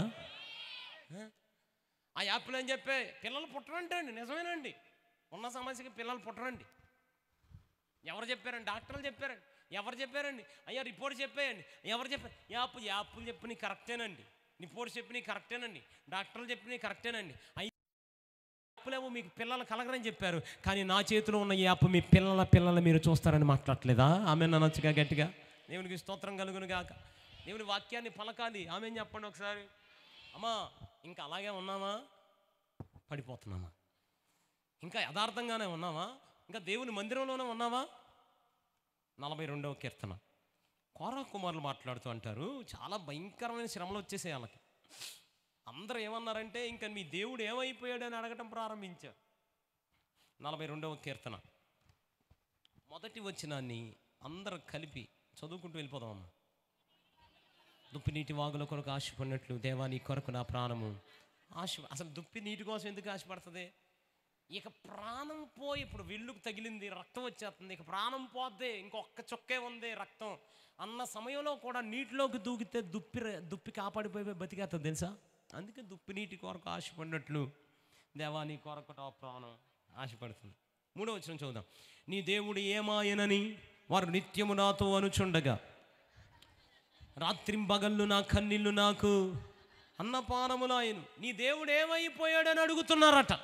ఆ యాప్లు అని చెప్పే పిల్లలు పుట్టరంటండి నిజమేనండి ఉన్న సమస్యకి పిల్లలు పుట్టరండి ఎవరు చెప్పారండి డాక్టర్లు చెప్పారండి ఎవరు చెప్పారండి అయ్యా రిపోర్ట్ చెప్పేయండి ఎవరు చెప్పారు యాప్ యాప్లు చెప్పిన కరెక్టేనండి రిపోర్ట్స్ చెప్పినవి కరెక్టేనండి డాక్టర్లు చెప్పినవి కరెక్టేనండి అయి యాప్లేమో మీకు పిల్లలు కలగరని చెప్పారు కానీ నా చేతిలో ఉన్న ఈ యాప్ మీ పిల్లల పిల్లలు మీరు చూస్తారని మాట్లాడలేదా ఆమె అనొచ్చుగా గట్టిగా దేవునికి స్తోత్రం కలుగును గాక దేవుని వాక్యాన్ని పలకాలి ఆమె చెప్పండి ఒకసారి అమ్మా ఇంకా అలాగే ఉన్నామా పడిపోతున్నామా ఇంకా యథార్థంగానే ఉన్నామా ఇంకా దేవుని మందిరంలోనే ఉన్నామా నలభై రెండవ కీర్తన కోరా కుమారులు మాట్లాడుతూ అంటారు చాలా భయంకరమైన శ్రమలు వచ్చేసాయి వాళ్ళకి అందరూ ఏమన్నారంటే ఇంకా మీ దేవుడు ఏమైపోయాడు అని అడగటం ప్రారంభించారు నలభై రెండవ కీర్తన మొదటి వచ్చినాన్ని అందరూ కలిపి చదువుకుంటూ వెళ్ళిపోదామమ్మా దుప్పి నీటి వాగుల కొరకు ఆశపడినట్లు దేవా నీ కొరకు నా ప్రాణము ఆశ అసలు దుప్పి నీటి కోసం ఎందుకు ఆశపడుతుంది ఇక ప్రాణం పోయి ఇప్పుడు విల్లుకు తగిలింది రక్తం వచ్చేస్తుంది ఇక ప్రాణం పోద్ది ఇంకొక్క చుక్కే ఉంది రక్తం అన్న సమయంలో కూడా నీటిలోకి దూకితే దుప్పి ర- దుప్పి కాపాడిపోయి బతికేస్తుంది తెలుసా అందుకే దుప్పి నీటి కొరకు ఆశపడినట్లు దేవా నీ కొరకు నా ప్రాణం ఆశపడుతుంది మూడో వచ్చిన చూద్దాం నీ దేవుడు ఏమాయనని వారు నిత్యము నాతో అనుచుండగా రాత్రింబగళ్ళు నా కన్నీళ్ళు నాకు అన్నపానములాయను నీ దేవుడు ఏమైపోయాడని అడుగుతున్నారట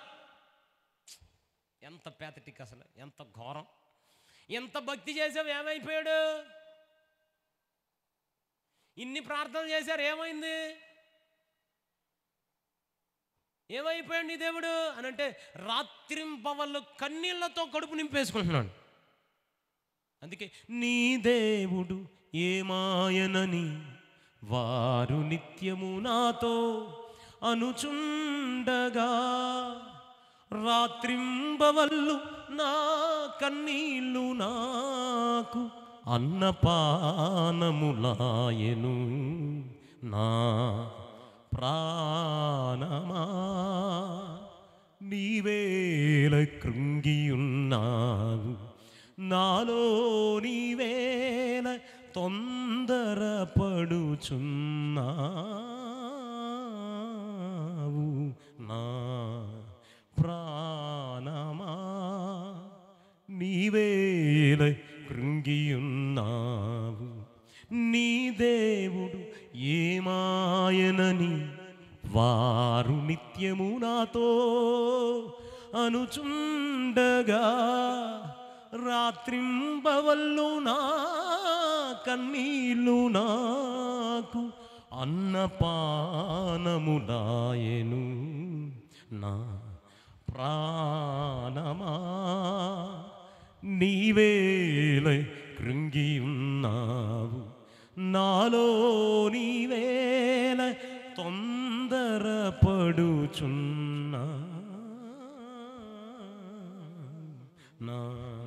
ఎంత పేతటిక్ అసలు ఎంత ఘోరం ఎంత భక్తి చేసావు ఏమైపోయాడు ఇన్ని ప్రార్థనలు చేశారు ఏమైంది ఏమైపోయాడు నీ దేవుడు అని అంటే రాత్రింబవళ్ళు కన్నీళ్లతో కడుపు నింపేసుకుంటున్నాడు అందుకే నీ దేవుడు ఏమాయనని వారు నిత్యము నాతో అనుచుండగా రాత్రింబవల్లు నా కన్నీళ్ళు నాకు అన్నపానములాయను నా ప్రాణమా నీవేల కృంగియున్నావు నాలో నీవేల తొందరపడుచున్నావు నా ప్రాణమా నీవేల కృంగియున్నావు నీ దేవుడు ఏమాయనని వారు నిత్యము నాతో అనుచుండగా రాత్రింబవల్లు నా కన్నీళ్ళు నాకు అన్నపానములాయను నా ప్రాణమా నీవేల కృంగి ఉన్నావు నాలో నీవేల తొందరపడుచున్నా నా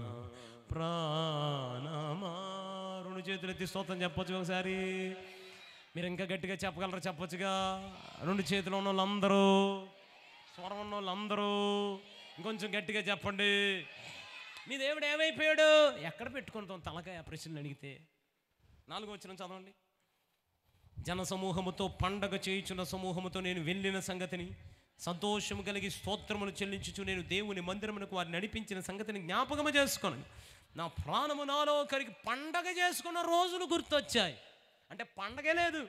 ప్రాణమా రెండు చేతులు ఎత్తి స్తోత్రం చెప్పొచ్చు ఒకసారి మీరు ఇంకా గట్టిగా చెప్పగలరా చెప్పొచ్చుగా రెండు చేతులు ఉన్న వాళ్ళందరూ స్వరం ఉన్న వాళ్ళందరూ ఇంకొంచెం గట్టిగా చెప్పండి మీ దేవుడు ఏమైపోయాడు ఎక్కడ పెట్టుకుంటాం తలకాయ ఆ ప్రశ్నలు అడిగితే నాలుగో వచ్చిన చదవండి జన సమూహముతో పండగ చేయుచున్న సమూహముతో నేను వెళ్ళిన సంగతిని సంతోషము కలిగి స్తోత్రములు చెల్లించుచు నేను దేవుని మందిరమునకు వారిని నడిపించిన సంగతిని జ్ఞాపకము చేసుకున్నాను నా ప్రాణము నాలో కరిగి పండగ చేసుకున్న రోజులు గుర్తొచ్చాయి అంటే పండగే లేదు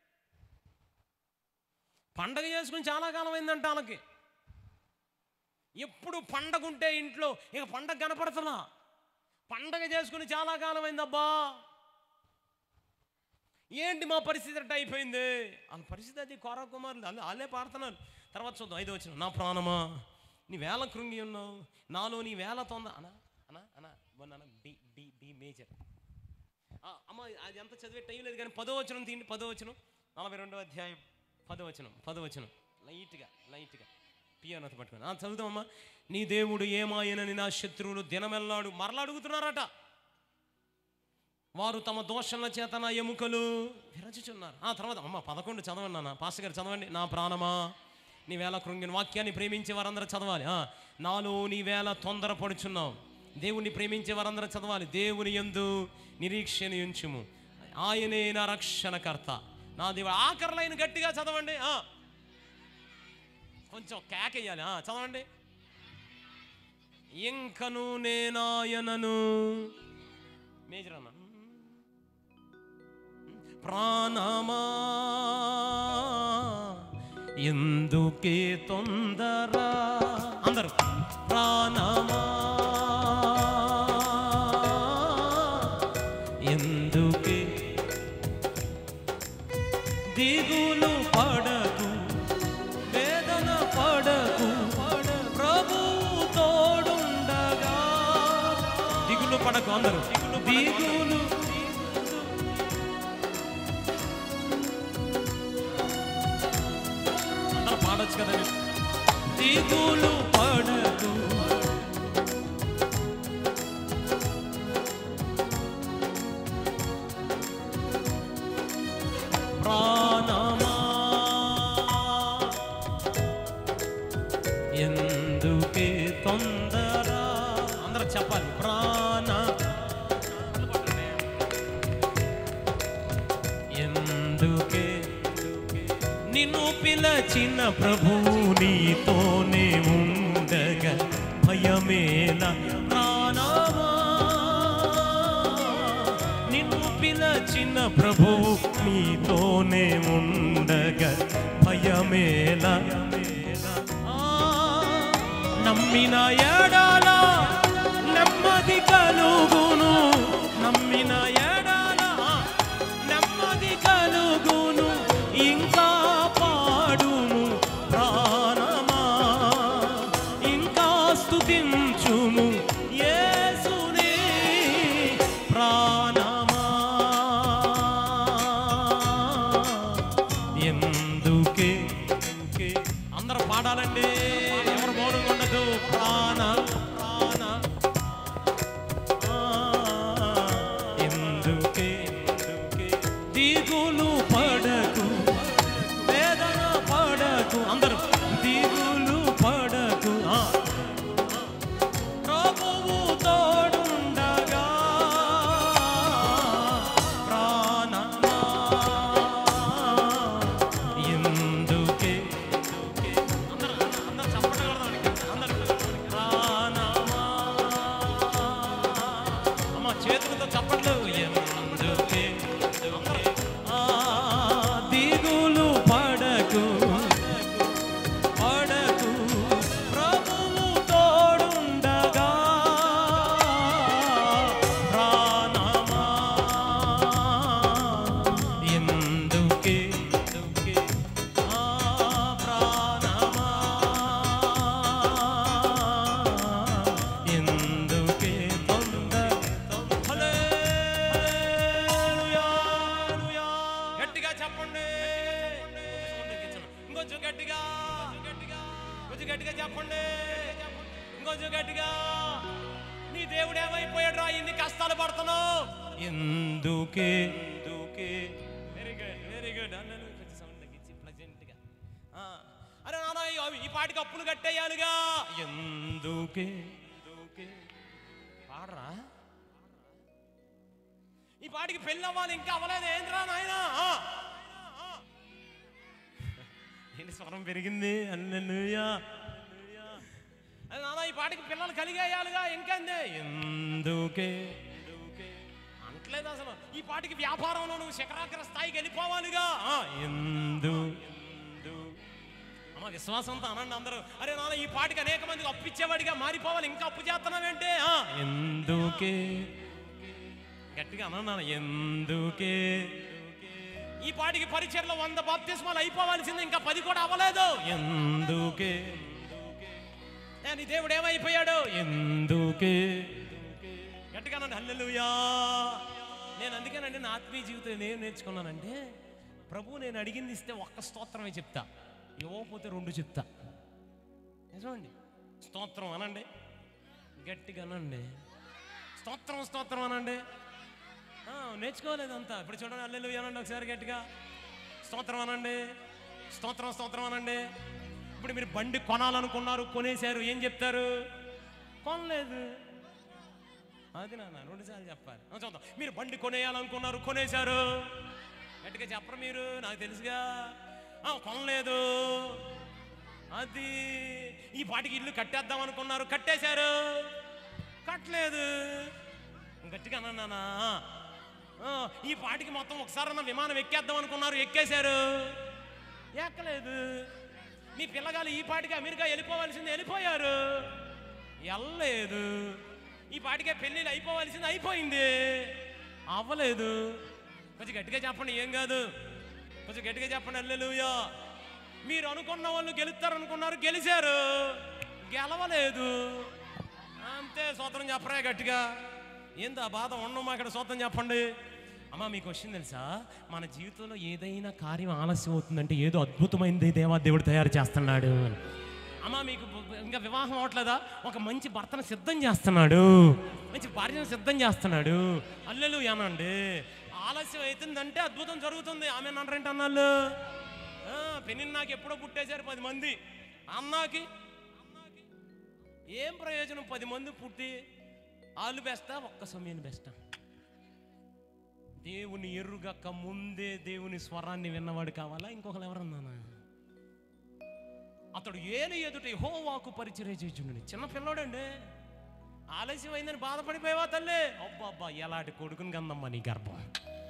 పండగ చేసుకుని చాలా కాలం అయిందంట వాళ్ళకి ఎప్పుడు పండగ ఉంటే ఇంట్లో ఇక పండగ కనపడుతున్నా పండగ చేసుకుని చాలా కాలం అయిందబ్బా ఏంటి మా పరిస్థితి అట్ట అయిపోయింది వాళ్ళ పరిస్థితి అది కోరా కుమారులు వాళ్ళు వాళ్ళే పాడుతున్నారు తర్వాత చూద్దాం ఐదు వచ్చిన నా ప్రాణమా నీ వేల కృంగి ఉన్నావు నాలో నీ వేల తొంద అనా అనా అనా మొన్న బి బి బి మేజర్ అమ్మ అది ఎంత చదివే టైం లేదు కానీ పదో వచనం తీయండి పదో వచనం నలభై రెండో అధ్యాయం పదో వచనం పదో వచనం లైట్గా లైట్గా పియోనత పట్టుకొని ఆ, చదువుదామమ్మా నీ దేవుడు ఏమాయనని నా శత్రువులు దినమెల్లాడు మరలా అడుగుతున్నారట వారు తమ దోషంల చేత నా ఎముకలు విరచుచున్నారు ఆ తర్వాత అమ్మ పదకొండు చదవండి నాన్న పాస్టర్ గారు చదవండి నా ప్రాణమా నీ వేళ కృంగిన వాక్యాన్ని ప్రేమించే వారందరూ చదవాలి ఆ, నాలో నీ వేళ తొందరపడుచున్నావు దేవుణ్ణి ప్రేమించే వారందరూ చదవాలి దేవుని యందు నిరీక్షణ ఉంచుము ఆయనే నా రక్షణకర్త నా దేవుడు ఆఖరులైన గట్టిగా చదవండి ఆ. కొంచెం కేకేయాలి ఆ, చదవండి ఇంకను నేనాయనను మేజర్ అన్న ప్రాణమా ఎందుకే తొందర అందరూ ప్రాణమా ఎందుకే దిగులు పడకు వేదన పడకు ప్రభు తోడుండగా దిగులు పడకు అందరూ దిగులు అందరూ పాడొచ్చు కదా దిగులు పడకు ప్రాణమా ఎందుకే తొందర అందరూ చెప్పాలి ప్రాణ ఎందుకే నిన్ను పిలచిన ప్రభువు నీతోనే ఉండగా భయమేల ప్రాణమా నిన్ను పిలచిన ప్రభువు నీతోనే ఉండగా భయమేల ఆ, నమ్మిన ఎడాల నెమ్మది కలుగును నమ్మిన ఎడాల నెమ్మది కలుగును ఇంకా పాడును ప్రాణమా ఇంకా స్తుతించుము యేసునే ప్రాణమా ఎందుకే అందరూ పాడాలండి ఎవరు మౌనంగా ఉండదు ప్రాణ ప్రాణ ఆ, ఎందుకే దిగులు పడకు వేదన పడకు అందరూ దిగులు పడకు ఆ. ప్రభువు తోడుండగా ప్రాణమా ఎందుకే అందరూ అందరూ చప్పట్లు కొడదాం అందరూ ప్రాణమా అమ్మ చేతులతో చప్పట్లు ఎందుకే ఆ దిగులు పడకు పడకు ప్రభువు తోడుండగా ప్రాణమా ఎందుకే ఆ ప్రాణమా ఎందుకే తొందర హల్లెలూయా గట్టిగా చెప్పండి ఇంకొంచెం గట్టిగా కొంచెం గట్టిగా చెప్పండి ఇంకొంచెం గట్టిగా నీ దేవుడు ఏమైపోయాడు రా ఇన్ని కష్టాలు పడుతున్నావు ఎందుకే ఎందుకే వెరీ గుడ్ వెరీ గుడ్ అన్నను కొంచెం సౌండ్ తగ్గించి ప్లజెంట్గా అరే నాన్న ఈ- ఈ పాటికి అప్పులు కట్టేయాలిగా ఎందుకే ఎందుకే పాడరా ఈ పాటికి పెళ్ళి అవ్వాలి ఇంకా అవ్వలేదు ఏంద్రా నాయన ఏంటి స్వరం పెరిగింది అల్లెలుయా అది నాన్న ఈ పాటికి పిల్లలు కలిగేయాలిగా ఇంకేంది ఎందుకే అంటలేదు అసలు ఈ పాటికి వ్యాపారంలో నువ్వు శిఖరాగ్ర స్థాయికి వెళ్ళిపోవాలిగా ఆ, ఎందు అమ్మ విశ్వాసంతో అనండి అందరూ అరే నాన్న ఈ పాటికి అనేక మందికి అప్పు ఇచ్చేవాడిగా మారిపోవాలి ఇంకా అప్పు చేస్తున్నావేంటే ఆ, ఎందుకే గట్టిగా అన్నాను ఎందుకే ఈ పాటికి పరిచయలో వంద బాప్తిస్మాలు అయిపోవాల్సింది ఇంకా పది కూడా అవ్వలేదు ఎందుకే ఏ, నీ దేవుడు ఏమైపోయాడు ఎందుకే గట్టిగా అనండి హల్లెలూయా నేను అందుకేనండి నా ఆత్మీయ జీవితం నేను నేర్చుకున్నానంటే ప్రభు నేను అడిగింది ఇస్తే ఒక్క స్తోత్రమే చెప్తా ఇవ్వకపోతే రెండు చెప్తా నిజమండి స్తోత్రం అనండి గట్టిగా అనండి స్తోత్రం స్తోత్రం అనండి ఆ, నేర్చుకోలేదు అంతా ఇప్పుడు చూడండి అల్లెలు అనండి ఒకసారి గట్టిగా స్తోత్రం అనండి స్తోత్రం స్తోత్రం అనండి ఇప్పుడు మీరు బండి కొనాలనుకున్నారు కొనేశారు ఏం చెప్తారు కొనలేదు అది నాన్న రెండుసార్లు చెప్పాలి ఆ, చూద్దాం మీరు బండి కొనేయాలనుకున్నారు కొనేశారు గట్టిగా చెప్పరు మీరు నాకు తెలుసుగా ఆ, కొనలేదు అది ఈ పాటికి ఇల్లు కట్టేద్దాం అనుకున్నారు కట్టేశారు కట్టలేదు గట్టిగా అన్నానా ఆ, ఈ పాటికి మొత్తం ఒకసారి అన్న విమానం ఎక్కేద్దాం అనుకున్నారు ఎక్కేశారు ఎక్కలేదు మీ పిల్లగాలు ఈ పాటికి అమెరికా వెళ్ళిపోవాల్సింది వెళ్ళిపోయారు వెళ్ళలేదు ఈ పాటికే పెళ్ళిళ్ళు అయిపోవాల్సింది అయిపోయింది అవ్వలేదు కొంచెం గట్టిగా చెప్పండి ఏం కాదు కొంచెం గట్టిగా చెప్పండి అల్లెలుయా మీరు అనుకున్న వాళ్ళు గెలుస్తారు అనుకున్నారు గెలిచారు గెలవలేదు అంతే సూత్రం చెప్పరా గట్టిగా ఏంది ఆ బాధ ఉండమ్మా ఇక్కడ సూత్రం చెప్పండి అమ్మా మీకు వచ్చింది తెలుసా మన జీవితంలో ఏదైనా కార్యం ఆలస్యం అవుతుందంటే ఏదో అద్భుతమైనది దేవా దేవుడు తయారు చేస్తున్నాడు అని. అమ్మా మీకు బ- ఇంకా వివాహం అవట్లేదా ఒక మంచి భర్తను సిద్ధం చేస్తున్నాడు మంచి భార్యను సిద్ధం చేస్తున్నాడు అల్లెలు అనండి ఆలస్యం అవుతుందంటే అద్భుతం జరుగుతుంది ఆమె అన్నారంటే అన్నాళ్ళు పెళ్ళి నాకు ఎప్పుడో పుట్టేశారు పది మంది అన్నాకి ఏం ప్రయోజనం పది మంది పుట్టి వాళ్ళు బెస్టా ఒక్క సమయం బెస్టా దేవుని ఎరుగక్క ముందే దేవుని స్వరాన్ని విన్నవాడు కావాలా ఇంకొకరు ఎవరన్నానా అతడు ఏను ఎదుట హోవాకు పరిచర్య చేయుచుండని చిన్న పిల్లోడండి ఆలస్యం అయిందని బాధపడిపోయావా తల్లి అబ్బా అబ్బా ఎలాంటి కొడుకుని కందమ్మా నీ గర్భం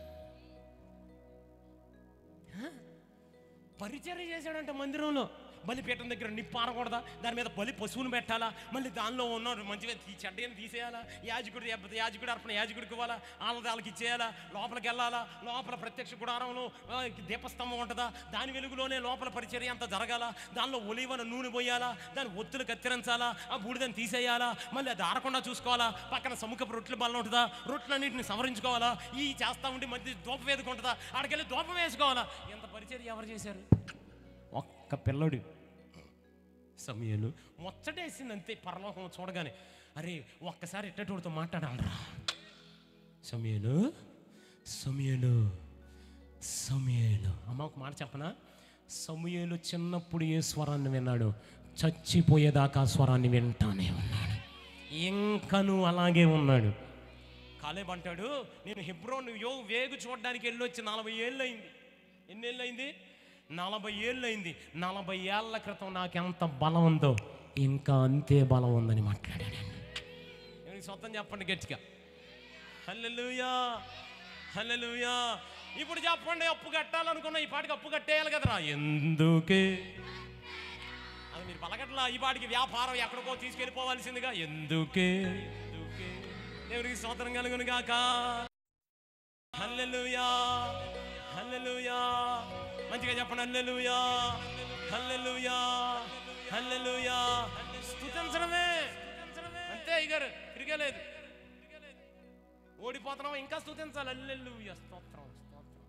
హ? పరిచర్య చేశాడంట మందిరంలో బలిపీఠం దగ్గర నిప్పు ఆరకూడదా దాని మీద బలి పశువును పెట్టాలా మళ్ళీ దానిలో ఉన్న మంచిగా ఈ చెడ్డని తీసేయాలా యాజకుడు దెబ్బ- యాజకుడు అర్పణ యాజకుడికి ఇవ్వాలా వాళ్ళ వాళ్ళకి ఇచ్చేయాలా లోపలికి వెళ్ళాలా లోపల ప్రత్యక్ష గుడారంలో ఆ, దీపస్తంభం ఉంటుందా దాని వెలుగులోనే లోపల పరిచర్య అంతా జరగాల దానిలో ఒలివన నూనె పోయాలా దాని ఒత్తులు కత్తిరించాలా ఆ బూడిదని తీసేయాలా మళ్ళీ అది ఆరకుండా చూసుకోవాలా పక్కన సముఖపు రొట్టెల బల్ల ఉంటుందా రొట్టెలన్నింటిని సవరించుకోవాలా ఈ చేస్తా ఉండి మధ్య దూప వేదిక ఉంటుందా ఆడికెళ్ళి దూపం వేసుకోవాలా ఎంత పరిచర్య ఎవరు చేశారు ఒక్క పిల్లడు సమయాలు ముచ్చటేసింది అంతే పరలోకం చూడగానే అరే ఒక్కసారి ఎట్టటోడితో మాట్లాడాలరా సమయాలు సమయాలు సమయాలు అమ్మ ఒక మాట చెప్పనా సమయాలు చిన్నప్పుడు ఏ స్వరాన్ని విన్నాడు చచ్చిపోయేదాకా ఆ స్వరాన్ని వింటానే ఉన్నాడు ఇంకను అలాగే ఉన్నాడు కాలేబ్ అంటాడు నేను హెబ్రోన్ యో వేగు చూడడానికి వెళ్ళొచ్చి నలభై ఏళ్ళు అయింది ఎన్ని ఏళ్ళు అయింది నలభై ఏళ్ళు అయింది నలభై ఏళ్ల క్రితం నాకు ఎంత బలం ఉందో ఇంకా అంతే బలం ఉందని మాట్లాడాడు ఎవరికి సొంతం చెప్పండి గట్టిగా హల్లెలూయా హల్లెలూయా ఇప్పుడు చెప్పండి అప్పు కట్టాలనుకున్న ఈ పాటికి అప్పు కట్టేయాలి కదరా ఎందుకే అది మీరు పలకట్లా ఈ పాటికి వ్యాపారం ఎక్కడికో తీసుకెళ్ళిపోవాల్సిందిగా ఎందుకే ఎందుకే దేవునికి స్తోత్రం కలుగును గాక హల్లెలూయా హల్లెలూయా మంచిగా చెప్పండి హల్లెలూయా హల్లెలూయా హల్లెలూయా స్తుతించడమే అంతే ఇగారు తిరగలేదు ఓడిపోతున్నాం ఇంకా స్తుతించాలి హల్లెలూయా స్తోత్రం స్తోత్రం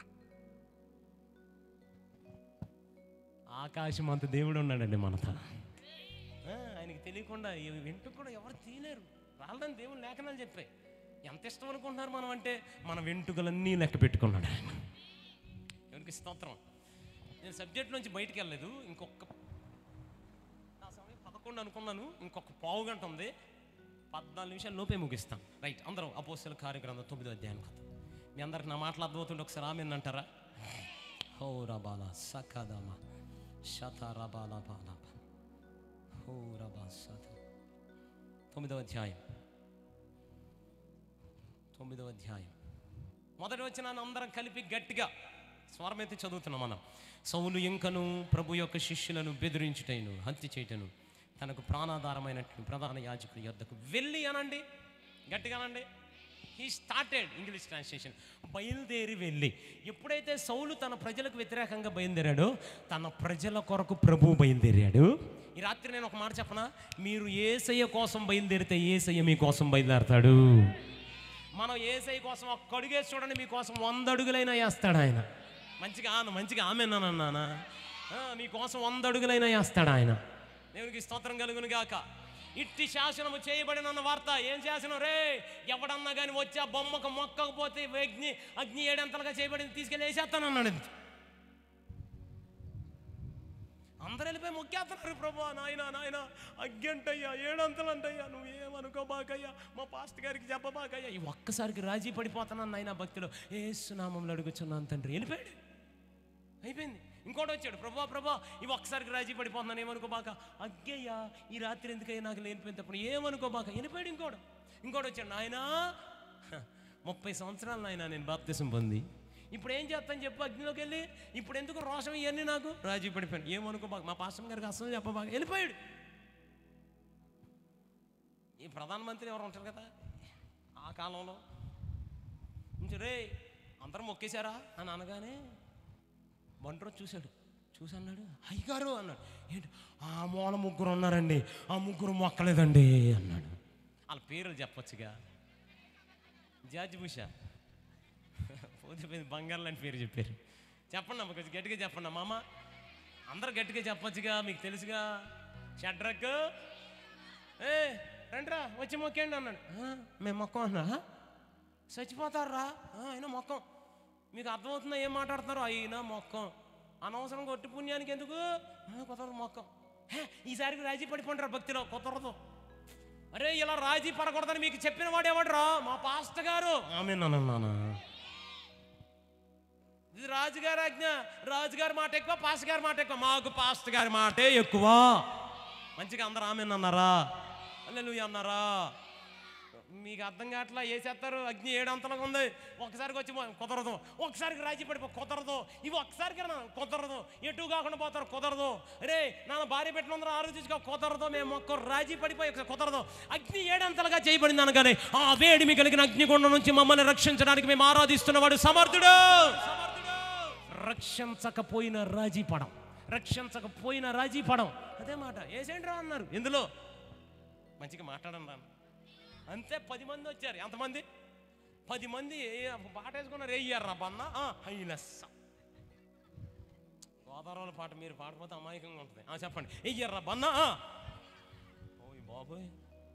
ఆకాశం అంత దేవుడు ఉన్నాడండి మనతో ఆ, ఆయనకి తెలియకుండా ఇవి వింటూ కూడా ఎవరు తీయలేరు రాళ్ళని దేవుని లేఖనాలు చెప్పాయి ఎంత ఇష్టం అనుకుంటున్నారు మనం అంటే మన వెంట్రుకలన్నీ లెక్క పెట్టుకున్నాడు ఆయన ఎవరికి స్తోత్రం నేను సబ్జెక్ట్ నుంచి బయటికి వెళ్ళలేదు ఇంకొక నా సమయం పదకొండు అనుకున్నాను ఇంకొక పావు గంట ఉంది పద్నాలుగు నిమిషాలు లోపే ముగిస్తాం రైట్ అందరం అపోసల కార్యక్రమం తొమ్మిదో అధ్యాయం కథ మీ అందరికి నా మాటలు అర్థమవుతుంటే ఒకసారి ఆమె అంటారా హో రబాల సకదమ శత రబాల బాల హో రబా సత తొమ్మిదవ అధ్యాయం తొమ్మిదవ అధ్యాయం మొదటి వచ్చిన అందరం కలిపి గట్టిగా స్వరమెత్తి చదువుతున్నాం మనం సౌలు ఇంకను ప్రభు యొక్క శిష్యులను బెదిరించుటైను హత్య చేయటను తనకు ప్రాణాధారమైనట్లు ప్రధాన యాజకుడి యొద్దకు వెళ్ళి అనండి గట్టిగా అనండి హీ స్టార్టెడ్ ఇంగ్లీష్ ట్రాన్స్లేషన్ బయలుదేరి వెళ్ళి ఎప్పుడైతే సౌలు తన ప్రజలకు వ్యతిరేకంగా బయలుదేరాడో తన ప్రజల కొరకు ప్రభు బయలుదేరాడు ఈ రాత్రి నేను ఒక మాట చెప్పనా మీరు ఏసయ్య కోసం బయలుదేరితే ఏసయ్య మీ కోసం బయలుదేరతాడు మనం ఏసై కోసం ఒక్క అడుగేసి చూడండి మీకోసం వంద అడుగులైనా వేస్తాడు ఆయన మంచిగా ఆన మంచిగా ఆమె నానా మీకోసం వంద అడుగులైనా వేస్తాడు ఆయన దేవునికి స్తోత్రం కలుగును గాక ఇట్టి శాసనము చేయబడిన వార్త ఏం శాసనం రే ఎవడన్నా కానీ వచ్చి ఆ బొమ్మకు మొక్కకపోతే అగ్ని అగ్ని ఏడంతలుగా చేయబడింది తీసుకెళ్ళి వేసేస్తానన్నాడు అందరు వెళ్ళిపోయి మొక్కేస్తున్నారు ప్రభా నాయన నాయన అగ్గంటయ్యా ఏడంతలు అంటయ్యా నువ్వు ఏమనుకోబాకయ్యా మా పాస్ట్ గారికి చెప్పబాకయ్యా ఈ ఒక్కసారికి రాజీ పడిపోతున్నాను నాయన భక్తిలో ఏ సునామంలో అడుగుచున్నాను తండ్రి వెళ్ళిపోయాడు అయిపోయింది ఇంకోటి వచ్చాడు ప్రభా ప్రభా ఇవి ఒక్కసారికి రాజీ పడిపోతున్నాను ఏమనుకోబాక అగ్గయ్యా ఈ రాత్రి ఎందుకయ్యా నాకు లేనిపోయినప్పుడు ఏమనుకోబాక వెళ్ళిపోయాడు ఇంకోడు ఇంకోటి వచ్చాడు నాయనా హ, ముప్పై సంవత్సరాలు నాయన నేను బాప్తిసం పొంది ఇప్పుడు ఏం చేస్తాను చెప్పు అగ్నిలోకి వెళ్ళి ఇప్పుడు ఎందుకు రోషం ఇవన్నీ నాకు రాజీ పడిపోయాను ఏమనుకో బాగా మా పాస్టర్ గారికి అసలు చెప్పబాగా వెళ్ళిపోయాడు ఈ ప్రధానమంత్రి ఎవరు ఉంటారు కదా ఆ కాలంలో ఇంచు రే అందరం మొక్కేశారా అని అనగానే బంట్రో చూశాడు చూసి అన్నాడు అయ్యగారు అన్నాడు ఏంటి ఆ మూల ముగ్గురు ఉన్నారండి ఆ ముగ్గురు మొక్కలేదండి అన్నాడు వాళ్ళ పేర్లు చెప్పొచ్చుగా జార్జ్ బుషా పోతే పోయింది బంగారు లాంటి పేరు చెప్పారు చెప్పండి అమ్మ కొంచెం గట్టిగా చెప్పండి మామ అందరు గట్టిగా చెప్పొచ్చుగా మీకు తెలుసుగా షడ్రక్ ఏ రండిరా వచ్చి మొక్కండి అన్నాడు "ఆ, మేము మొక్కం అన్నా చచ్చిపోతారా "ఆ, అయినా మొక్కం మీకు అర్థమవుతుందా ఏం మాట్లాడుతున్నారు అయినా మొక్కం అనవసరం కొట్టి పుణ్యానికి ఎందుకు "ఆ, కుదరదు మొక్కం హే ఈసారికి రాజీ పడిపోంటారు భక్తిలో కుదరదు అరే ఇలా రాజీ పడకూడదని మీకు చెప్పిన వాడు ఎవడరా మా పాస్ట గారు ఆమె నాన్న ఇది రాజుగారి ఆజ్ఞ రాజుగారి మాట ఎక్కువ పాస్టర్ గారి మాట ఎక్కువ మాకు పాస్టర్ గారి మాటే ఎక్కువ మంచిగా అందరు ఆమె అన్నారా అల్లెలు అన్నారా మీకు అర్థం కావట్లా వేసేస్తారు అగ్ని ఏడు అంతలుగా ఉంది ఒకసారికి వచ్చి మొ- కుదరదు ఒకసారికి రాజీ పడిపో కుదరదు ఇవి ఒకసారికి రా, కుదరదు ఎటు కాకుండా పోతారు కుదరదు రే నా భార్య పెట్టినందరూ ఆలోచించుకో కుదరదు మేము ఒక్క రాజీ పడిపోయి ఒకసారి కుదరదు అగ్ని ఏడంతలుగా చేయబడింది అనగానే ఆ వేడిమి కలిగిన అగ్నిగుండం నుంచి మమ్మల్ని రక్షించడానికి మేము ఆరాధిస్తున్నవాడు సమర్థుడు రక్షించకపోయిన రాజీ పడం రక్షించకపోయిన రాజీ పడం అదే మాట ఏసేంట్రా అన్నారు ఎందులో మంచిగా మాట్లాడండి రా అంతే పది మంది వచ్చారు ఎంతమంది పది మంది ఏ- పాట వేసుకున్నారు వేయ్యారా బన్న హైలెస్స గోదావరి పాట మీరు పాడపోతే అమాయకంగా ఉంటుంది ఆ, చెప్పండి వెయ్యర్రా బన్న ఓయ్ బాబోయ్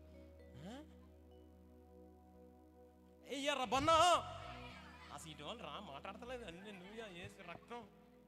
వెయ్యర్రా బన్న అసలు ఇటు వాళ్ళు రా మాట్లాడతలేదు అన్ని నువ్వు వేసి రక్తం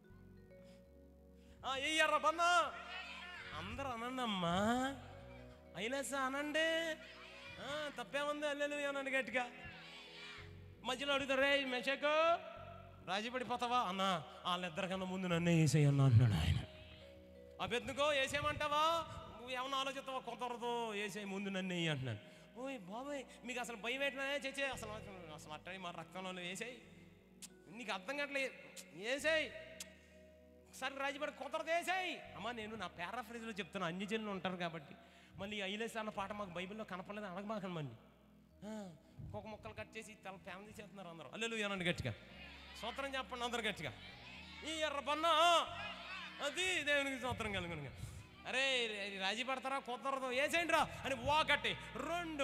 వెయ్యర్రా బన్న అందరూ అనండి అమ్మా అయిలెస్స అనండి ఆ, తప్పేముంది అల్లెలు అనండి గట్టిగా మధ్యలో అడుగుతారు రే మెషకు రాజీ పడిపోతావా అన్న వాళ్ళిద్దరికన్నా ముందు నన్నే వేసేయన్నా అంటున్నాడు ఆయన అభ్యర్థికో వేసేయమంటావా నువ్వు ఏమన్నా ఆలోచిస్తావా కుదరదు వేసే ముందు నన్ను వేయి అంటున్నాను ఓయ్ బాబాయ్ మీకు అసలు భయం ఎట్లా చేసే అసలు అసలు అట్ట మా రక్తంలో వేసేయి నీకు అర్థం కావట్లేదు వేసేయి ఒకసారి రాజీపడి కుదరదు వేసేయి అమ్మ నేను నా పారాఫ్రేజ్లో చెప్తాను అన్ని జనులు ఉంటారు కాబట్టి మళ్ళీ ఐలేస్ అన్న పాట మాకు బైబిల్లో కనపడలేదు అడగమాకండి మళ్ళీ ఆ, ఒక్కొక్క ముక్కలు కట్ చేసి తల ఫ్యామిలీ చేస్తున్నారు అందరూ అల్లెలు అనండి గట్టిగా సూత్రం చెప్పండి అందరు గట్టిగా ఈ ఎర్ర పన్న అది దేవునికి సూత్రం కలుగునుగా అరే ఇది రాజీ పడతారా కుదరదు వేసేయండి రా అని ఒకటి రెండు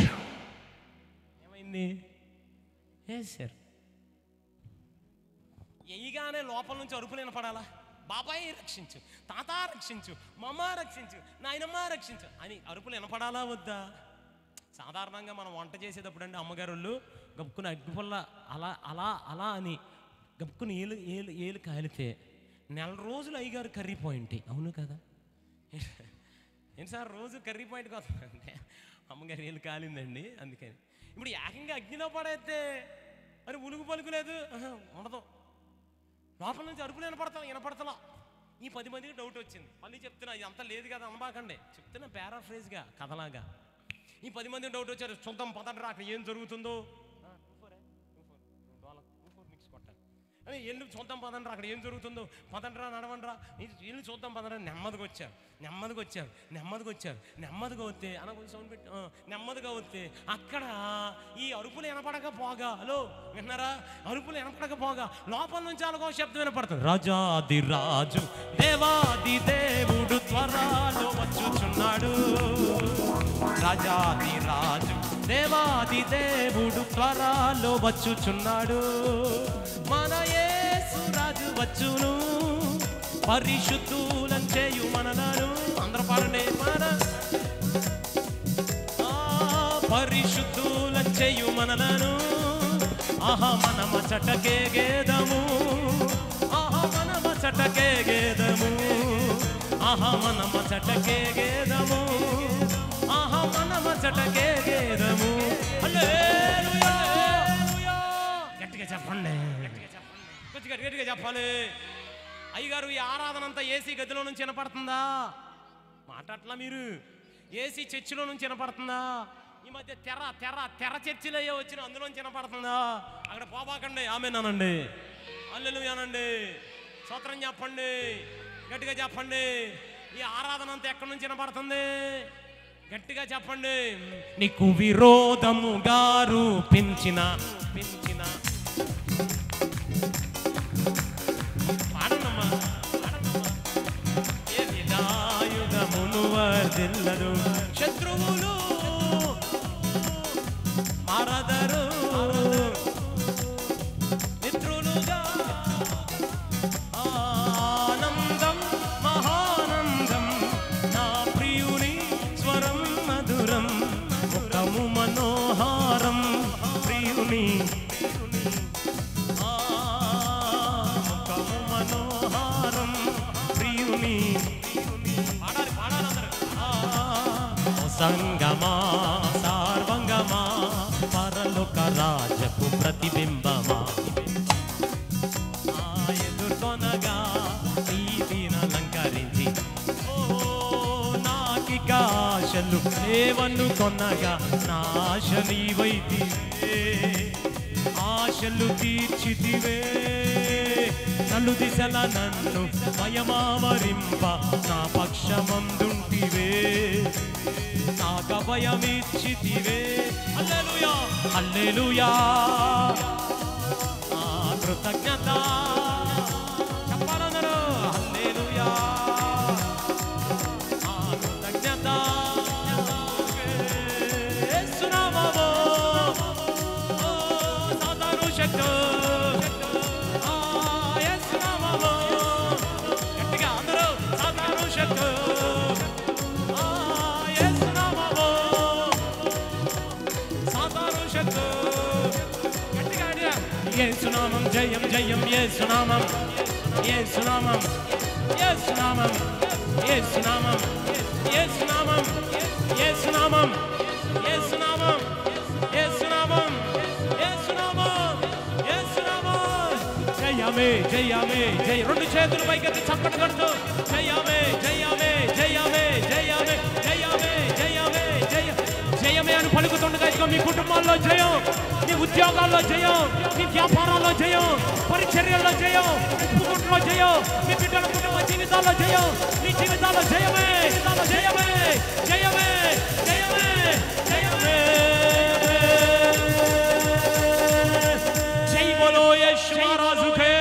ఏమైంది వేసారు ఎయ్యగానే లోపల నుంచి అరుపులు వినపడాలా బాబాయ్ రక్షించు తాత రక్షించు మమ్మ రక్షించు నాయనమ్మ రక్షించు అని అరుపులు వినపడాలా వద్దా సాధారణంగా మనం వంట చేసేటప్పుడు అండి అమ్మగారు గబుక్కుని అగ్గిపుల్ల అలా అలా అలా అని గబుక్కుని ఏలు ఏలు ఏలు కాలితే నెల రోజులు అయ్యగారు కర్రీ పాయింట్ అవును కదా ఏంటి సార్ రోజు కర్రీ పాయింట్కి వస్తుందంటే అమ్మగారు ఏళ్ళు కాలిందండి అందుకని ఇప్పుడు ఏకంగా అగ్నిలో పడైతే మరి ఉలుగు పలుకులేదు ఆహా, ఉండదు లోపల నుంచి అరుపులు వినపడతాం వినపడతలా ఈ పది మందికి డౌట్ వచ్చింది మళ్ళీ చెప్తున్నా ఇది అంతా లేదు కదా అనబాకండి చెప్తున్నా పారాఫ్రేజ్గా కథలాగా ఈ పది మంది డౌట్ వచ్చారు చూద్దాం పదండి రా అక్కడ ఏం జరుగుతుందో ఆ, two four ఏ? Two four. రెండు వాళ్ళకి two four mix కొట్టాలి. అరే ఎల్లు చూద్దాం పదండి రా అక్కడ ఏం జరుగుతుందో పదండ్రా నడవండ్రా ఇల్లు చూద్దాం పదండ్రా నెమ్మదిగా వచ్చారు నెమ్మదిగా వచ్చారు నెమ్మదిగా వచ్చారు నెమ్మదిగా వస్తే అన్న కొంచెం సౌండ్ పెట్టి ఆ, నెమ్మదిగా వస్తే అక్కడ ఈ అరుపులు వినపడకపోగా హలో విన్నారా అరుపులు వినపడకపోగా లోపల నుంచి అలాగో శబ్దం వినపడుతుంది రాజాది రాజు దేవాది దేవుడు త్వరలో వచ్చుచున్నాడు రాజాది రాజు దేవాది దేవుడు త్వరలో వచ్చుచున్నాడు మన యేసు రాజు వచ్చును పరిశుద్ధులం చేయు మనలను అందరూ పాడండి మన ఆ, పరిశుద్ధులం చేయు మనలను ఆహా మనమ చటకే గేదము ఆహా మనమ చటకే గేదము ఆహా మనమ చటకే గేదము ఆహా మనమ చటకే గేదము హల్లెలూయా గట్టిగా చెప్పండి కొంచెం గట్టి గట్టిగా చెప్పాలి అయ్యగారు ఈ ఆరాధన అంతా ఏసీ గదిలో నుంచి వినపడుతుందా మాట్లాడట్లా మీరు ఏసీ చర్చిలో నుంచి వినపడుతుందా ఈ మధ్య తెర తెర తెర చర్చిలో వచ్చిన అందులోంచి వినపడుతుందా అక్కడ పోబాకండి ఆమె నానండి అల్లెలుయానండి స్తోత్రం చెప్పండి గట్టిగా చెప్పండి ఈ ఆరాధన అంతా ఎక్కడి నుంచి వినపడుతుంది గట్టిగా చెప్పండి నీకు విరోధముగా రూపించిన పెంచిన పాడనమ్మా పాడనమ్మా ఏ విదాయుధమును వర్ధిల్లరు శత్రువులు మారదరు మిత్రులుగా ఆనందం మహానందం నా ప్రియుని స్వరం మధురం ముఖము మనోహారం ప్రియుని ఆ, ముఖము మనోహారం ప్రియుని పాడాలి పాడాలి అందరూ ఆ, ఓ సంగమా సార్వంగమా పరలోక రాజపు ప్రతిబింబమా ఆ ఎదుర్కొనగా ప్రీతిని అలంకరించి ఓ నాకిక ఆశలు లేవను కొనగా నా ఆశ నీవైతివే ఆశలు తీర్చితివే నలు దిశల నన్ను భయమావరింప నా పక్షమందుంటివే నాక భయమిచ్చితివే హల్లెలూయా హల్లెలూయా ఆ కృతజ్ఞత చెప్పాలందరూ హల్లెలూయా ఆ కృతజ్ఞత యేసునామము ఓ సాతాను శక్తి ఆ యేసునామము గట్టిగా అందరూ సాతాను శక్తి ఆ యేసునామము సాతాను శక్తి గట్టిగా అడిగా యేసునామం జయం జయం యేసునామం యేసునామం యేసునామం యేసునామం యేసునామం యేసునామం యేసునామం యేసునామం యేసునామం యేసునామం జయమే జయమే జయ రెండు చేతులు పైకెత్తి చప్పటి కొడుతూ జయమే జయమే జయమే జయమే జయమే జయమే జయ జయమే అని పలుకుతుండగా ఇదిగో మీ కుటుంబాల్లో జయం మీ ఉద్యోగాల్లో జయం మీ వ్యాపారాల్లో జయం పరిచర్యల్లో జయం కుటుంబంలో జయం మీ బిడ్డల కుటుంబ జీవితాల్లో జయం మీ జీవితాల్లో జయమే జయమే జయమే జయమే జయమే జై బోలో యేసు మహారాజుకే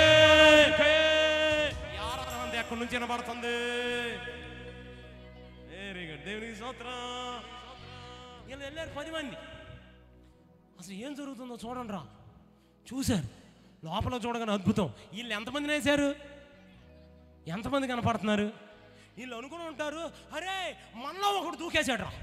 ఈ ఆరాధన అంతా ఎక్కడి నుంచి వినబడుతుంది వెరీ గుడ్ దేవునికి స్తోత్రం వీళ్ళు వెళ్ళారు పది మంది అసలు ఏం జరుగుతుందో చూడండి రా చూశారు లోపల చూడగానే అద్భుతం వీళ్ళు ఎంతమందిని వేశారు ఎంతమంది కనపడుతున్నారు వీళ్ళు అనుకుని ఉంటారు అరే మనలో ఒకడు దూకేశాడు రా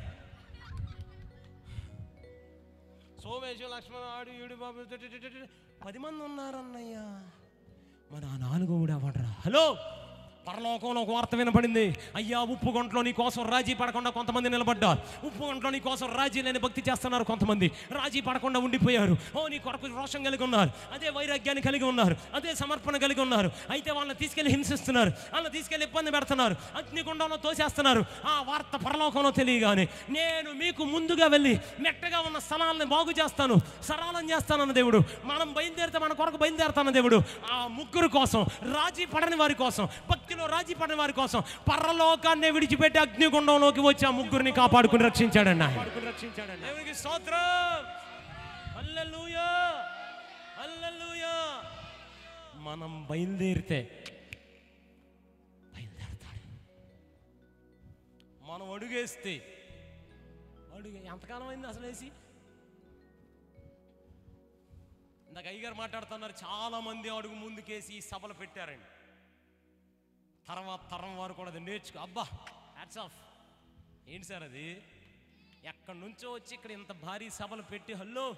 సోమేశం లక్ష్మణ ఆడు ఈడు బాబు టి- టి- టి- టి- టి. పది మంది ఉన్నారన్నయ్య మన ఆ నాలుగో ఎవడరా హలో పరలోకంలో ఒక వార్త వినపడింది అయ్యా ఉప్పు గంటలో నీ కోసం రాజీ పడకుండా కొంతమంది నిలబడ్డారు ఉప్పు గంటలో నీ కోసం రాజీ లేని భక్తి చేస్తున్నారు కొంతమంది రాజీ పడకుండా ఉండిపోయారు ఓ నీ కొరకు రోషం కలిగి ఉన్నారు అదే వైరాగ్యాన్ని కలిగి ఉన్నారు అదే సమర్పణ కలిగి ఉన్నారు అయితే వాళ్ళని తీసుకెళ్లి హింసిస్తున్నారు వాళ్ళని తీసుకెళ్లి ఇబ్బంది పెడుతున్నారు అగ్నిగుండంలో తోసేస్తున్నారు ఆ వార్త పరలోకంలో తెలియగానే నేను మీకు ముందుగా వెళ్ళి మెట్టగా ఉన్న స్థలాలను బాగు చేస్తాను సరళం చేస్తానన్న దేవుడు మనం బయలుదేరితే మన కొరకు బయలుదేరుతాన దేవుడు ఆ ముగ్గురు కోసం రాజీ పడని వారి కోసం భక్తిలో రాజీ పడని వారి కోసం పరలోకాన్ని విడిచిపెట్టి అగ్నిగుండంలోకి వచ్చి ఆ ముగ్గురిని కాపాడుకుని రక్షించాడండి ఆయన దేవునికి స్తోత్రం హల్లెలూయా హల్లెలూయా మనం బయలుదేరితే బయలుదేరతాడు మనం అడుగేస్తే అడుగు ఎంతకాలం అయింది అసలు వేసి ఇందాక అయ్యగారు మాట్లాడుతున్నారు చాలా మంది అడుగు ముందుకేసి ఈ సభలు పెట్టారండి తర్వాత తరం వారు కూడా అది నేర్చుకో అబ్బా హ్యాట్స్ ఆఫ్ ఏంటి సార్ అది ఎక్కడి నుంచో వచ్చి ఇక్కడ ఇంత భారీ సభలు పెట్టి హల్లో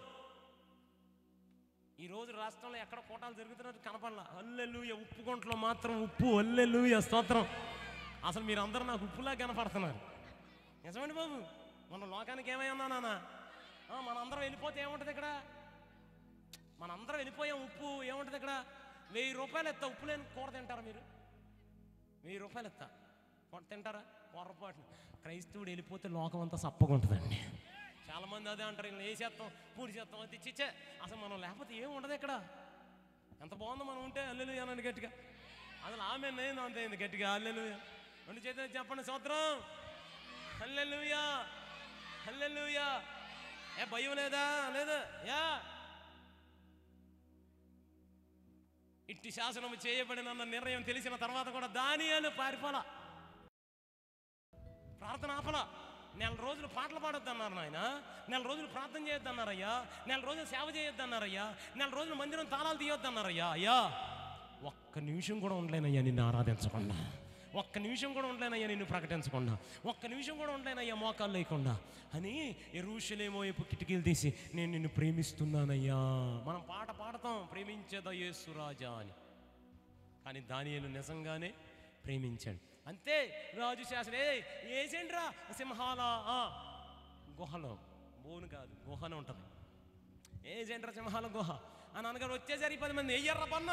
ఈ రోజు రాష్ట్రంలో ఎక్కడ కోటాలు జరుగుతున్నట్టు కనపడలా అల్లెలుయ ఉప్పు గుంటలో మాత్రం ఉప్పు అల్లెలుయ స్తోత్రం అసలు మీరు అందరూ నాకు ఉప్పులా కనపడుతున్నారు నిజమండి బాబు మన లోకానికి ఏమై ఉన్నా నాన్న ఆ, మనందరం వెళ్ళిపోతే ఏముంటుంది ఇక్కడ మనందరం వెళ్ళిపోయాం ఉప్పు ఏముంటుంది ఇక్కడ వెయ్యి రూపాయలు ఎత్తా ఉప్పు లేని కూర తింటారా మీరు వెయ్యి రూపాయలు ఎత్తా కూర తింటారా పొరపాటు క్రైస్తవుడు వెళ్ళిపోతే లోకం అంతా సప్పగా ఉంటుందండి చాలా మంది అదే అంటారు ఇలా వేసేస్తాం పూడి చేస్తాం అది చిచ్చే అసలు మనం లేకపోతే ఏం ఉండదు ఇక్కడ ఎంత బాగుందో మనం ఉంటే అల్లెలు అనండి గట్టిగా అసలు ఆమె నేను అంత అయింది గట్టిగా అల్లెలు రెండు చేతులు చెప్పండి సూత్రం హల్లెలూయా హల్లెలూయా ఏ భయం లేదా లేదా యా ఇట్టి శాసనం చేయబడిన నిర్ణయం తెలిసిన తర్వాత కూడా దానియాలు పారిపోలా ప్రార్థన ఆపలా నెల రోజులు పాటలు పాడొద్దన్నారు నాయన నెల రోజులు ప్రార్థన చేయొద్దన్నారయ్యా నెల రోజులు సేవ చేయొద్దన్నారయ్యా నెల రోజులు మందిరం తాళాలు తీయొద్దన్నారయ్యా అయ్యా ఒక్క నిమిషం కూడా ఉండలేనయ్యా నిన్ను ఆరాధించకుండా ఒక్క నిమిషం కూడా ఉండలేనయ్యా నిన్ను ప్రకటించకుండా ఒక్క నిమిషం కూడా ఉండలేనయ్యా మోకాలు లేకుండా అని ఎరుషలేమో వైపు కిటికీలు తీసి నేను నిన్ను ప్రేమిస్తున్నానయ్యా మనం పాట పాడతాం ప్రేమించేదా యేసురాజా అని కానీ దానియేలు నిజంగానే ప్రేమించాడు అంతే రాజు శాసన ఏ ఏజెంట్రా సింహాల ఆ, గుహలో బోను కాదు గుహనే ఉంటుంది ఏజెంట్రా సింహాల గుహ అని అనగారు వచ్చేసరికి పది మంది ఎయ్యర్రా పన్న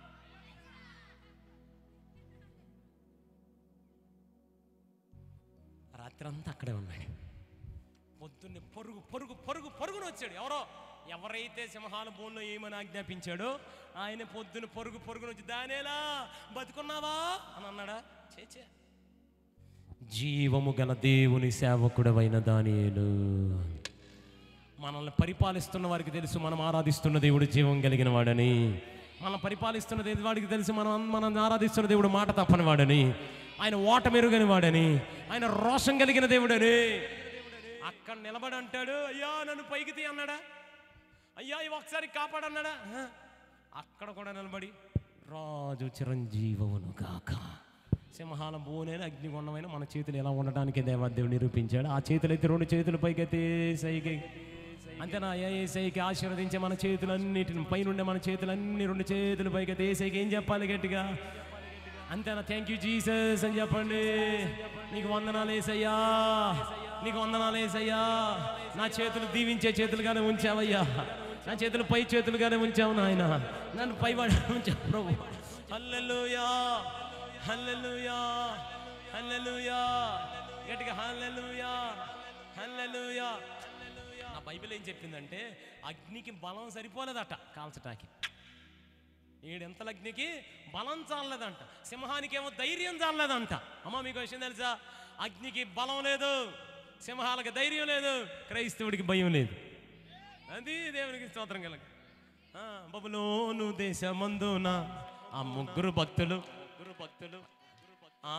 రాత్రంతా అక్కడే ఉన్నాడు పొద్దున్నే పరుగు పరుగు పరుగు పరుగున వచ్చాడు ఎవరో ఎవరైతే సింహాల బోన్లో ఏమని ఆజ్ఞాపించాడో ఆయన పొద్దున పరుగు పరుగున వచ్చి దానేలా బతుకున్నావా అని అన్నాడా చేచే జీవము గల దేవుని సేవకుడవైన దానియేలు మనల్ని పరిపాలిస్తున్న వారికి తెలుసు మనం ఆరాధిస్తున్న దేవుడు జీవం కలిగిన వాడని మనం పరిపాలిస్తున్న దేవుడి వాడికి తెలుసు మనం మనం ఆరాధిస్తున్న దేవుడు మాట తప్పని వాడని ఆయన ఓట మెరుగని వాడని ఆయన రోషం కలిగిన దేవుడని అక్కడ నిలబడి అంటాడు అయ్యా నన్ను పైకి తీ అన్నాడా అయ్యా ఇవి ఒకసారి కాపాడన్నాడా ఆ, అక్కడ కూడా నిలబడి రాజు చిరంజీవమును గాక సింహాల బోనైన అగ్నిగుండమైన మన చేతులు ఎలా ఉండడానికి దేవాదేవుడు నిరూపించాడు ఆ చేతులు అయితే రెండు చేతులు పైకెత్తి సైకి అంతేనా ఏ సైకి ఆశీర్వదించే మన చేతులన్నిటిని పైనుండే మన చేతులన్నీ రెండు చేతులు పైకెత్తి ఏ సైకి ఏం చెప్పాలి గట్టిగా అంతేనా థ్యాంక్ యూ జీసస్ అని చెప్పండి నీకు వందనాలు వేసయ్యా నీకు వందనాలు వేసయ్యా నా చేతులు దీవించే చేతులుగానే ఉంచావయ్యా నా చేతులు పై చేతులుగానే ఉంచావు నాయన నన్ను పైవాడు ఉంచావు ప్రభు హల్లెలూయా హల్లెలూయా హల్లెలూయా గట్టిగా హల్లెలూయా హల్లెలూయా నా బైబిల్ ఏం చెప్పిందంటే అగ్నికి బలం సరిపోలేదట కాల్చటానికి ఏడెంతల అగ్నికి బలం చాలలేదంట సింహానికి ఏమో ధైర్యం చాలలేదంట అమ్మ మీకు విషయం తెలుసా అగ్నికి బలం లేదు సింహాలకు ధైర్యం లేదు క్రైస్తవుడికి భయం లేదు అది దేవునికి స్తోత్రం కలగ ఆ, బబులోను దేశమందున ఆ ముగ్గురు భక్తులు ముగ్గురు భక్తులు ఆ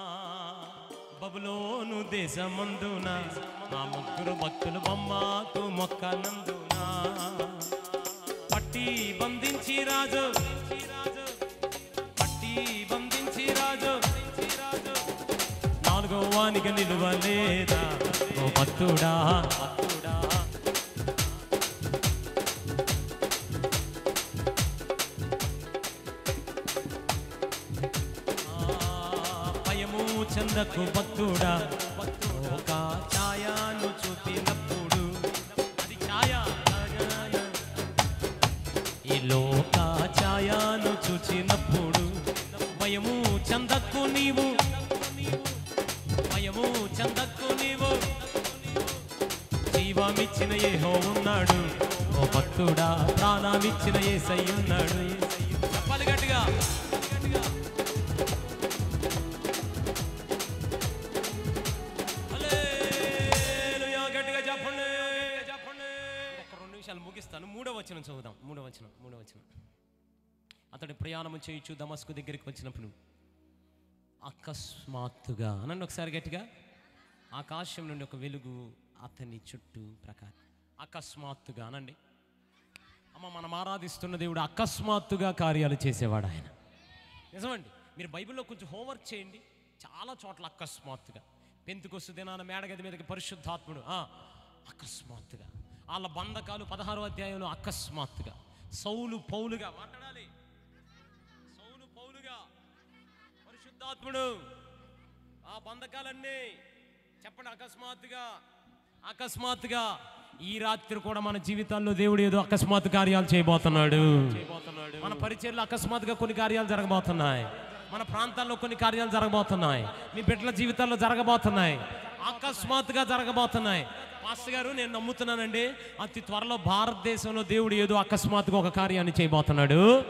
బబులోను దేశమందున ఆ ముగ్గురు భక్తులు బొమ్మకు మొక్కనందున పట్టి బంధించి రాజు పట్టి బంధించి రాజు నాలుగో వానిగా నిలువలేదా ఓ భక్తుడా భక్తుడా ఆ, భయము చందకు భక్తుడా ఒక ఛాయాను చూపినప్పుడు అది ఛాయ ఈ లోక ఛాయాను చూచినప్పుడు భయము చందకు నీవు భయము చందకు నీవు జీవమిచ్చిన ఏహో ఉన్నాడు ఓ భక్తుడా ప్రాణమిచ్చిన ఏసై ఉన్నాడు చెప్పాలి గట్టిగా హల్లెలూయా, గట్టిగా చెప్పండి చెప్పండి ఒక రెండు నిమిషాలు ముగిస్తాను మూడో వచనం చదువుదాం మూడో వచనం మూడో వచనం అతడి ప్రయాణం చేయొచ్చు దమస్కు దగ్గరికి వచ్చినప్పుడు అకస్మాత్తుగా అనండి ఒకసారి గట్టిగా ఆకాశం నుండి ఒక వెలుగు అతని చుట్టూ ప్రకారం అకస్మాత్తుగా అనండి అమ్మ మనం ఆరాధిస్తున్న దేవుడు అకస్మాత్తుగా కార్యాలు చేసేవాడు ఆయన నిజమండి మీరు బైబిల్లో కొంచెం హోంవర్క్ చేయండి చాలా చోట్ల అకస్మాత్తుగా పెంతుకొస్తు దినాన మేడగది మీదకి పరిశుద్ధాత్ముడు ఆ, అకస్మాత్తుగా వాళ్ళ బంధకాలు పదహారో అధ్యాయంలో అకస్మాత్తుగా సౌలు పౌలుగా మాట్లాడాలి సౌలు పౌలుగా పరిశుద్ధాత్ముడు ఆ బంధకాలన్నీ చెప్పండి అకస్మాత్తుగా అకస్మాత్తుగా ఈ రాత్రి కూడా మన జీవితాల్లో దేవుడు ఏదో అకస్మాత్ కార్యాలు చేయబోతున్నాడు మన పరిచయలో అకస్మాత్తుగా కొన్ని కార్యాలు జరగబోతున్నాయి మన ప్రాంతాల్లో కొన్ని కార్యాలు జరగబోతున్నాయి మీ బిడ్డల జీవితాల్లో జరగబోతున్నాయి అకస్మాత్తుగా జరగబోతున్నాయి పాస్టర్ గారు నేను నమ్ముతున్నానండి అతి త్వరలో భారతదేశంలో దేవుడు ఏదో అకస్మాత్తుగా ఒక కార్యాన్ని చేయబోతున్నాడు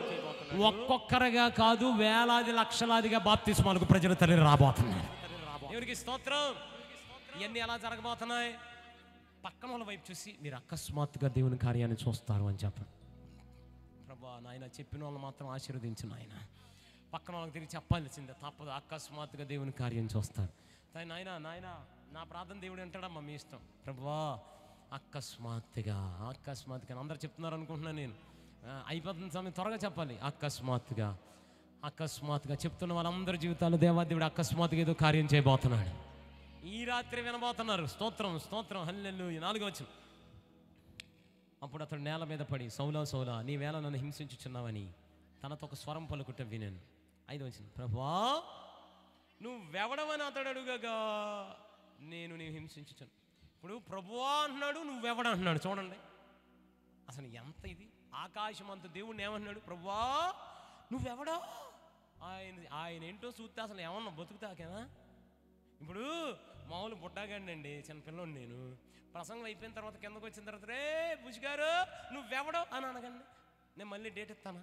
ఒక్కొక్కరుగా కాదు వేలాది లక్షలాదిగా బాప్తిస్మాలకు ప్రజలు తల్లి రాబోతున్నారు దేవునికి స్తోత్రం ఇవన్నీ ఎలా జరగబోతున్నాయి పక్కన వాళ్ళ వైపు చూసి మీరు అకస్మాత్తుగా దేవుని కార్యాన్ని చూస్తారు అని చెప్పండి ప్రభా నాయన చెప్పిన వాళ్ళు మాత్రం ఆశీర్వదించు నాయన పక్కన వాళ్ళకి తిరిగి చెప్పాల్సిందే తప్పదు అకస్మాత్తుగా దేవుని కార్యం చూస్తారు కానీ నాయన నాయన నా ప్రార్థన దేవుడు అంటాడమ్మా మీ ఇష్టం ప్రభువా అకస్మాత్తుగా అకస్మాత్తుగా అందరు చెప్తున్నారు అనుకుంటున్నాను నేను ఆ, అయిపోతున్న సమయం త్వరగా చెప్పాలి అకస్మాత్తుగా అకస్మాత్తుగా చెప్తున్న వాళ్ళందరి జీవితాలు దేవాదేవుడు అకస్మాత్తుగా ఏదో కార్యం చేయబోతున్నాడు ఈ రాత్రి వినబోతున్నారు స్తోత్రం స్తోత్రం హల్లెల్లు నాలుగు వచ్చిన అప్పుడు అతడు నేల మీద పడి సౌలా సౌలా నీ వేళ నన్ను హింసించుచున్నావని తనతో ఒక స్వరం పలుకుట వినాను ఐదు వచ్చిన ప్రభువా నువ్వెవడవని అతడు అడుగగా నేను నీ హింసించుచాను ఇప్పుడు ప్రభువా అంటున్నాడు నువ్వెవడ అంటున్నాడు చూడండి అసలు ఎంత ఇది ఆకాశం అంత దేవుడిని ఏమన్నాడు ప్రభువా నువ్వెవడా ఆయన ఆయన ఏంటో చూస్తే అసలు ఏమన్నా బతుకుతాకేనా ఇప్పుడు మామూలు బుడ్డాగండి అండి చిన్న పిల్లోడు నేను ప్రసంగం అయిపోయిన తర్వాత కిందకు వచ్చిన తర్వాత రే బుజ్జిగారు నువ్వెవడో అని అనగండి నేను మళ్ళీ డేట్ ఇస్తానా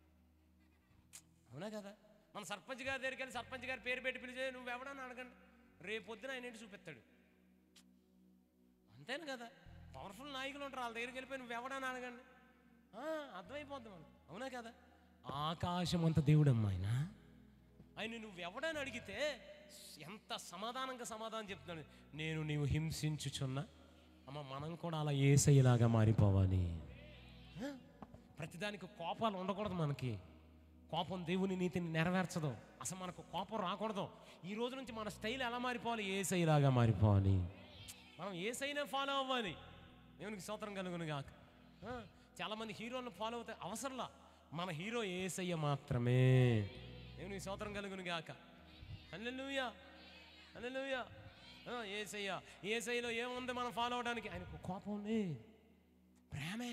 అవునా కదా మన సర్పంచ్ గారి దగ్గరికి వెళ్ళి సర్పంచ్ గారి పేరు పెట్టి పిలిచే నువ్వెవడో అని అడగండి రేపు పొద్దున ఆయన ఏంటి చూపిస్తాడు అంతేను కదా పవర్ఫుల్ నాయకులు ఉంటారు వాళ్ళ దగ్గరికి వెళ్ళిపోయి నువ్వెవడని అడగండి ఆ, అర్థమైపోద్ది మనం అవునా కదా ఆకాశం అంత దేవుడమ్మా ఆయన ఆయన నువ్వెవడని అడిగితే ఎంత సమాధానంగా సమాధానం చెప్తున్నాడు నేను నీవు హింసించుచున్నా అమ్మ మనం కూడా అలా ఏసయ్యలాగా మారిపోవాలి ఆ? ప్రతిదానికి కోపాలు ఉండకూడదు మనకి కోపం దేవుని నీతిని నెరవేర్చదు అసలు మనకు కోపం రాకూడదు ఈ రోజు నుంచి మన స్టైల్ ఎలా మారిపోవాలి ఏసైలాగా మారిపోవాలి మనం ఏసైనే ఫాలో అవ్వాలి దేవునికి స్తోత్రం కలుగును గాక ఆ, చాలామంది హీరోలను ఫాలో అవుతాయి అవసరంలా మన హీరో ఏసయ్య మాత్రమే దేవునికి స్తోత్రం కలుగును గాక హల్లెలూయా హల్లెలూయా ఆ, ఏసయ్య ఏసయ్యలో ఏముంది మనం ఫాలో అవడానికి ఆయనకు కోపం ఉంది ప్రేమే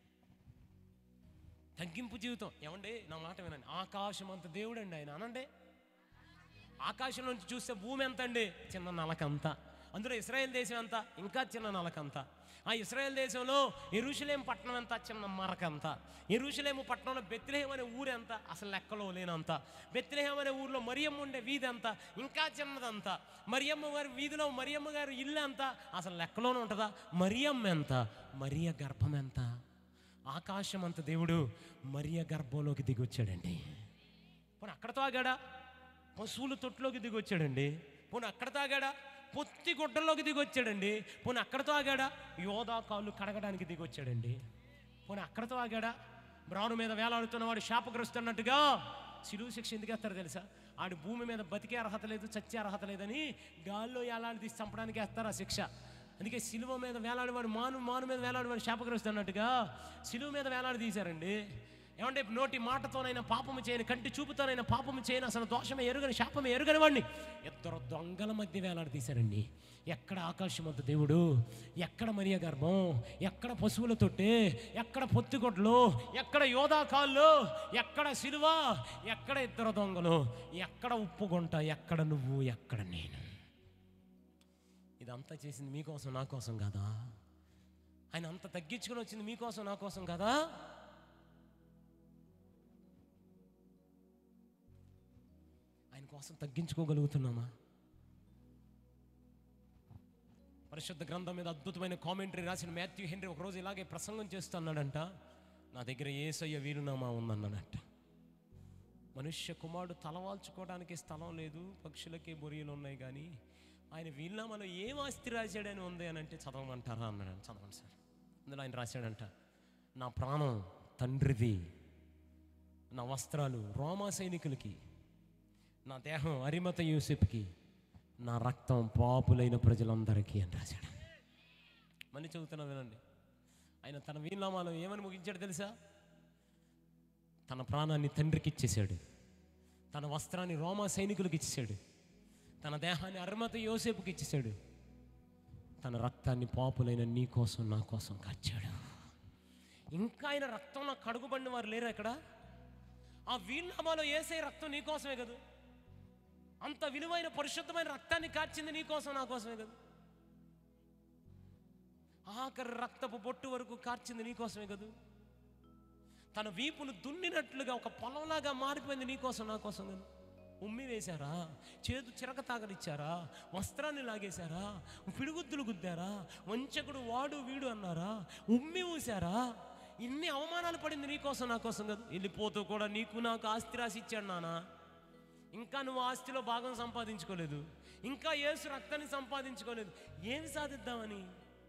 తగ్గింపు జీవితం ఏమండి నా మాట వినండి ఆకాశం అంత దేవుడు అండి ఆయన అనండి ఆకాశం నుంచి చూస్తే భూమి ఎంత అండి చిన్న నలకంత అందులో ఇస్రాయేల్ దేశం ఎంత ఇంకా చిన్న నలకంత ఆ ఇస్రాయేల్ దేశంలో ఎరుషలేం పట్టణం ఎంత చిన్న మరకంత ఎరుషలేము పట్టణంలో బెత్తిలేహం అనే ఊరు ఎంత అసలు లెక్కలో లేనంత బెత్తిలేహం అనే ఊర్లో మరియమ్మ ఉండే వీధి ఎంత ఇంకా చిన్నదంత మరియమ్మ గారి వీధిలో మరియమ్మ గారి ఇల్లు ఎంత అసలు లెక్కలోనే ఉంటుందా మరియమ్మ ఎంత మరియ గర్భం ఎంత ఆకాశం అంత దేవుడు మరియ గర్భంలోకి దిగొచ్చాడండి పోనీ అక్కడ తాగాడా పశువుల తొట్టులోకి దిగొచ్చాడండి పోనీ అక్కడ తాగాడా పొత్తి గుడ్డల్లోకి దిగొచ్చాడండి పోనీ అక్కడ తాగాడా యోధా కాళ్ళు కడగడానికి దిగొచ్చాడండి పోనీ అక్కడ తాగాడా బ్రాను మీద వేలాడుతున్నవాడు శాపగ్రస్తున్నట్టుగా సిలువు శిక్ష ఎందుకు వేస్తారు తెలుసా ఆడు భూమి మీద బతికే అర్హత లేదు చచ్చే అర్హత లేదని గాల్లో ఏలాడి తీసి చంపడానికి వేస్తారు ఆ శిక్ష అందుకే సిలువ మీద వేలాడేవాడు మాను మాను మీద వేలాడేవాడు శాపగ్రస్తు అన్నట్టుగా సిలువ మీద వేలాడి తీశారండి ఏమంటే నోటి మాటతోనైనా పాపము చేయని కంటి చూపుతోనైనా పాపము చేయని అసలు దోషమే ఎరుగని శాపమే ఎరుగని వాడిని ఇద్దరు దొంగల మధ్య వేలాడి తీశారండి ఎక్కడ ఆకాశం అంత దేవుడు ఎక్కడ మరియ గర్భం ఎక్కడ పశువుల తొట్టే ఎక్కడ పొత్తిగొడ్లు ఎక్కడ యోధా కాళ్ళు ఎక్కడ సిలువ ఎక్కడ ఇద్దరు దొంగలు ఎక్కడ ఉప్పు గుంట ఎక్కడ నువ్వు ఎక్కడ నేను ఇదంతా చేసింది మీకోసం నా కోసం కదా ఆయన అంత తగ్గించుకొని వచ్చింది మీకోసం నా కోసం కదా ఆయన కోసం తగ్గించుకోగలుగుతున్నామా పరిశుద్ధ గ్రంథం మీద అద్భుతమైన కామెంటరీ రాసిన మాథ్యూ హెన్రీ ఒకరోజు ఇలాగే ప్రసంగం చేస్తున్నాడంట నా దగ్గర ఏసయ్య వీలునామా ఉందన్నాడట మనుష్య కుమారుడు తలవాల్చుకోవడానికి స్థలం లేదు పక్షులకే బొరియలు ఉన్నాయి కానీ ఆయన వీలునామాలో ఏం ఆస్తి రాశాడని ఉంది అని అంటే చదవమంటారా అన్నాడు చదవండి సార్ అందులో ఆయన రాశాడంట నా ప్రాణం తండ్రిది నా వస్త్రాలు రోమా సైనికులకి నా దేహం అరిమత యూసెఫ్కి నా రక్తం పాపులైన ప్రజలందరికీ అని రాశాడు మళ్ళీ చదువుతున్నా వినండి ఆయన తన వీలునామాలో ఏమని ముగించాడు తెలుసా తన ప్రాణాన్ని తండ్రికి ఇచ్చేశాడు తన వస్త్రాన్ని రోమా సైనికులకు ఇచ్చేశాడు తన దేహాన్ని అర్మత యోసేపుకి ఇచ్చేశాడు తన రక్తాన్ని పాపులైన నీ కోసం నా కోసం కార్చాడు ఇంకా ఆయన రక్తంలో కడుగుబడిన వారు లేరు అక్కడ ఆ వీలునామాలో ఏసే రక్తం నీ కోసమే కదా అంత విలువైన పరిశుద్ధమైన రక్తాన్ని కార్చింది నీ కోసం నా కోసమే కదా ఆఖరి రక్తపు బొట్టు వరకు కార్చింది నీ కోసమే కదా తన వీపును దున్నినట్లుగా ఒక పొలంలాగా మారిపోయింది నీకోసం నా కోసం నేను ఉమ్మి వేశారా చేతు చిరక తాగనిచ్చారా వస్త్రాన్ని లాగేశారా పిడుగుద్దులు గుద్దారా వంచకుడు వాడు వీడు అన్నారా ఉమ్మి ఊశారా ఇన్ని అవమానాలు పడింది నీకోసం నా కోసం కదా వెళ్ళిపోతూ కూడా నీకు నాకు ఆస్తి రాసి ఇచ్చాడు నానా ఇంకా నువ్వు ఆస్తిలో భాగం సంపాదించుకోలేదు ఇంకా యేసు రక్తాన్ని సంపాదించుకోలేదు ఏమి సాధిద్దామని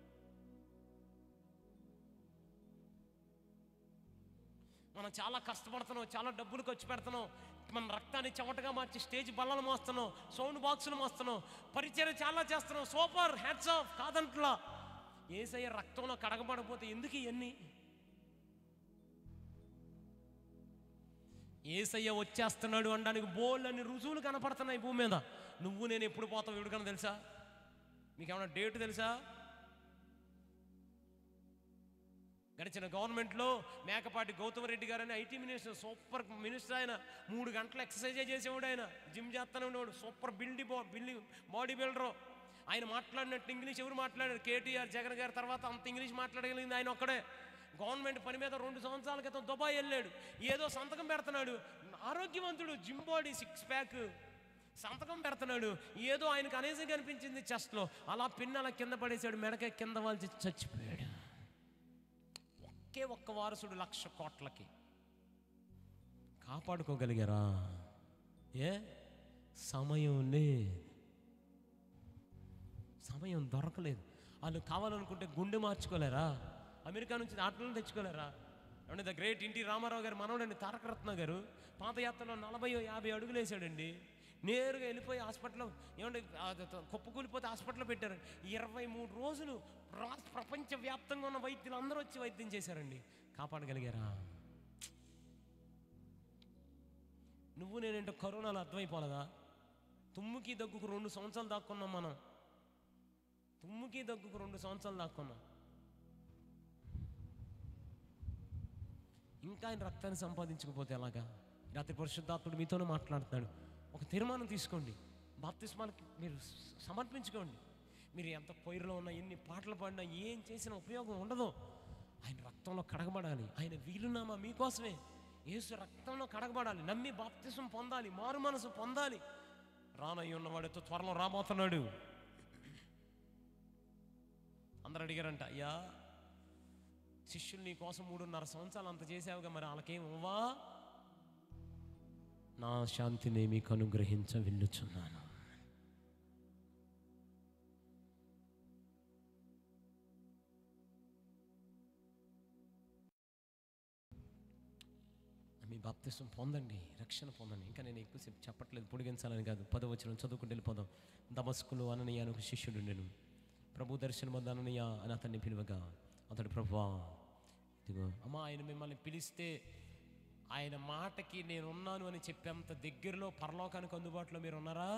మనం చాలా కష్టపడుతున్నాం చాలా డబ్బులు ఖర్చు పెడుతున్నాం మన రక్తాన్ని చెమటగా మార్చి స్టేజ్ బల్లలు మోస్తున్నాం సౌండ్ బాక్సులు మోస్తున్నాం పరిచయం చాలా చేస్తున్నాం సూపర్ హ్యాట్స్ ఆఫ్ కాదంట్లా ఏసయ్య రక్తంలో కడగబడకపోతే ఎందుకు ఇవన్నీ ఏసయ్య వచ్చేస్తున్నాడు అనడానికి బోల్డ్ అని రుజువులు కనపడుతున్నాయి భూమి మీద నువ్వు నేను ఎప్పుడు పోతావు ఎవరికన్నా తెలుసా మీకు ఏమైనా డేట్ తెలుసా గడిచిన గవర్నమెంట్లో మేకపాటి గౌతమ్ రెడ్డి గారు అని ఐటీ మినిస్టర్ సూపర్ మినిస్టర్ ఆయన మూడు గంటలు ఎక్సర్సైజ్ చేసేవాడు ఆయన జిమ్ చేస్తూనే ఉండేవాడు సూపర్ బిల్డి బా బిల్డి బాడీ బిల్డరు ఆయన మాట్లాడినట్టు ఇంగ్లీష్ ఎవరు మాట్లాడారు కేటీఆర్ జగన్ గారి తర్వాత అంత ఇంగ్లీష్ మాట్లాడగలిగింది ఆయన ఒక్కడే గవర్నమెంట్ పని మీద రెండు సంవత్సరాల క్రితం దుబాయ్ వెళ్ళాడు ఏదో సంతకం పెడుతున్నాడు ఆరోగ్యవంతుడు జిమ్ బాడీ సిక్స్ ప్యాక్ సంతకం పెడుతున్నాడు ఏదో ఆయనకు అనేసి అనిపించింది చెస్ట్లో అలా పిన్ అలా కింద పడేశాడు మెడకే కింద వాల్చి చచ్చిపోయాడు ఒకే ఒక్క వారసుడు లక్ష కోట్లకి కాపాడుకోగలిగారా ఏ సమయం లేదు సమయం దొరకలేదు వాళ్ళు కావాలనుకుంటే గుండె మార్చుకోలేరా అమెరికా నుంచి ఆటలను తెచ్చుకోలేరా ఏమంటే ద గ్రేట్ ఇంటి రామారావు గారు మనవడండి తారకరత్న గారు పాదయాత్రలో నలభై యాభై అడుగులు వేసాడండి నేరుగా వెళ్ళిపోయి హాస్పిటల్లో ఏమంటే కుప్పకూలిపోతే హాస్పిటల్లో పెట్టారు ఇరవై మూడు రోజులు రా ప్రపంచవ్యాప్తంగా ఉన్న వైద్యులు అందరూ వచ్చి వైద్యం చేశారండి కాపాడగలిగారా నువ్వు నేనేంటో కరోనాలో అర్థమైపోలేదా తుమ్ముకి దగ్గుకు రెండు సంవత్సరాలు దాక్కున్నాం మనం తుమ్ముకి దగ్గుకు రెండు సంవత్సరాలు దాక్కున్నాం ఇంకా ఆయన రక్తాన్ని సంపాదించకపోతే ఎలాగా రాత్రి పరిశుద్ధాత్ముడు మీతోనే మాట్లాడుతున్నాడు ఒక తీర్మానం తీసుకోండి బాప్తిస్మానికి మీరు స- సమర్పించుకోండి మీరు ఎంత పొయ్యిలో ఉన్నా ఎన్ని పాటలు పాడినా ఏం చేసినా ఉపయోగం ఉండదు ఆయన రక్తంలో కడగబడాలి ఆయన వీలునామా మీకోసమే యేసు రక్తంలో కడగబడాలి నమ్మి బాప్తిసం పొందాలి మారు మనసు పొందాలి రానయ్య ఉన్నవాడితో త్వరలో రాబోతున్నాడు అందరు అడిగారంట అయ్యా శిష్యులు నీ కోసం మూడున్నర సంవత్సరాలు అంత చేసావుగా మరి వాళ్ళకేం ఇవ్వవా నా శాంతిని మీకు అనుగ్రహించ వెళ్ళుచున్నాను మీ బాప్తిసం పొందండి రక్షణ పొందండి ఇంకా నేను ఎక్కువసేపు చెప్పట్లేదు పొడిగించాలని కాదు పదవచనం చదువుకుంటూ వెళ్ళిపోదాం దమస్కులు అననీయ అని ఒక శిష్యుడు నేను ప్రభు దర్శనం వద్ద అననీయ అని అతన్ని పిలువగా అతడు ప్రభువా ఇదిగో అమ్మ ఆయన మిమ్మల్ని పిలిస్తే ఆయన మాటకి నేను ఉన్నాను అని చెప్పేంత దగ్గరలో పరలోకానికి అందుబాటులో మీరు ఉన్నారా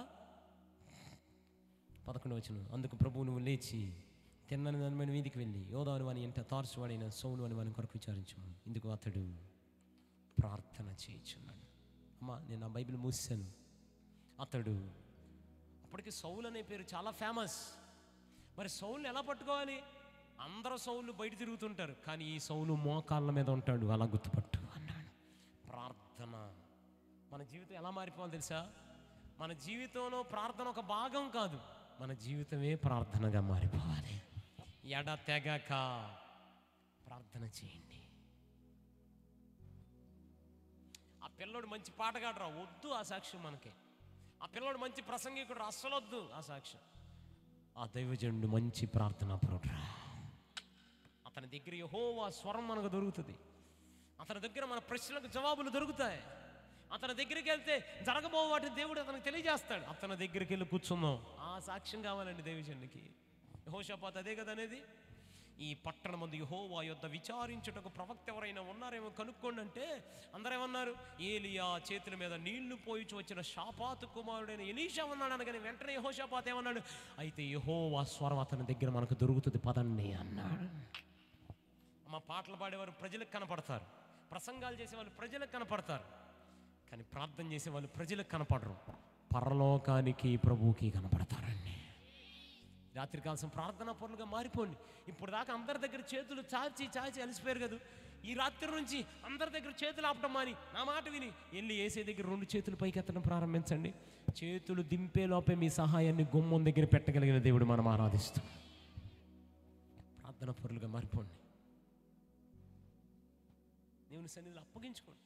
పదకొండు వచ్చిన అందుకు ప్రభువు నువ్వు లేచి తిన్నని దాని వీధికి వెళ్ళి యోదాను అని ఎంత తార్చువాడైన సౌను అని వాని కొరకు విచారించు ఇందుకు అతడు ప్రార్థన చేయించున్నాడు అమ్మా నేను నా బైబిల్ మూసాను అతడు అప్పటికి సౌలు అనే పేరు చాలా ఫేమస్ మరి సౌల్ని ఎలా పట్టుకోవాలి అందరూ సౌలు బయట తిరుగుతుంటారు కానీ ఈ సౌలు మోకాళ్ళ మీద ఉంటాడు అలా గుర్తుపట్టు అన్నాడు ప్రార్థన మన జీవితం ఎలా మారిపోవాలి తెలుసా మన జీవితంలో ప్రార్థన ఒక భాగం కాదు మన జీవితమే ప్రార్థనగా మారిపోవాలి ఎడ తెగక ప్రార్థన చేయండి ఆ పిల్లోడు మంచి పాటగాడు రా వద్దు ఆ సాక్ష్యం మనకి ఆ పిల్లోడు మంచి ప్రసంగికుడు అస్సలు వద్దు ఆ సాక్ష్యం ఆ దైవజనుడు మంచి ప్రార్థనా పరుడురా అతని దగ్గర యెహోవా స్వరం మనకు దొరుకుతుంది అతని దగ్గర మన ప్రశ్నలకు జవాబులు దొరుకుతాయి అతని దగ్గరికి వెళ్తే జరగబో వాటిని దేవుడు అతనికి తెలియజేస్తాడు అతని దగ్గరికి వెళ్ళి కూర్చుందాం ఆ సాక్ష్యం కావాలండి దైవజనుడికి యహోషపాత్ అదే కదా అనేది ఈ పట్టణ మంది యహోవా యొద్ద విచారించుటకు ప్రవక్త ఎవరైనా ఉన్నారేమో కనుక్కోండి అంటే అందరూ ఏమన్నారు ఏలియా చేతుల మీద నీళ్లు పోయిచు వచ్చిన షాపాతు కుమారుడైన ఎలీషా ఉన్నాడు అనగానే వెంటనే యహోషాపాత్ ఏమన్నాడు అయితే యహోవా స్వరం అతని దగ్గర మనకు దొరుకుతుంది పదండి అన్నాడు మా పాటలు పాడేవారు ప్రజలకు కనపడతారు ప్రసంగాలు చేసేవాళ్ళు ప్రజలకు కనపడతారు కానీ ప్రార్థన చేసేవాళ్ళు ప్రజలకు కనపడరు పరలోకానికి ప్రభువుకి కనపడతారండి రాత్రి కాల్సిన ప్రార్థనా పనులుగా మారిపోండి ఇప్పుడు దాకా అందరి దగ్గర చేతులు చాచి చాచి అలసిపోయారు కదా ఈ రాత్రి నుంచి అందరి దగ్గర చేతులు ఆపటం మాని నా మాట విని వెళ్ళి ఏసే దగ్గర రెండు చేతులు పైకి ఎత్తడం ప్రారంభించండి చేతులు దింపే లోపే మీ సహాయాన్ని గుమ్మం దగ్గర పెట్టగలిగిన దేవుడు మనం ఆరాధిస్తాం ప్రార్థన పరులుగా మారిపోండి దేవుని సన్నిధిలో అప్పగించుకోండి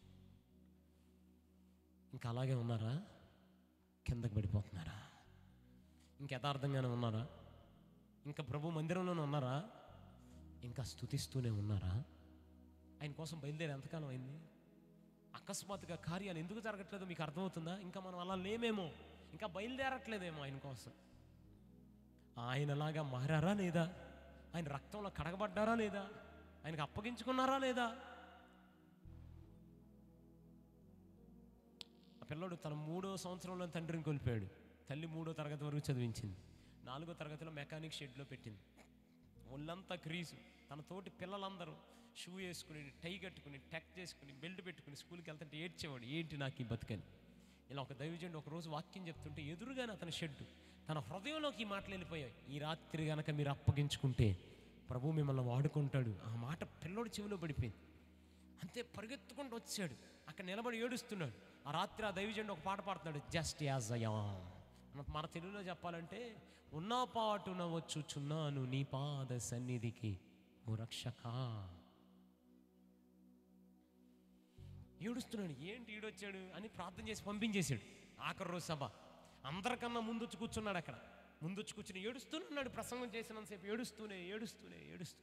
ఇంకా అలాగే ఉన్నారా కిందకి పడిపోతున్నారా ఇంకా యథార్థంగానే ఉన్నారా ఇంకా ప్రభు మందిరంలోనే ఉన్నారా ఇంకా స్తుతిస్తూనే ఉన్నారా ఆయన కోసం బయలుదేరి ఎంతకాలం అయింది అకస్మాత్తుగా కార్యాలు ఎందుకు జరగట్లేదో మీకు అర్థమవుతుందా ఇంకా మనం అలా లేమేమో ఇంకా బయలుదేరట్లేదేమో ఆయన కోసం ఆయనలాగా మారారా లేదా ఆయన రక్తంలో కడగబడ్డారా లేదా ఆయనకు అప్పగించుకున్నారా లేదా ఆ పిల్లోడు తన మూడో సంవత్సరంలో తండ్రిని కోల్పోయాడు తల్లి మూడో తరగతి వరకు చదివించింది నాలుగో తరగతిలో మెకానిక్ షెడ్లో పెట్టింది ఒళ్ళంతా క్రీజు తన తోటి పిల్లలందరూ షూ వేసుకుని టై కట్టుకుని టెక్ చేసుకుని బెల్ట్ పెట్టుకుని స్కూల్కి వెళ్తుంటే ఏడ్చేవాడు ఏంటి నాకు ఈ బతుకని ఇలా ఒక దైవజండి ఒక రోజు వాక్యం చెప్తుంటే ఎదురుగానే అతని షెడ్ తన హృదయంలోకి ఈ మాటలు వెళ్ళిపోయాయి ఈ రాత్రి గనక మీరు అప్పగించుకుంటే ప్రభు మిమ్మల్ని వాడుకుంటాడు ఆ మాట పిల్లోడి చెవిలో పడిపోయింది అంతే పరిగెత్తుకుంటూ వచ్చాడు అక్కడ నిలబడి ఏడుస్తున్నాడు ఆ రాత్రి ఆ దైవజండు ఒక పాట పాడుతున్నాడు జస్ట్ యాజ్ అయామ్ మన తెలుగులో చెప్పాలంటే ఉన్నా పాటున వచ్చుచున్నాను నీ పాద సన్నిధికి ఓ రక్షక ఏడుస్తున్నాడు ఏంటి ఈడొచ్చాడు అని ప్రార్థన చేసి పంపించేశాడు ఆఖరి రోజు సభ అందరికన్నా ముందొచ్చి కూర్చున్నాడు అక్కడ ముందొచ్చి కూర్చుని ఏడుస్తూనే ప్రసంగం చేసినంతసేపు ఏడుస్తూనే ఏడుస్తూనే ఏడుస్తూ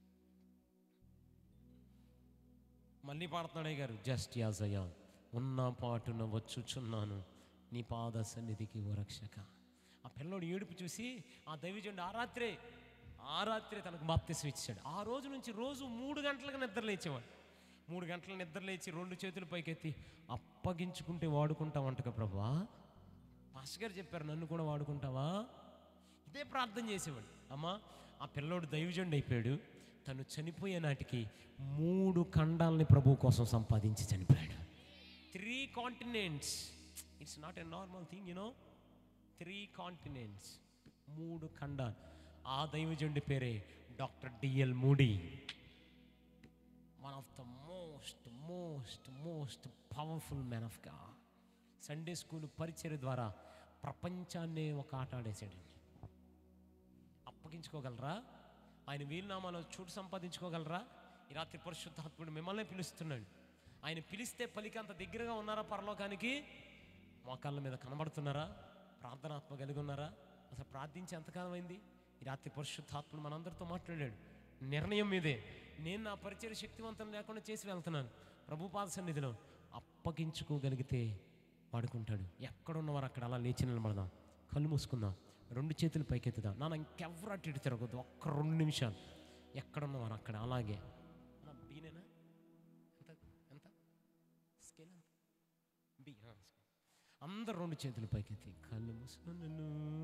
మళ్ళీ పాడుతున్నాడే గారు జస్ట్ యాజ్ అయ్యా ఉన్న పాటున వచ్చుచున్నాను నీ పాద సన్నిధికి ఓ రక్షక ఆ పిల్లోడు ఏడుపు చూసి ఆ దైవజండు ఆ రాత్రే ఆ రాత్రే తనకు బాప్తిసం ఇచ్చాడు ఆ రోజు నుంచి రోజు మూడు గంటలకు నిద్ర లేచేవాడు మూడు గంటల నిద్ర లేచి రెండు చేతులు పైకెత్తి అప్పగించుకుంటే వాడుకుంటావంటక ప్రభా పాస్టర్ గారు చెప్పారు నన్ను కూడా వాడుకుంటావా ఇదే ప్రార్థన చేసేవాడు అమ్మా ఆ పిల్లోడు దైవజండు అయిపోయాడు తను చనిపోయే నాటికి మూడు ఖండాలని ప్రభు కోసం సంపాదించి చనిపోయాడు three continents it's not a normal thing you know three continents మూడు ఖండాలు ఆ దైవజండి పేరే doctor DL Moody one of the most most most powerful man of గా సండే స్కూల్ పరిచయ ద్వారా ప్రపంచాన్నే ఒక ఆట ఆడేసాడండి అప్పగించుకోగలరా ఆయన వీలునామాలో చోటు సంపాదించుకోగలరా ఈ రాత్రి పరిశుద్ధాత్ముడు మిమ్మల్ని పిలుస్తున్నాడు ఆయన పిలిస్తే పలికి అంత దగ్గరగా ఉన్నారా పరలోకానికి మోకాళ్ళ మీద కనబడుతున్నారా ప్రార్థనాత్మ కలిగి ఉన్నారా అసలు ప్రార్థించి ఎంతకాలం అయింది ఈ రాత్రి పరిశుద్ధాత్ముడు మనందరితో మాట్లాడాడు నిర్ణయం మీదే నేను నా పరిచయ శక్తివంతం లేకుండా చేసి వెళ్తున్నాను ప్రభు పాద సన్నిధిలో అప్పగించుకోగలిగితే వాడుకుంటాడు ఎక్కడున్నవారు అక్కడ అలా లేచి నిలబడదాం కళ్ళు మూసుకుందాం రెండు చేతులు పైకెత్తుదాం నాన్న ఇంకెవరు అటు ఇటు తిరగద్దు ఒక్క రెండు నిమిషాలు ఎక్కడున్నవారు అక్కడ అలాగే అన్న, బీనేనా ఎంత ఎంత స్కేల్ ఎంత బి ఆ, స్కేల్. అందరు రెండు చేతులు పైకెత్తి కళ్ళు మూసుకున్నాను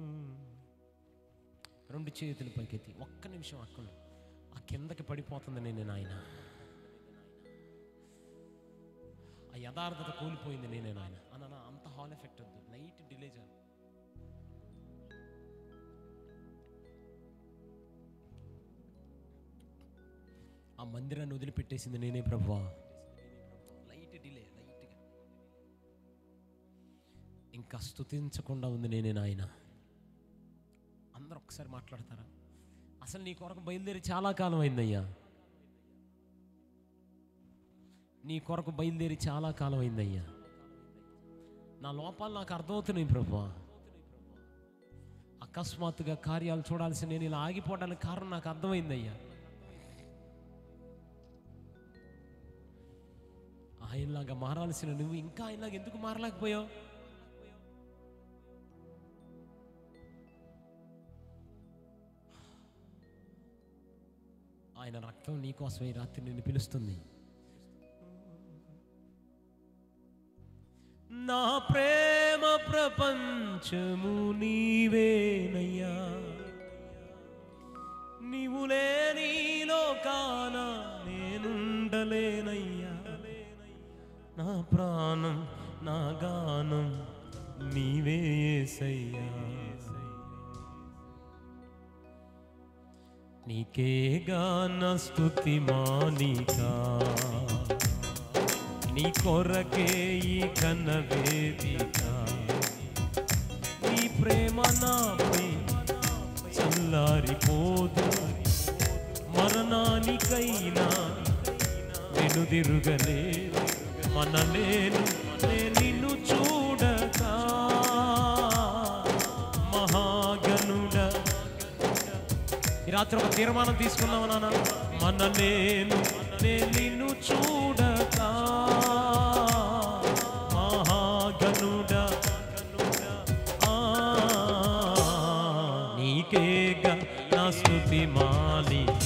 రెండు చేతులు పైకెత్తి ఒక్క నిమిషం అక్కడ ఆ కిందకి పడిపోతుంది నేను నాయన ఆ యథార్థత కోల్పోయింది నేనే నాయన అన్న అంత హాల్ ఎఫెక్ట్ వద్దు నైట్ డిలే చాలు ఆ మందిరాన్ని వదిలిపెట్టేసింది నేనే ప్రభువా లైట్ డిలే లైట్గా ఇంకా స్తుతించకుండా ఉంది నేనే నాయన అందరూ ఒకసారి మాట్లాడతారా అసలు నీ కొరకు బయలుదేరి చాలా కాలం అయిందయ్యా నీ కొరకు బయలుదేరి చాలా కాలం అయిందయ్యా నా లోపాలు నాకు అర్థమవుతున్నాయి ప్రభా అకస్మాత్తుగా కార్యాలు చూడాల్సి నేను ఇలా ఆగిపోవడానికి కారణం నాకు అర్థమైందయ్యా ఆయనలాగా మారాల్సిన నువ్వు ఇంకా ఆయనలాగా ఎందుకు మారలేకపోయావు ఆయన రక్తం నీకోసం ఈ రాత్రి నిన్ను పిలుస్తుంది నా ప్రేమ ప్రపంచము నీవేనయ్యా నీవు లేని లోకాన నేనుండలేనయ్యా నా ప్రాణం నా గానం నీవే యేసయ్యా నీకేగా నా స్తుతి మానికా నీ కొరకే ఈ కన్న వేదిక నీ ప్రేమ నాపై చల్లారిపోదు మరణానికైనా వెనుదిరుగలే మనలేను నే నిన్ను చూడక మహాగనుడ ఈ రాత్రి ఒక తీర్మానం తీసుకున్నావు నాన్న మన నేను నే నిన్ను చూడక మహాగనుడ ఆ, నీకేగా నా స్తుతి మాలిక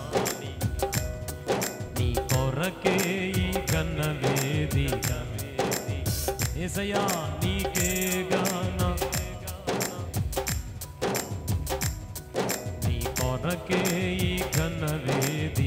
నీ కొరకే ఈ కన్న వేదిక ఏసయ్యా నీకేగా నా నీ కొరకే ఈ ఘన వేది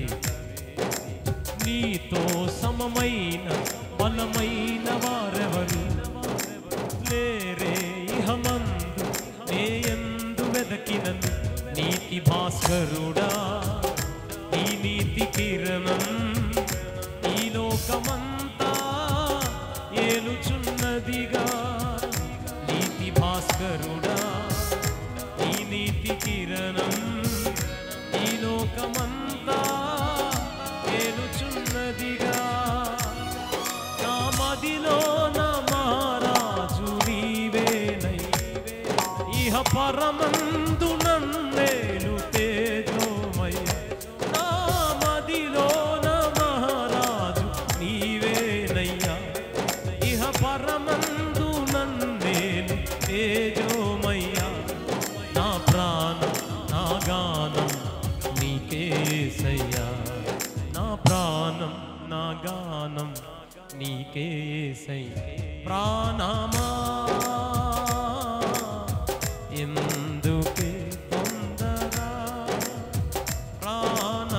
నీతో సమమైన బలమైన వారెవరు లేరే ఇహమందు నేయందు వెదకినను నీతి భాస్కరుడా నీ నీతి కిరణం ఈ లోకమంతా ఏలుచున్నదిగా నీతి భాస్కరుడా నీ నీతి కిరణం ఈ లోకమంతా ఏలుచున్నదిగా నా మదిలో నా మహారాజు నీవేనై ఇహ పరమందు నన్నేలు తేజోమయ నా మదిలో నా మహారాజు నీవేనయ్యా ఇహ పరమందు నన్నేలు తేజోమయ్యా నా ప్రాణం నా గానం నీకేసయ్యా నా ప్రాణం నా గానం నీకేసయ్యా ప్రాణమా ఎందుకే తొందరా ప్రాణ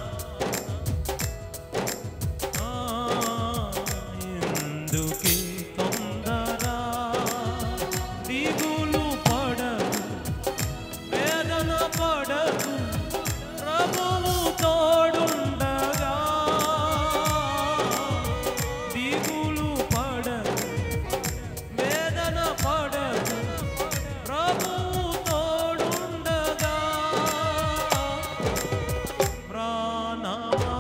ఆ, ఎందుకే తొందరా దిగులు పడదు వేదన పడదు ప్రభువు తోడుండగా దిగులు పడదు వేదన పడదు ప్రభువు తోడుండగా ప్రాణమా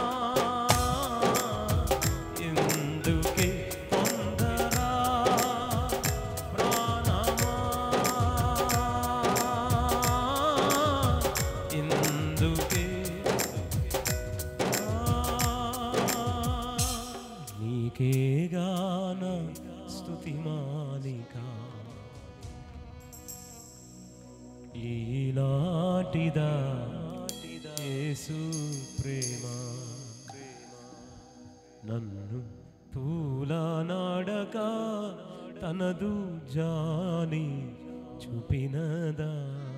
ఎందుకే తొందరా ప్రాణమా ఎందుకే నీకే గాన స్తుతి మాలిక ఈనాటిదా యేసు ప్రేమ నన్ను తూలానాడక తనదు జాని చూపినదా